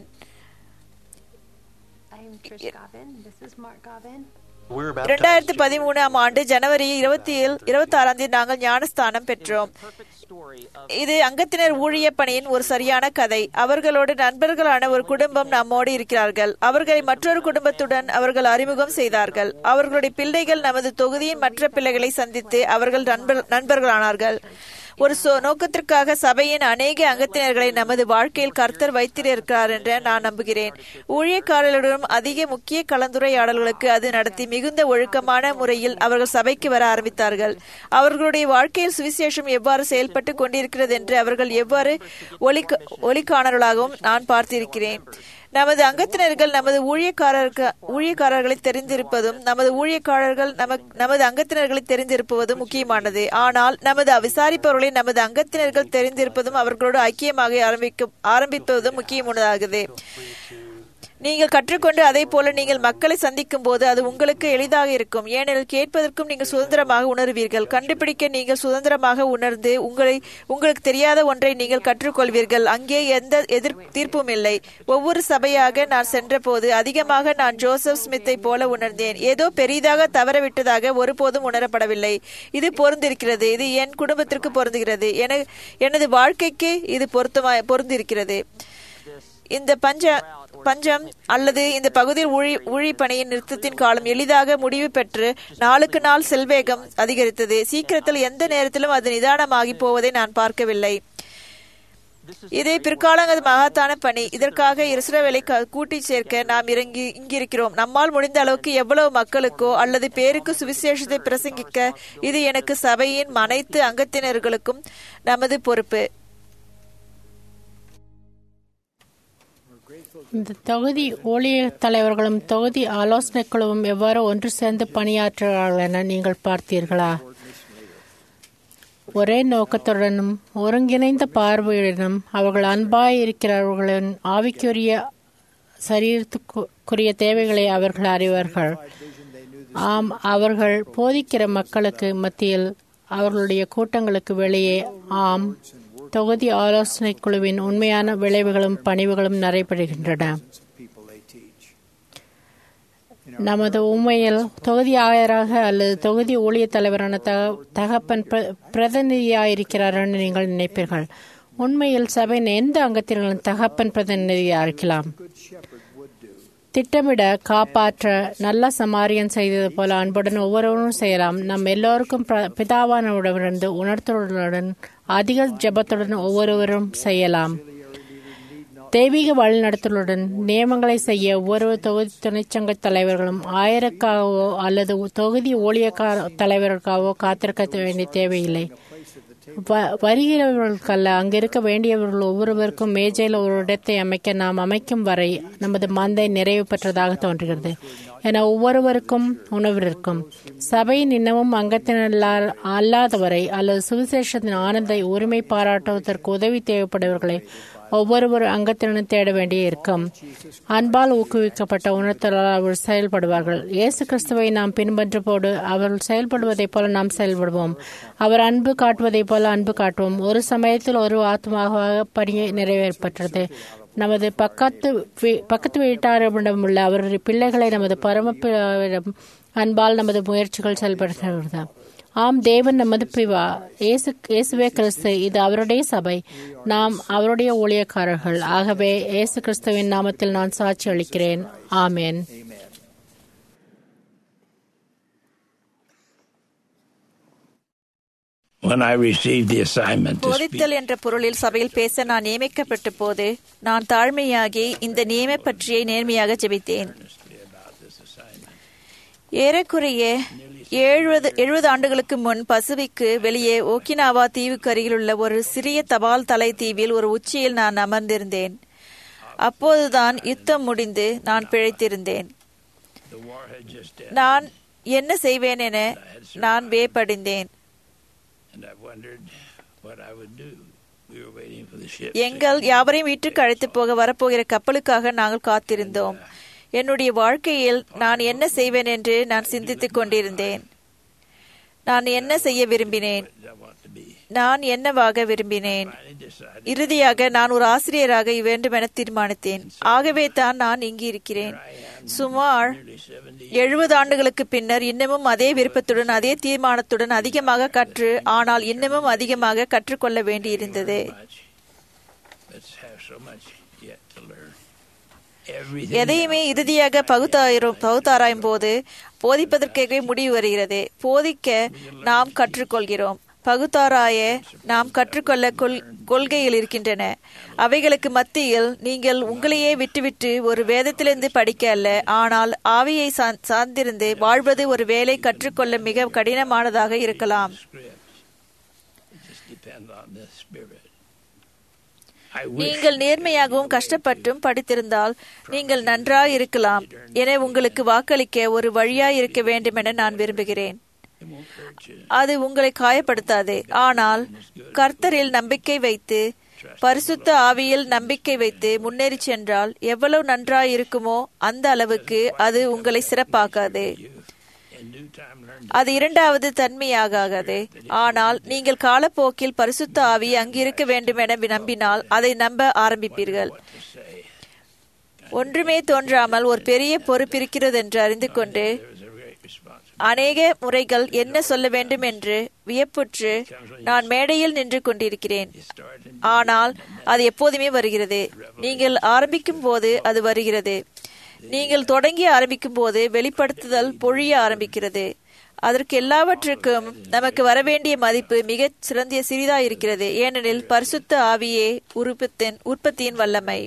I'm Trish Gavin. This is Mark Gavin. இரண்டாயிரத்தி பதிமூணாம் ஆண்டு ஜனவரி இருபத்தி இருபத்தி ஆறாம் தேதி நாங்கள் ஞானஸ்தானம் பெற்றோம் இது அங்கத்தினர் ஊழிய பணியின் ஒரு சரியான கதை அவர்களோடு நண்பர்களான ஒரு குடும்பம் நம்மோடு இருக்கிறார்கள் அவர்களை மற்றொரு குடும்பத்துடன் அவர்கள் அறிமுகம் செய்தார்கள் அவர்களுடைய பிள்ளைகள் நமது தொகுதியின் மற்ற பிள்ளைகளை சந்தித்து அவர்கள் நண்பர் நண்பர்களானார்கள் ஒரு சோ- நோக்கத்திற்காக சபையின் அநேக அங்கத்தினர்களை நமது வாழ்க்கையில் கர்த்தர் வைத்திருக்கிறார் என்று நான் நம்புகிறேன் ஊழியக்காரர்களுடன் அதிக முக்கிய கலந்துரையாடல்களுக்கு அது நடத்தி மிகுந்த ஒழுக்கமான முறையில் அவர்கள் சபைக்கு வர ஆரம்பித்தார்கள் அவர்களுடைய வாழ்க்கையில் சுவிசேஷம் எவ்வாறு செயல்பட்டு கொண்டிருக்கிறது என்று அவர்கள் எவ்வாறு ஒளி ஒளிக்காணர்களாகவும் நான் பார்த்திருக்கிறேன் நமது அங்கத்தினர்கள் நமது ஊழியக்காரர்கள் ஊழியக்காரர்களை தெரிந்திருப்பதும் நமது ஊழியக்காரர்கள் நமக் நமது அங்கத்தினர்களை தெரிந்திருப்பதும் முக்கியமானது ஆனால் நமது விசாரிப்பவர்களை நமது அங்கத்தினர்கள் தெரிந்திருப்பதும் அவர்களோடு ஐக்கியமாக ஆரம்பிக்க ஆரம்பிப்பதும் முக்கியமானதாகுது நீங்கள் கற்றுக்கொண்டு அதே போல நீங்கள் மக்களை சந்திக்கும் போது அது உங்களுக்கு எளிதாக இருக்கும் ஏனெனில் கேட்பதற்கும் நீங்கள் சுதந்திரமாக உணர்வீர்கள் கண்டுபிடிக்க நீங்கள் சுதந்திரமாக உணர்ந்து உங்களை உங்களுக்கு தெரியாத ஒன்றை நீங்கள் கற்றுக்கொள்வீர்கள் அங்கே எந்த எதிர் தீர்ப்பும் இல்லை ஒவ்வொரு சபையாக நான் சென்றபோது அதிகமாக நான் ஜோசப் ஸ்மித்தை போல உணர்ந்தேன் ஏதோ பெரிதாக தவறவிட்டதாக ஒருபோதும் உணரப்படவில்லை இது பொருந்திருக்கிறது இது என் குடும்பத்திற்கு பொருந்துகிறது என எனது வாழ்க்கைக்கு இது பொருத்தமா பொருந்திருக்கிறது இந்த பஞ்ச பஞ்சம் அல்லது இந்த பகுதியில் ஊழி ஊழி பணியின் நிறுத்தத்தின் காலம் எளிதாக முடிவு பெற்று நாளுக்கு நாள் செல்வேகம் அதிகரித்தது சீக்கிரத்தில் எந்த நேரத்திலும் அது நிதானமாகி போவதை நான் பார்க்கவில்லை இதை பிற்காலங்கள் மகத்தான பணி இதற்காக இஸ்ரவேலை க- கூட்டிச் சேர்க்க நாம் இறங்கி இங்கிருக்கிறோம் நம்மால் முடிந்த அளவுக்கு எவ்வளவு மக்களுக்கோ அல்லது பேருக்கு சுவிசேஷத்தை பிரசங்கிக்க இது எனக்கு சபையின் அனைத்து அங்கத்தினர்களுக்கும் நமது பொறுப்பு இந்த தொகுதி ஊழிய தலைவர்களும் தொகுதி ஆலோசனை குழுவும் எவ்வாறு ஒன்று சேர்ந்து பணியாற்றுகிறார்கள் என நீங்கள் பார்த்தீர்களா ஒரே நோக்கத்துடனும் ஒருங்கிணைந்த பார்வையுடனும் அவர்கள் அன்பாய் இருக்கிறவர்களின் ஆவிக்குரிய சரீரத்துக்குரிய தேவைகளை அவர்கள் அறிவார்கள் ஆம் அவர்கள் போதிக்கிற மக்களுக்கு மத்தியில் அவர்களுடைய கூட்டங்களுக்கு வெளியே ஆம் தொகுதி ஆலோசனை குழுவின் உண்மையான விளைவுகளும் பணிவுகளும் நடைபெறுகின்றன நமது உண்மையில் தொகுதி ஆயராக அல்லது தொகுதி ஊழிய தலைவரான தக- தகப்பன் பிர- பிரதிநிதியாயிருக்கிறார் என்று நீங்கள் நினைப்பீர்கள் உண்மையில் சபையின் எந்த அங்கத்தினர்களும் தகப்பன் பிரதிநிதியாக இருக்கலாம் திட்டமிட காப்பாற்ற நல்ல சமாரியன் செய்தது போல அன்புடன் ஒவ்வொருவரும் செய்யலாம் நம் எல்லோருக்கும் பிர- பிதாவானவரிடமிருந்து உணர்த்துடன் அதிக ஜெபத்துடன் ஒவ்வொருவரும் செய்யலாம் தெய்வீக வழிநடத்தலுடன் நியமங்களை செய்ய ஒவ்வொரு தொகுதி துணைச்சங்க தலைவர்களும் ஆயிரக்காகவோ அல்லது தொகுதி ஊழியக்கார தலைவருக்காகவோ காத்திருக்க வேண்டிய தேவையில்லை வ- வருகிறவர்களுக்கல்ல அங்கிருக்க வேண்டியவர்கள் ஒவ்வொருவருக்கும் மேஜையில் ஒரு இடத்தை அமைக்க நாம் அமைக்கும் வரை நமது மந்தை நிறைவு பெற்றதாக தோன்றுகிறது என ஒவ்வொருவருக்கும் உணவிருக்கும் சபையின் இன்னமும் அங்கத்தினர் அல்லாதவரை அல்லது சுவிசேஷத்தின் ஆனந்தை உரிமை பாராட்டுவதற்கு உதவி தேவைப்படுபவர்களை ஒவ்வொருவர் அங்கத்தினரும் தேட வேண்டிய இருக்கும் அன்பால் ஊக்குவிக்கப்பட்ட உணர்த்தலால் அவர்கள் செயல்படுவார்கள் இயேசு கிறிஸ்துவை நாம் பின்பற்றும்போது அவர்கள் செயல்படுவதைப் போல நாம் செயல்படுவோம் அவர் அன்பு காட்டுவதைப் போல அன்பு காட்டுவோம் ஒரு சமயத்தில் ஒரு ஆத்மாக பணியை நிறைவேற்றப்பட்டது நமது பக்கத்து வீ- பக்கத்து வீட்டாரிடம் உள்ள அவருடைய பிள்ளைகளை நமது பரமபிதாவிடம் அன்பால் நமது முயற்சிகள் செயல்படுகிறது ஆம் தேவன் நமது பிவா இயேசு இயேசுவே கிறிஸ்து இது அவருடைய சபை நாம் அவருடைய ஊழியக்காரர்கள் ஆகவே இயேசு கிறிஸ்துவின் நாமத்தில் நான் சாட்சி அளிக்கிறேன் ஆமென் When I received the assignment to speak, போதித்தல் என்ற பொருளில் சபையில் பேச நான் நியமிக்கப்பட்ட போது நான் தாழ்மையாகி இந்த நியம பற்றியை நேர்மையாக ஜெபித்தேன் ஏறக்குறைய எழுபது எழுபது ஆண்டுகளுக்கு முன் பசிபிக்கு வெளியே ஓக்கினாவா தீவுக்கு அருகிலுள்ள ஒரு சிறிய தபால் தலை தீவில் ஒரு உச்சியில் நான் அமர்ந்திருந்தேன் அப்போதுதான் யுத்தம் முடிந்து நான் பிழைத்திருந்தேன் the war had just ended, நான் என்ன செய்வேன் என நான் வேப்படைந்தேன் and I wondered what I would do. We were waiting for the ship. எங்கள் யாவரையும் வீட்டுக்கு அழைத்து போக வரப்போகிற கப்பலுக்காக நாங்கள் காத்திருந்தோம் என்னுடைய வாழ்க்கையில் நான் என்ன செய்வேன் என்று நான் சிந்தித்துக் கொண்டிருந்தேன் நான் என்ன செய்ய விரும்பினேன் நான் என்னவாக விரும்பினேன் இறுதியாக நான் ஒரு ஆசிரியராக வேண்டும் என தீர்மானித்தேன் ஆகவே தான் நான் இங்கு இருக்கிறேன் சுமார் எழுபது ஆண்டுகளுக்கு பின்னர் இன்னமும் அதே விருப்பத்துடன் அதே தீர்மானத்துடன் அதிகமாக கற்று ஆனால் இன்னமும் அதிகமாக கற்றுக்கொள்ள வேண்டியிருந்தது Let's have so much yet to learn. Everything எதையுமே இறுதியாக பகுத்தாயிரும் பகுத்தாராயும் போது போதிப்பதற்காகவே முடிவு வருகிறது போதிக்க நாம் கற்றுக்கொள்கிறோம் பகுத்தாராய நாம் கற்றுக்கொள்ள கொள் கொள்கைகள் இருக்கின்றன அவைகளுக்கு மத்தியில் நீங்கள் உங்களையே விட்டுவிட்டு ஒரு வேதத்திலிருந்து படிக்க அல்ல ஆனால் ஆவியை சார்ந்- சார்ந்திருந்து வாழ்வது ஒரு வேலை கற்றுக்கொள்ள மிக கடினமானதாக இருக்கலாம் It just depends on the spirit. I wish நீங்கள் நேர்மையாகவும் கஷ்டப்பட்டும் படித்திருந்தால் நீங்கள் நன்றாய் இருக்கலாம் என உங்களுக்கு வாக்களிக்க ஒரு வழியாய் இருக்க வேண்டும் என நான் விரும்புகிறேன் அது உங்களை காயப்படுத்தாது ஆனால் கர்த்தரில் நம்பிக்கை வைத்து பரிசுத்த ஆவியில் நம்பிக்கை வைத்து முன்னேறி சென்றால் எவ்வளவு நன்றாய் இருக்குமோ அந்த அளவுக்கு அது உங்களை சிறப்பாக்காது in due time learn அது இரண்டாவது தன்மையாகாது ஆனால் நீங்கள் காலப்போக்கில் பரிசுத்த ஆவி அங்கிருக்க வேண்டும் என நம்பினால் அதை நம்ப ஆரம்பிப்பீர்கள் ஒன்றுமே தோன்றாமல் ஒரு பெரிய பொறுப்பிருக்கிறது என்று அறிந்து கொண்டு அநேக முறைகள் என்ன சொல்ல வேண்டும் என்று வியப்புற்று நான் மேடையில் நின்று கொண்டிருக்கிறேன் ஆனால் அது எப்போதுமே வருகிறது நீங்கள் ஆரம்பிக்கும் போது அது வருகிறது நீங்கள் தொடங்கி ஆரம்பிக்கும் போது வெளிப்படுத்துதல் பொழிய ஆரம்பிக்கிறது அதற்கு எல்லாவற்றுக்கும் நமக்கு வரவேண்டிய மதிப்பு மிகச் சிறந்த சிறிதா இருக்கிறது ஏனெனில் பரிசுத்த ஆவியே உற்பத்தின் உற்பத்தியின் வல்லமை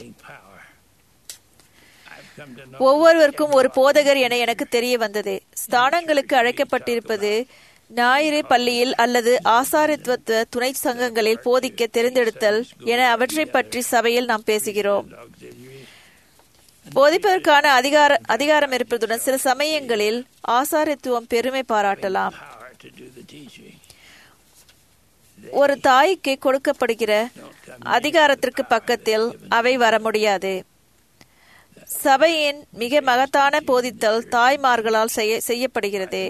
ஒவ்வொருவருக்கும் ஒரு போதகர் என எனக்கு தெரிய வந்தது ஸ்தானங்களுக்கு அழைக்கப்பட்டிருப்பது ஞாயிறு பள்ளியில் அல்லது ஆசாரித்துவ துணை சங்கங்களில் போதிக்க தெரிந்தெடுத்தல் என அவற்றை பற்றி சபையில் நாம் பேசுகிறோம் போதிப்பதற்கான அதிகார அதிகாரம் இருப்பதுடன் சில சமயங்களில் ஆசாரித்துவம் பெருமை பாராட்டலாம் power to do the teaching. ஒரு தாய்க்கு கொடுக்கப்படுகிற அதிகாரத்திற்கு பக்கத்தில் அவை வர முடியாது சபையின் மிக மகத்தான போதித்தல் தாய்மார்களால் செய்ய செய்யப்படுகிறது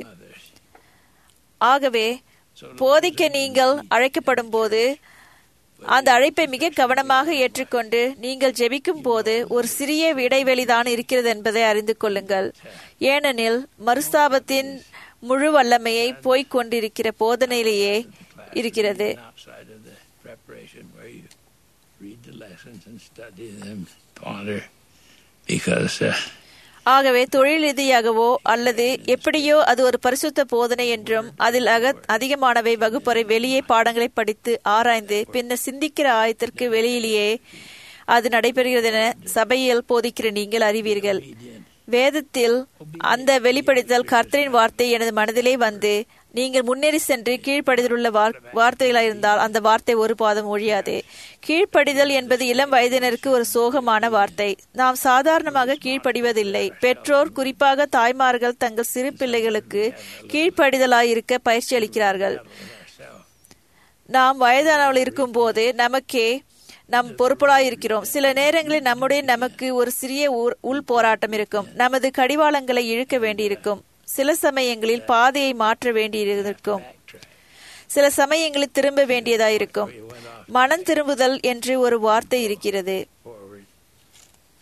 ஆகவே போதிக்க நீங்கள் அழைக்கப்படும் போது அந்த அழைப்பை மிக கவனமாக ஏற்றுக்கொண்டு நீங்கள் ஜெபிக்கும் போது ஒரு சிறிய இடைவெளிதான் இருக்கிறது என்பதை அறிந்து கொள்ளுங்கள் ஏனெனில் மறுஸ்தாபத்தின் முழு வல்லமையை போய்க் கொண்டிருக்கிற போதனையிலேயே இருக்கிறது Outside of the preparation where you read the lessons and study them, ponder, because uh, ஆகவே தொழில் ரீதியாகவோ அல்லது எப்படியோ அது ஒரு பரிசுத்த போதனை என்றும் அதில் அக அதிகமானவை வகுப்பறை வெளியே பாடங்களை படித்து ஆராய்ந்து பின்னர் சிந்திக்கிற ஆயத்திற்கு வெளியிலேயே அது நடைபெறுகிறது என சபையில் போதிக்கிற நீங்கள் அறிவீர்கள் வேதத்தில் அந்த வெளிப்படுத்தல் கர்த்தரின் வார்த்தை எனது மனதிலே வந்து நீங்கள் முன்னேறி சென்று கீழ்ப்படிதல் உள்ள வார்த்தைகளாக இருந்தால் அந்த வார்த்தை ஒரு பாதம் ஒழியாது கீழ்ப்படிதல் என்பது இளம் வயதினருக்கு ஒரு சோகமான வார்த்தை நாம் சாதாரணமாக கீழ்ப்படிவதில்லை பெற்றோர் குறிப்பாக தாய்மார்கள் தங்கள் சிறு பிள்ளைகளுக்கு கீழ்ப்படிதலாயிருக்க பயிற்சி அளிக்கிறார்கள் நாம் வயதானவள் இருக்கும் போது நமக்கே நம் பொறுப்புலாய் இருக்கிறோம் சில நேரங்களில் நம்முடைய நமக்கு ஒரு சிறிய உள் போராட்டம் இருக்கும் நமது கடிவாளங்களை இழுக்க வேண்டியிருக்கும் சில சமயங்களில் பாதையை மாற்ற வேண்டியிருக்கும் சில சமயங்களில் திரும்ப வேண்டியதாயிருக்கும் மனம் திரும்புதல் என்று ஒரு வார்த்தை இருக்கிறது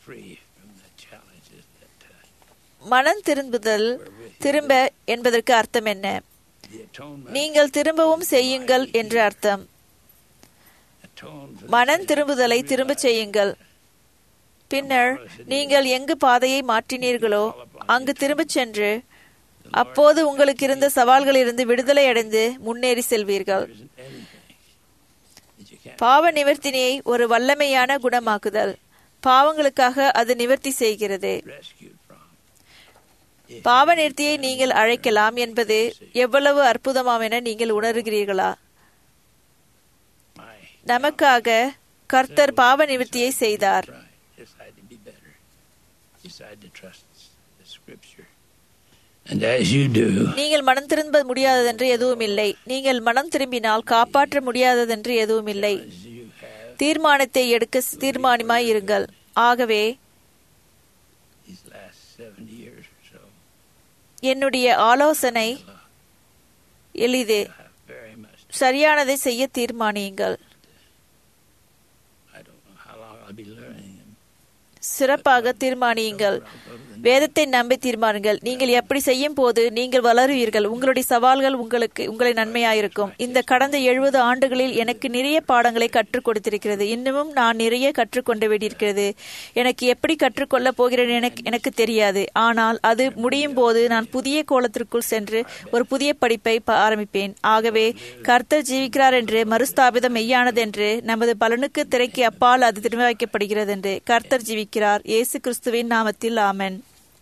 free from the challenges that uh, மனம் திரும்புதல் திரும்ப என்பதற்கு அர்த்தம் என்ன the atonement நீங்கள் திரும்பவும் செய்யுங்கள் என்று அர்த்தம் atoned for மனம் திரும்புதலை திரும்பச் செய்யுங்கள் பின்னர் நீங்கள் எங்கு பாதையை மாற்றினீர்களோ அங்கு திரும்பச் சென்று அப்போது உங்களுக்கு இருந்த சவால்களிலிருந்து விடுதலை அடைந்து முன்னேறி செல்வீர்கள் பாவ நிவர்த்தினியை ஒரு வல்லமையான குணமாக்குதல் பாவங்களுக்காக அது நிவர்த்தி செய்கிறது rescued from. பாவ நிறுத்தியை நீங்கள் அழைக்கலாம் என்பது எவ்வளவு அற்புதமாம் என நீங்கள் உணர்கிறீர்களா My நமக்காக கர்த்தர் பாவ நிவர்த்தியை செய்தார் try, decide to be better, decide to trust the Scripture, and as you do, நீங்கள் மனம் திரும்ப முடியாததென்று எதுவும் இல்லை நீங்கள் மனம் திரும்பினால் காப்பாற்ற முடியாததென்று எதுவும் இல்லை as you have தீர்மானத்தை எடுக்க தீர்மானமாய் இருங்கள் ஆகவே these last seventy years or so, என்னுடைய ஆலோசனை எளிது have very much. சரியானதை செய்ய தீர்மானியுங்கள் I don't know how long I'll be learning them. சிறப்பாக தீர்மானியுங்கள் வேதத்தை நம்பி தீர்மானுங்கள் நீங்கள் எப்படி செய்யும் போது நீங்கள் வளருவீர்கள் உங்களுடைய சவால்கள் உங்களுக்கு உங்களை நன்மையாயிருக்கும் இந்த கடந்த எழுபது ஆண்டுகளில் எனக்கு நிறைய பாடங்களை கற்றுக் கொடுத்திருக்கிறது இன்னமும் நான் நிறைய கற்றுக்கொண்டு வேண்டியிருக்கிறது எனக்கு எப்படி கற்றுக்கொள்ளப் போகிறேன் எனக்கு எனக்கு தெரியாது ஆனால் அது முடியும் போது நான் புதிய கோலத்திற்குள் சென்று ஒரு புதிய படிப்பை ப- ஆரம்பிப்பேன் ஆகவே கர்த்தர் ஜீவிக்கிறார் என்று மறுஸ்தாபிதம் மெய்யானது என்று நமது பலனுக்கு திரைக்கு அப்பால் அது திரும்ப வைக்கப்படுகிறது என்று கர்த்தர் ஜீவிக்கிறார் இயேசு கிறிஸ்துவின் நாமத்தில் ஆமென்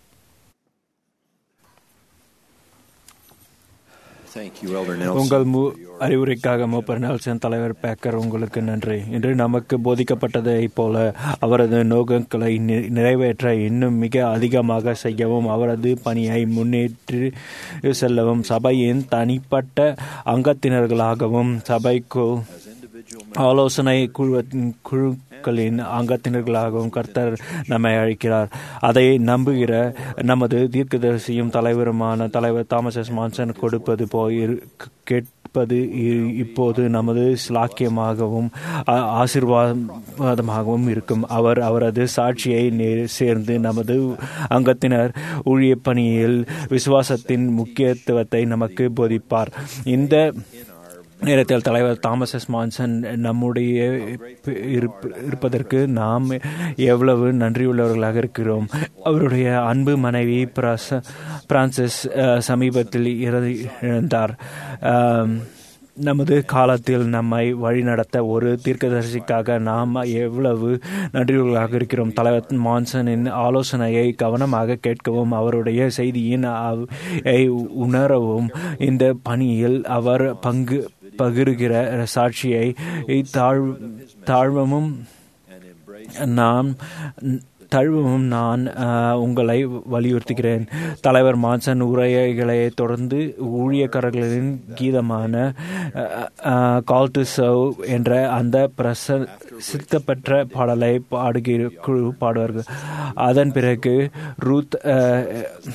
Thank you, Elder Nelson. உங்கள் மு அறிவுரைக்காக மூப்பர் நெல்சன் தலைவர் பேக்கர் உங்களுக்கு நன்றி இன்று நமக்கு போதிக்கப்பட்டதைப் போல அவரது நோக்கங்களை நி- நிறைவேற்ற இன்னும் மிக அதிகமாக செய்யவும் அவரது பணியை முன்னேற்றி செல்லவும் சபையின் தனிப்பட்ட அங்கத்தினர்களாகவும் சபைக்குள் ஆலோசனை குழு குழுக்களின் அங்கத்தினர்களாகவும் கர்த்தர் நம்மை அழைக்கிறார் அதை நம்புகிற நமது தீர்க்கதரிசியும் தலைவருமான தலைவர் தாமஸ் எஸ் மான்சன் கொடுப்பது போய் இரு- கேட்பது இ- இப்போது நமது சிலாக்கியமாகவும் ஆ- ஆசீர்வாதமாகவும் இருக்கும் அவர் அவரது சாட்சியை நே- சேர்ந்து நமது அங்கத்தினர் ஊழிய பணியில் விசுவாசத்தின் முக்கியத்துவத்தை நமக்கு போதிப்பார் இந்த நேரத்தில் தலைவர் தாமஸ் எஸ் மான்சன் நம்முடைய இருப்ப- இருப்பதற்கு நாம் எவ்வளவு நன்றியுள்ளவர்களாக இருக்கிறோம் அவருடைய அன்பு மனைவி பிரச பிரான்சிஸ் அஹ், சமீபத்தில் இறந்து- இழந்தார் ஆம், நமது காலத்தில் நம்மை வழிநடத்த ஒரு தீர்க்கதரிசிக்காக நாம் எவ்வளவு நன்றியுள்ளவர்களாக இருக்கிறோம் தலைவர் மான்சனின் ஆலோசனையை கவனமாக கேட்கவும் அவருடைய செய்தியின் அவ்- ஐ உணரவும் இந்த பணியில் அவர் பங்கு பகிர்கிற சாட்சியை தாழ் தாழ்வமும் நான் தழுவும் நான் அஹ், உங்களை வலியுறுத்துகிறேன் தலைவர் மான்சன் உரைகளை தொடர்ந்து ஊழியக்காரர்களின் கீதமான கால் டு சர்வ் என்ற அந்த பிரசித்தப்பெற்ற பாடலை பாடுகிற குழு பாடுவார்கள் அதன் பிறகு ரூத் அஹ்,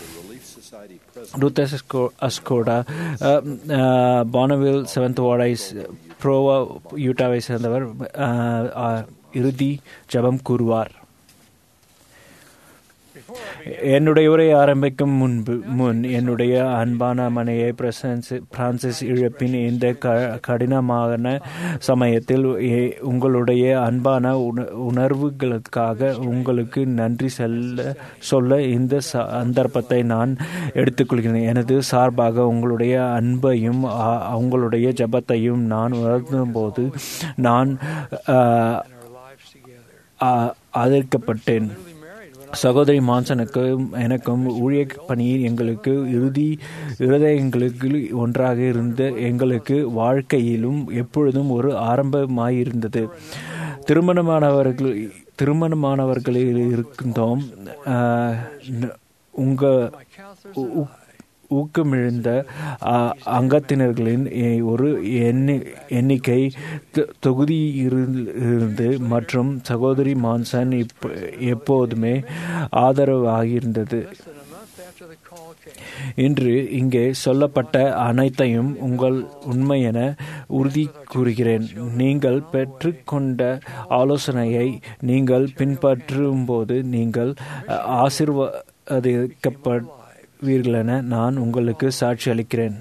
ரூத் அஸ்கோடா பானவில் செவன்த் வார்டை ப்ரோவா யூட்டாவை சேர்ந்தவர் அஹ், அஹ், இறுதி ஜெபம் கூறுவார் என்னுடைய உரை ஆரம்பிக்கும் முன்பு முன் என்னுடைய அன்பான மனையை பிரசன்ஸ் பிரான்சிஸ் இழப்பின் இந்த க கடினமான சமயத்தில் எ- உங்களுடைய அன்பான உண உணர்வுகளுக்காக உங்களுக்கு நன்றி செல்ல சொல்ல இந்த ச- சந்தர்ப்பத்தை நான் எடுத்துக்கொள்கிறேன் எனது சார்பாக உங்களுடைய அன்பையும் அ- உங்களுடைய ஜெபத்தையும் நான் உணர்ந்தபோது நான் ஆ, ஆ, ஆதரிக்கப்பட்டேன் சகோதரி மான்சனுக்கும் எனக்கும் ஊழிய பணியில் எங்களுக்கு இறுதி இருதயங்களுக்கு ஒன்றாக இருந்த எங்களுக்கு வாழ்க்கையிலும் எப்பொழுதும் ஒரு ஆரம்பமாயிருந்தது திருமணமானவர்கள் திருமணமானவர்களில் இருந்தோம் ஆஹ், ந- உங்க உ- உ- ஊக்கமிழந்த ஆ, அங்கத்தினர்களின் எ- ஒரு எண்ணி எண்ணிக்கை தொ- தொகுதி இருந்து இருந்து மற்றும் சகோதரி மான்சன் இப்ப எப்போதுமே ஆதரவாகியிருந்தது இன்று இங்கே சொல்லப்பட்ட அனைத்தையும் உங்கள் உண்மையென உறுதி கூறுகிறேன் நீங்கள் பெற்றுக்கொண்ட ஆலோசனையை நீங்கள் பின்பற்றும்போது நீங்கள் அஹ், ஆசீர்வதிக்கப்படுவீர்கள் என நான் உங்களுக்கு சாட்சி அளிக்கிறேன்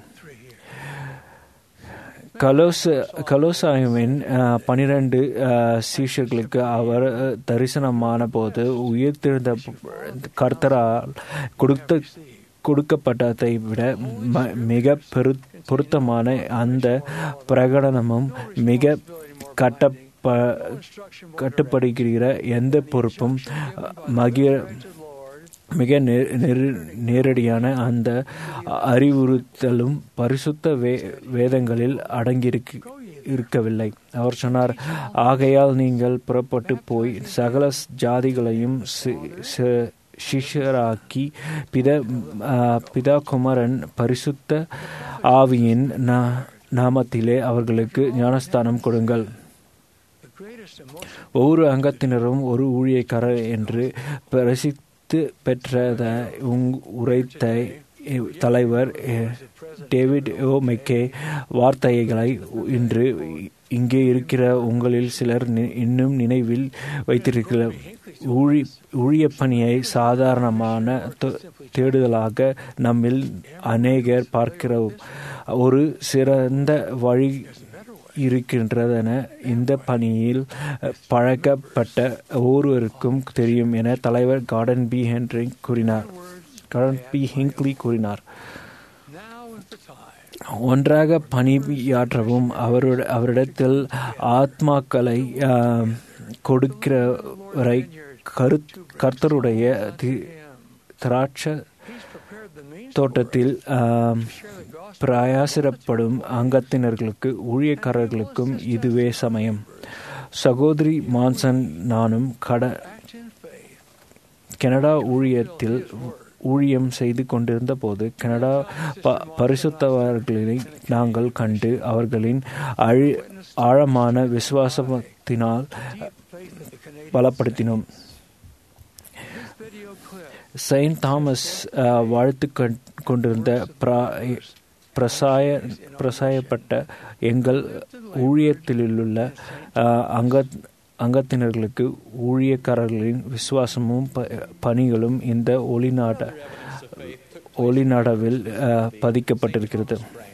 கலோச கலோசாயுவின் பனிரெண்டு சீஷர்களுக்கு அவர் அஹ், தரிசனமான போது உயிர்த்தெழுந்த கர்த்தரால் கொடுத்த கொடுக்கப்பட்டதை விட ம- மிக பெரு பொருத்தமான அந்த பிரகடனமும் மிக கட்டப்ப கட்டுப்படுகிற எந்த பொறுப்பும் அஹ், மகிழ மிக நே- நேரு- நேரடியான அந்த அறிவுறுத்தலும் பரிசுத்த வே வேதங்களில் அடங்கியிருக்கு இருக்கவில்லை அவர் சொன்னார் ஆகையால் நீங்கள் புறப்பட்டு போய் சகல ஜாதிகளையும் சி- சி- சிஷ்யராக்கி பித ஆ, பிதா குமரன் பரிசுத்த ஆவியின் நா- நாமத்திலே அவர்களுக்கு ஞானஸ்தானம் கொடுங்கள் ஒவ்வொரு அங்கத்தினரும் ஒரு ஊழியக்காரர் என்று பிரசித்து பெற்றத உங் உரைத்த தலைவர் எ- டேவிட் ஓ மெக்கே வார்த்தைகளை இன்று இங்கே இருக்கிற உங்களில் சிலர் நி- இன்னும் நினைவில் வைத்திருக்கிற ஊழி ஊழியப் பணியை சாதாரணமான தே- தேடுதலாக நம்மில் அநேகர் பார்க்கிறோம் ஒரு சிறந்த வழி இருக்கின்றதென இந்த பணியில் அஹ், பழக்கப்பட்ட ஒவ்வொருவருக்கும் தெரியும் என தலைவர் கார்டன் பி ஹென்ரி கூறினார் கார்டன் பி ஹிங்க்லி கூறினார் ஒன்றாக பணியாற்றவும் அவருட அவரிடத்தில் ஆத்மாக்களை ஆம், கொடுக்கிறவரை கருத் கர்த்தருடைய தி- திராட்ச தோட்டத்தில் ஆம், பிரயாசப்படும் அங்கத்தினர்களுக்கு ஊழியக்காரர்களுக்கும் இதுவே சமயம் சகோதரி மான்சன் நானும் கட கனடா ஊழியத்தில் ஊழியம் செய்து கொண்டிருந்த போது கனடா ப பரிசுத்தவர்களை நாங்கள் கண்டு அவர்களின் அழி ஆழமான விசுவாசத்தினால் பலப்படுத்தினோம் செயின்ட் தாமஸ் அஹ், வாழ்த்து கொண்- கொண்டிருந்த பிரா- பிரசாய பிரசாயப்பட்ட எங்கள் ஊழியத்திலுள்ள அஹ், அங்க அங்கத்தினர்களுக்கு ஊழியக்காரர்களின் விசுவாசமும் ப- பணிகளும் இந்த ஒளிநாட ஒளிநாடாவில் அஹ், பதிக்கப்பட்டிருக்கிறது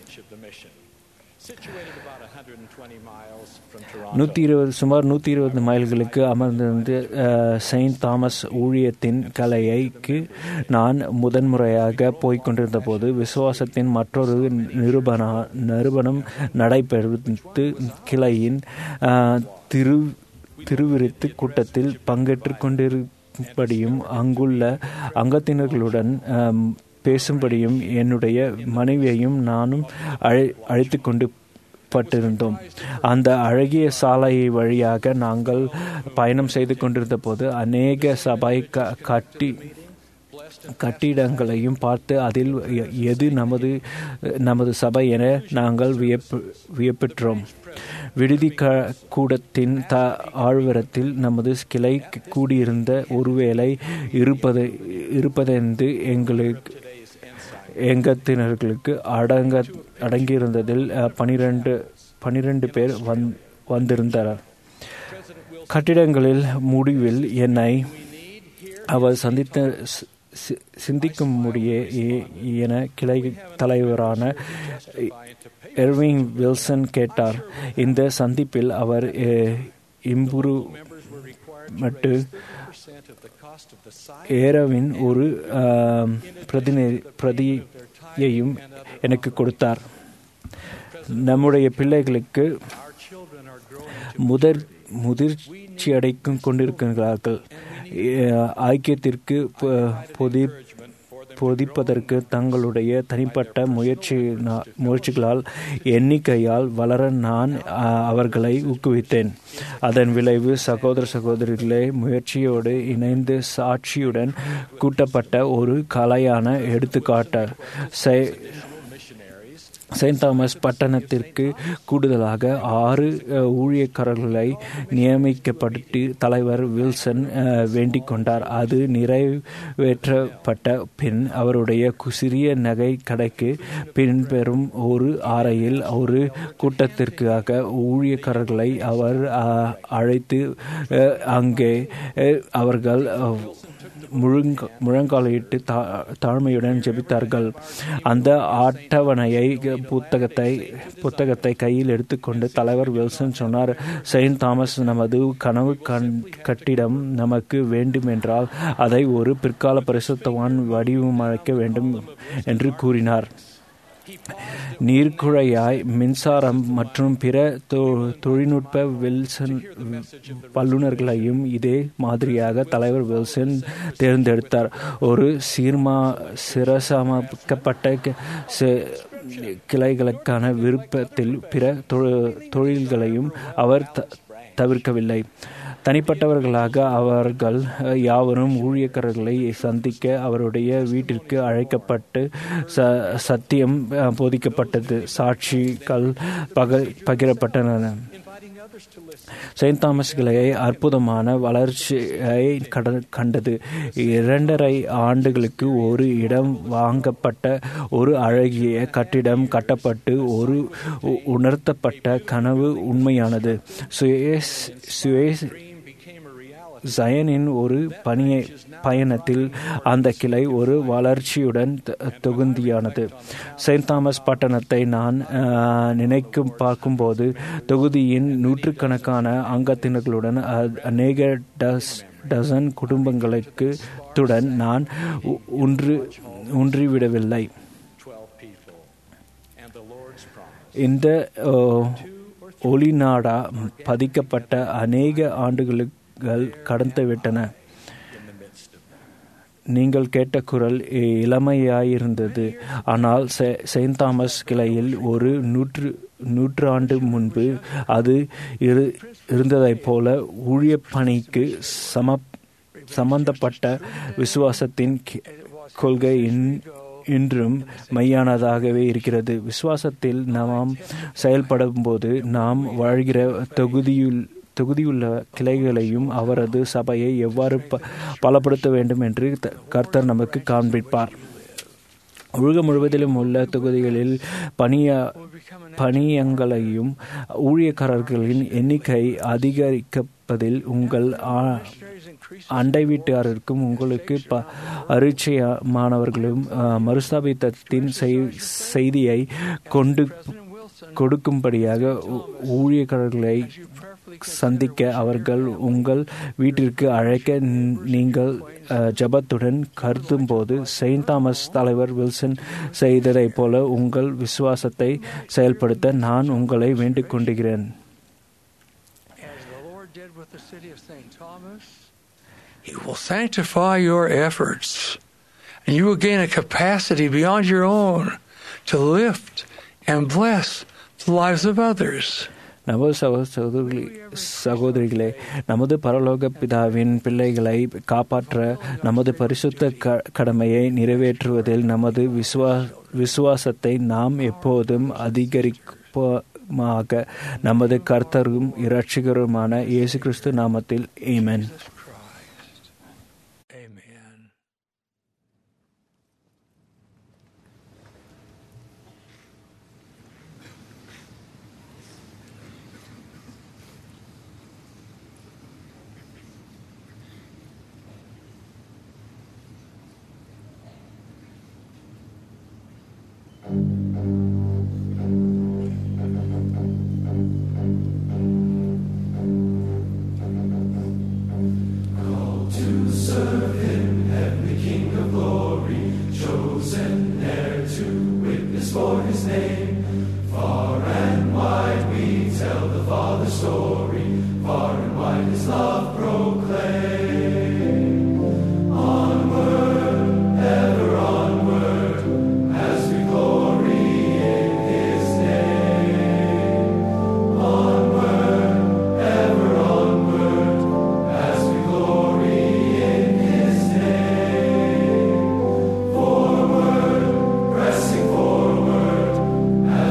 நூற்றி இருபது சுமார் நூற்றி இருபது மைல்களுக்கு அமர்ந்திருந்து அஹ், செயின்ட் தாமஸ் ஊழியத்தின் கலையைக்கு நான் முதன்முறையாக போய்க் கொண்டிருந்த போது விசுவாசத்தின் மற்றொரு நிரூபண நிரூபணம் நடைபெறுத்து கிளையின் அஹ், திரு திருவிருத்து கூட்டத்தில் பங்கேற்று கொண்டிருப்படியும் அங்குள்ள அங்கத்தினர்களுடன் அஹ், பேசும்படியும் என்னுடைய மனைவியையும் நானும் அழை அழைத்து கொண்டு பட்டிருந்தோம் அந்த அழகிய சாலை வழியாக நாங்கள் பயணம் செய்து கொண்டிருந்த போது அநேக சபை க- கட்டி கட்டிடங்களையும் பார்த்து அதில் எ- எது நமது நமது சபை என நாங்கள் வியப்பு வியப்பெற்றோம் விடுதி க கூடத்தின் த ஆழ்வரத்தில் நமது கிளை கூடியிருந்த ஒருவேளை இருப்பது இருப்பதென்று எங்களுக்கு எங்கத்தினர்களுக்கு அடங்க அடங்கியிருந்ததில் அஹ், பனிரெண்டு பனிரெண்டு பேர் வந் வந்திருந்தனர் கட்டிடங்களில் முடிவில் என்னை அவர் சந்தித்த சி- சி- சிந்திக்கும் முடியே எ- என கிளை தலைவரான எர்விங் வில்சன் கேட்டார் இந்த சந்திப்பில் அவர் இம்புரு மட்டு ஏரவின் ஒரு ஆம், பிரதிநி பிரதியையும் எனக்கு கொடுத்தார் நம்முடைய பிள்ளைகளுக்கு முதற் முதிர்ச்சி அடைக்கும் கொண்டிருக்கிறார்கள் அஹ், ஐக்கியத்திற்கு பொ- பொதி பொதிப்பதற்கு தங்களுடைய தனிப்பட்ட முயற்சி முயற்சிகளால் எண்ணிக்கையால் வளர நான் அஹ், அவர்களை ஊக்குவித்தேன் அதன் விளைவு சகோதர சகோதரிகளே முயற்சியோடு இணைந்து சாட்சியுடன் கூட்டப்பட்ட ஒரு கலையான எடுத்துக்காட்டு செ- செயின்ட் தாமஸ் பட்டணத்திற்கு கூடுதலாக ஆறு அஹ், ஊழியக்காரர்களை நியமிக்கப்பட்டு தலைவர் வில்சன் அஹ், வேண்டிக் கொண்டார் அது நிறைவேற்றப்பட்ட பின் அவருடைய கு- சிறிய நகை கடைக்கு பின்பெறும் ஒரு அறையில் ஒரு கூட்டத்திற்காக ஊழியக்காரர்களை அவர் அஹ், அழைத்து அஹ், அங்கே அஹ், அவர்கள் அஹ், முழுங்க முழங்காலிட்டு தா தாழ்மையுடன் ஜெபித்தார்கள் அந்த அட்டவணையை புத்தகத்தை புத்தகத்தை கையில் எடுத்துக்கொண்டு தலைவர் வில்சன் சொன்னார் செயின்ட் தாமஸ் நமது கனவு கண் கட்டிடம் நமக்கு வேண்டுமென்றால் அதை ஒரு பிற்கால பரிசுத்தவான் வடிவமைக்க வேண்டும் என்று கூறினார் நீர்க்குழையாய் மின்சாரம் மற்றும் பிற தொ- தொழில்நுட்ப வில்சன் வல்லுநர்களையும் இதே மாதிரியாக தலைவர் வில்சன் தேர்ந்தெடுத்தார் ஒரு சீர்மா சிரசமைக்கப்பட்ட கி- சி- கிளைகளுக்கான விருப்பத்தில் பிற தொ- தொழில்களையும் அவர் த- தவிர்க்கவில்லை தனிப்பட்டவர்களாக அவர்கள் அஹ், யாவரும் ஊழியக்காரர்களை சந்திக்க அவருடைய வீட்டிற்கு அழைக்கப்பட்டு ச சத்தியம் அஹ், போதிக்கப்பட்டது சாட்சிகள் பக பகிரப்பட்டன செயின்ட் தாமஸ் கிளையை அற்புதமான வளர்ச்சியை கட கண்டது இரண்டரை ஆண்டுகளுக்கு ஒரு இடம் வாங்கப்பட்ட ஒரு அழகிய கட்டிடம் கட்டப்பட்டு ஒரு உ- உணர்த்தப்பட்ட கனவு உண்மையானது சுயேஸ் சுயேஸ் ஜயனின் ஒரு பணியை பயணத்தில் அந்த கிளை ஒரு வளர்ச்சியுடன் த- தொகுந்தியானது செயின்ட் தாமஸ் பட்டணத்தை நான் ஆஹ், நினைக்கும் பார்க்கும்போது தொகுதியின் நூற்றுக்கணக்கான அங்கத்தினர்களுடன் அ- அநேக டஸ் டசன் குடும்பங்களுக்கு துடன் நான் உ- ஒன்று ஒன்றிவிடவில்லை இந்த ஓ, ஒளிநாடா பதிக்கப்பட்ட அநேக ஆண்டுகள் கடந்துவிட்டன நீங்கள் கேட்ட குரல் இ- இளமையாயிருந்தது ஆனால் செ- செயின்ட் தாமஸ் கிளையில் ஒரு நூற்று நூற்றாண்டு முன்பு அது இரு இருந்ததைப் போல ஊழியப் பணிக்கு சம சம்பந்தப்பட்ட விசுவாசத்தின் கி- கொள்கை இன்- இன்றும் மையானதாகவே இருக்கிறது விசுவாசத்தில் நாம் செயல்படும்போது நாம் வாழ்கிற தொகுதியுள் தொகுதியுள்ள கிளைகளையும் அவரது சபையை எவ்வாறு ப- பலப்படுத்த வேண்டும் என்று த- கர்த்தர் நமக்கு காண்பிப்பார் உலகம் முழுவதிலும் உள்ள தொகுதிகளில் பணிய பணியங்களையும் ஊழியக்காரர்களின் எண்ணிக்கை அதிகரிப்பதில் உங்கள் ஆ- அண்டை வீட்டாருக்கும் உங்களுக்கு ப அரிச்சயமானவர்களும் அஹ், மறுஸ்தாபித்தத்தின் செய்- செய்தியை கொண்டு கொடுக்கும்படியாக ஊ- ஊழியக்காரர்களை சந்திக்க அவர்கள் உங்கள் வீட்டிற்கு அழைக்க ந- நீங்கள் அஹ், ஜெபத்துடன் கருதும் போது செயின்ட் தாமஸ் தலைவர் வில்சன் செய்ததைப் போல உங்கள் விசுவாசத்தை செயல்படுத்த நான் உங்களை வேண்டிக் கொண்டுகிறேன் As the Lord did with the city of St. Thomas, He will sanctify your efforts, and you will gain a capacity beyond your own to lift and bless the lives of others. நமது சகோ சகோதரி சகோதரிகளே நமது பரலோக பிதாவின் பிள்ளைகளை காப்பாற்ற நமது பரிசுத்த க கடமையை நிறைவேற்றுவதில் நமது விசுவா விசுவாசத்தை நாம் எப்போதும் அதிகரிப்பமாக நமது கர்த்தரும் இரட்சகருமான இயேசு கிறிஸ்து நாமத்தில் ஏமன் Amen. to serve him, heavenly King of glory, chosen heir to witness for his name. Far and wide we tell the Father's story, far and wide his love proclaim. Onward, ever onward, as we glory in his name. Onward, ever onward, as we glory in his name. Forward, pressing forward,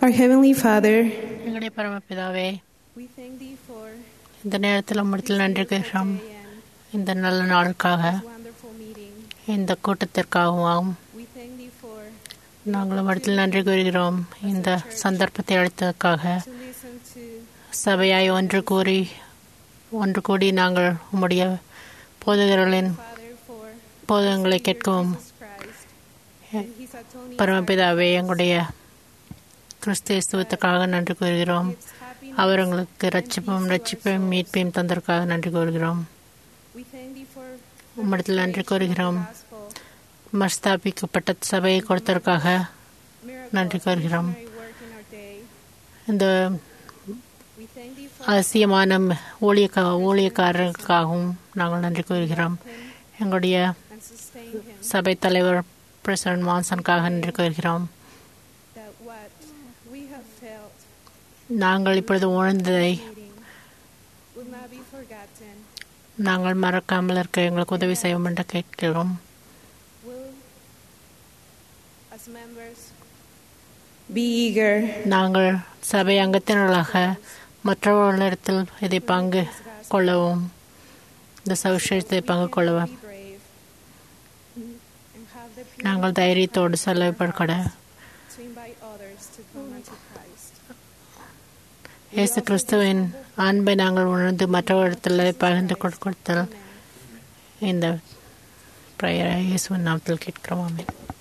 Our Heavenly Father, எங்களுடைய பரமபிதாவே we thank Thee for இந்த நேரத்தில் உம்மிடத்தில் நன்றி கேட்கிறோம் இந்த நல்ல நாளுக்காக wonderful meeting. இந்த கூட்டத்திற்காகவும் We thank Thee for நாங்கள் உம்மிடத்தில் நன்றி கூறுகிறோம் இந்த சந்தர்ப்பத்தை அளித்ததற்காக to listen to சபையாய் ஒன்று கூறி ஒன்று கூடி நாங்கள் உம்முடைய போதகர்களின் போதகங்களை கேட்கவும் His atoning பரமபிதாவே எங்களுடைய கிறிஸ்தேசுவத்துக்காக நன்றி கூறுகிறோம் அவர் எங்களுக்கு ரட்சிப்பும் ரட்சிப்பையும் மீட்பையும் தந்ததற்காக நன்றி கூறுகிறோம் We thank Thee for உம்மிடத்தில் நன்றி கூறுகிறோம் மஸ்தாபிக்கப்பட்ட சபையை கொடுத்ததற்காக நன்றி கூறுகிறோம் இந்த we thank Thee for அவசியமான ஊழியக்கா ஊழியக்காரர்களுக்காகவும் நாங்கள் நன்றி கூறுகிறோம் எங்களுடைய and sustain Him சபை தலைவர் பிரசிடன்ட் மான்சனுக்காக நன்றி கூறுகிறோம் that what we have felt நாங்கள் இப்பொழுது உணர்ந்ததை will not be forgotten. நாங்கள் மறக்காமல் இருக்க எங்களுக்கு உதவி செய்வோம் என்று கேட்கிறோம் Will, as members, be eager நாங்கள் சபை அங்கத்தினர்களாக மற்றவர்களிடத்தில் இதை பங்கு கொள்ளவும் இந்த சௌஷத்தை பங்கு கொள்ளவும் be brave, and have the நாங்கள் தைரியத்தோடு செலவுபடுகட to invite others to come unto Christ. இயேசு கிறிஸ்துவின் அன்பை நாங்கள் உணர்ந்து மற்றவரிடத்தில் பகிர்ந்து கொடுத்தல் இந்த பிரயரை இயேசுவின் நாமத்தில் கேட்கிறோம் ஆமென்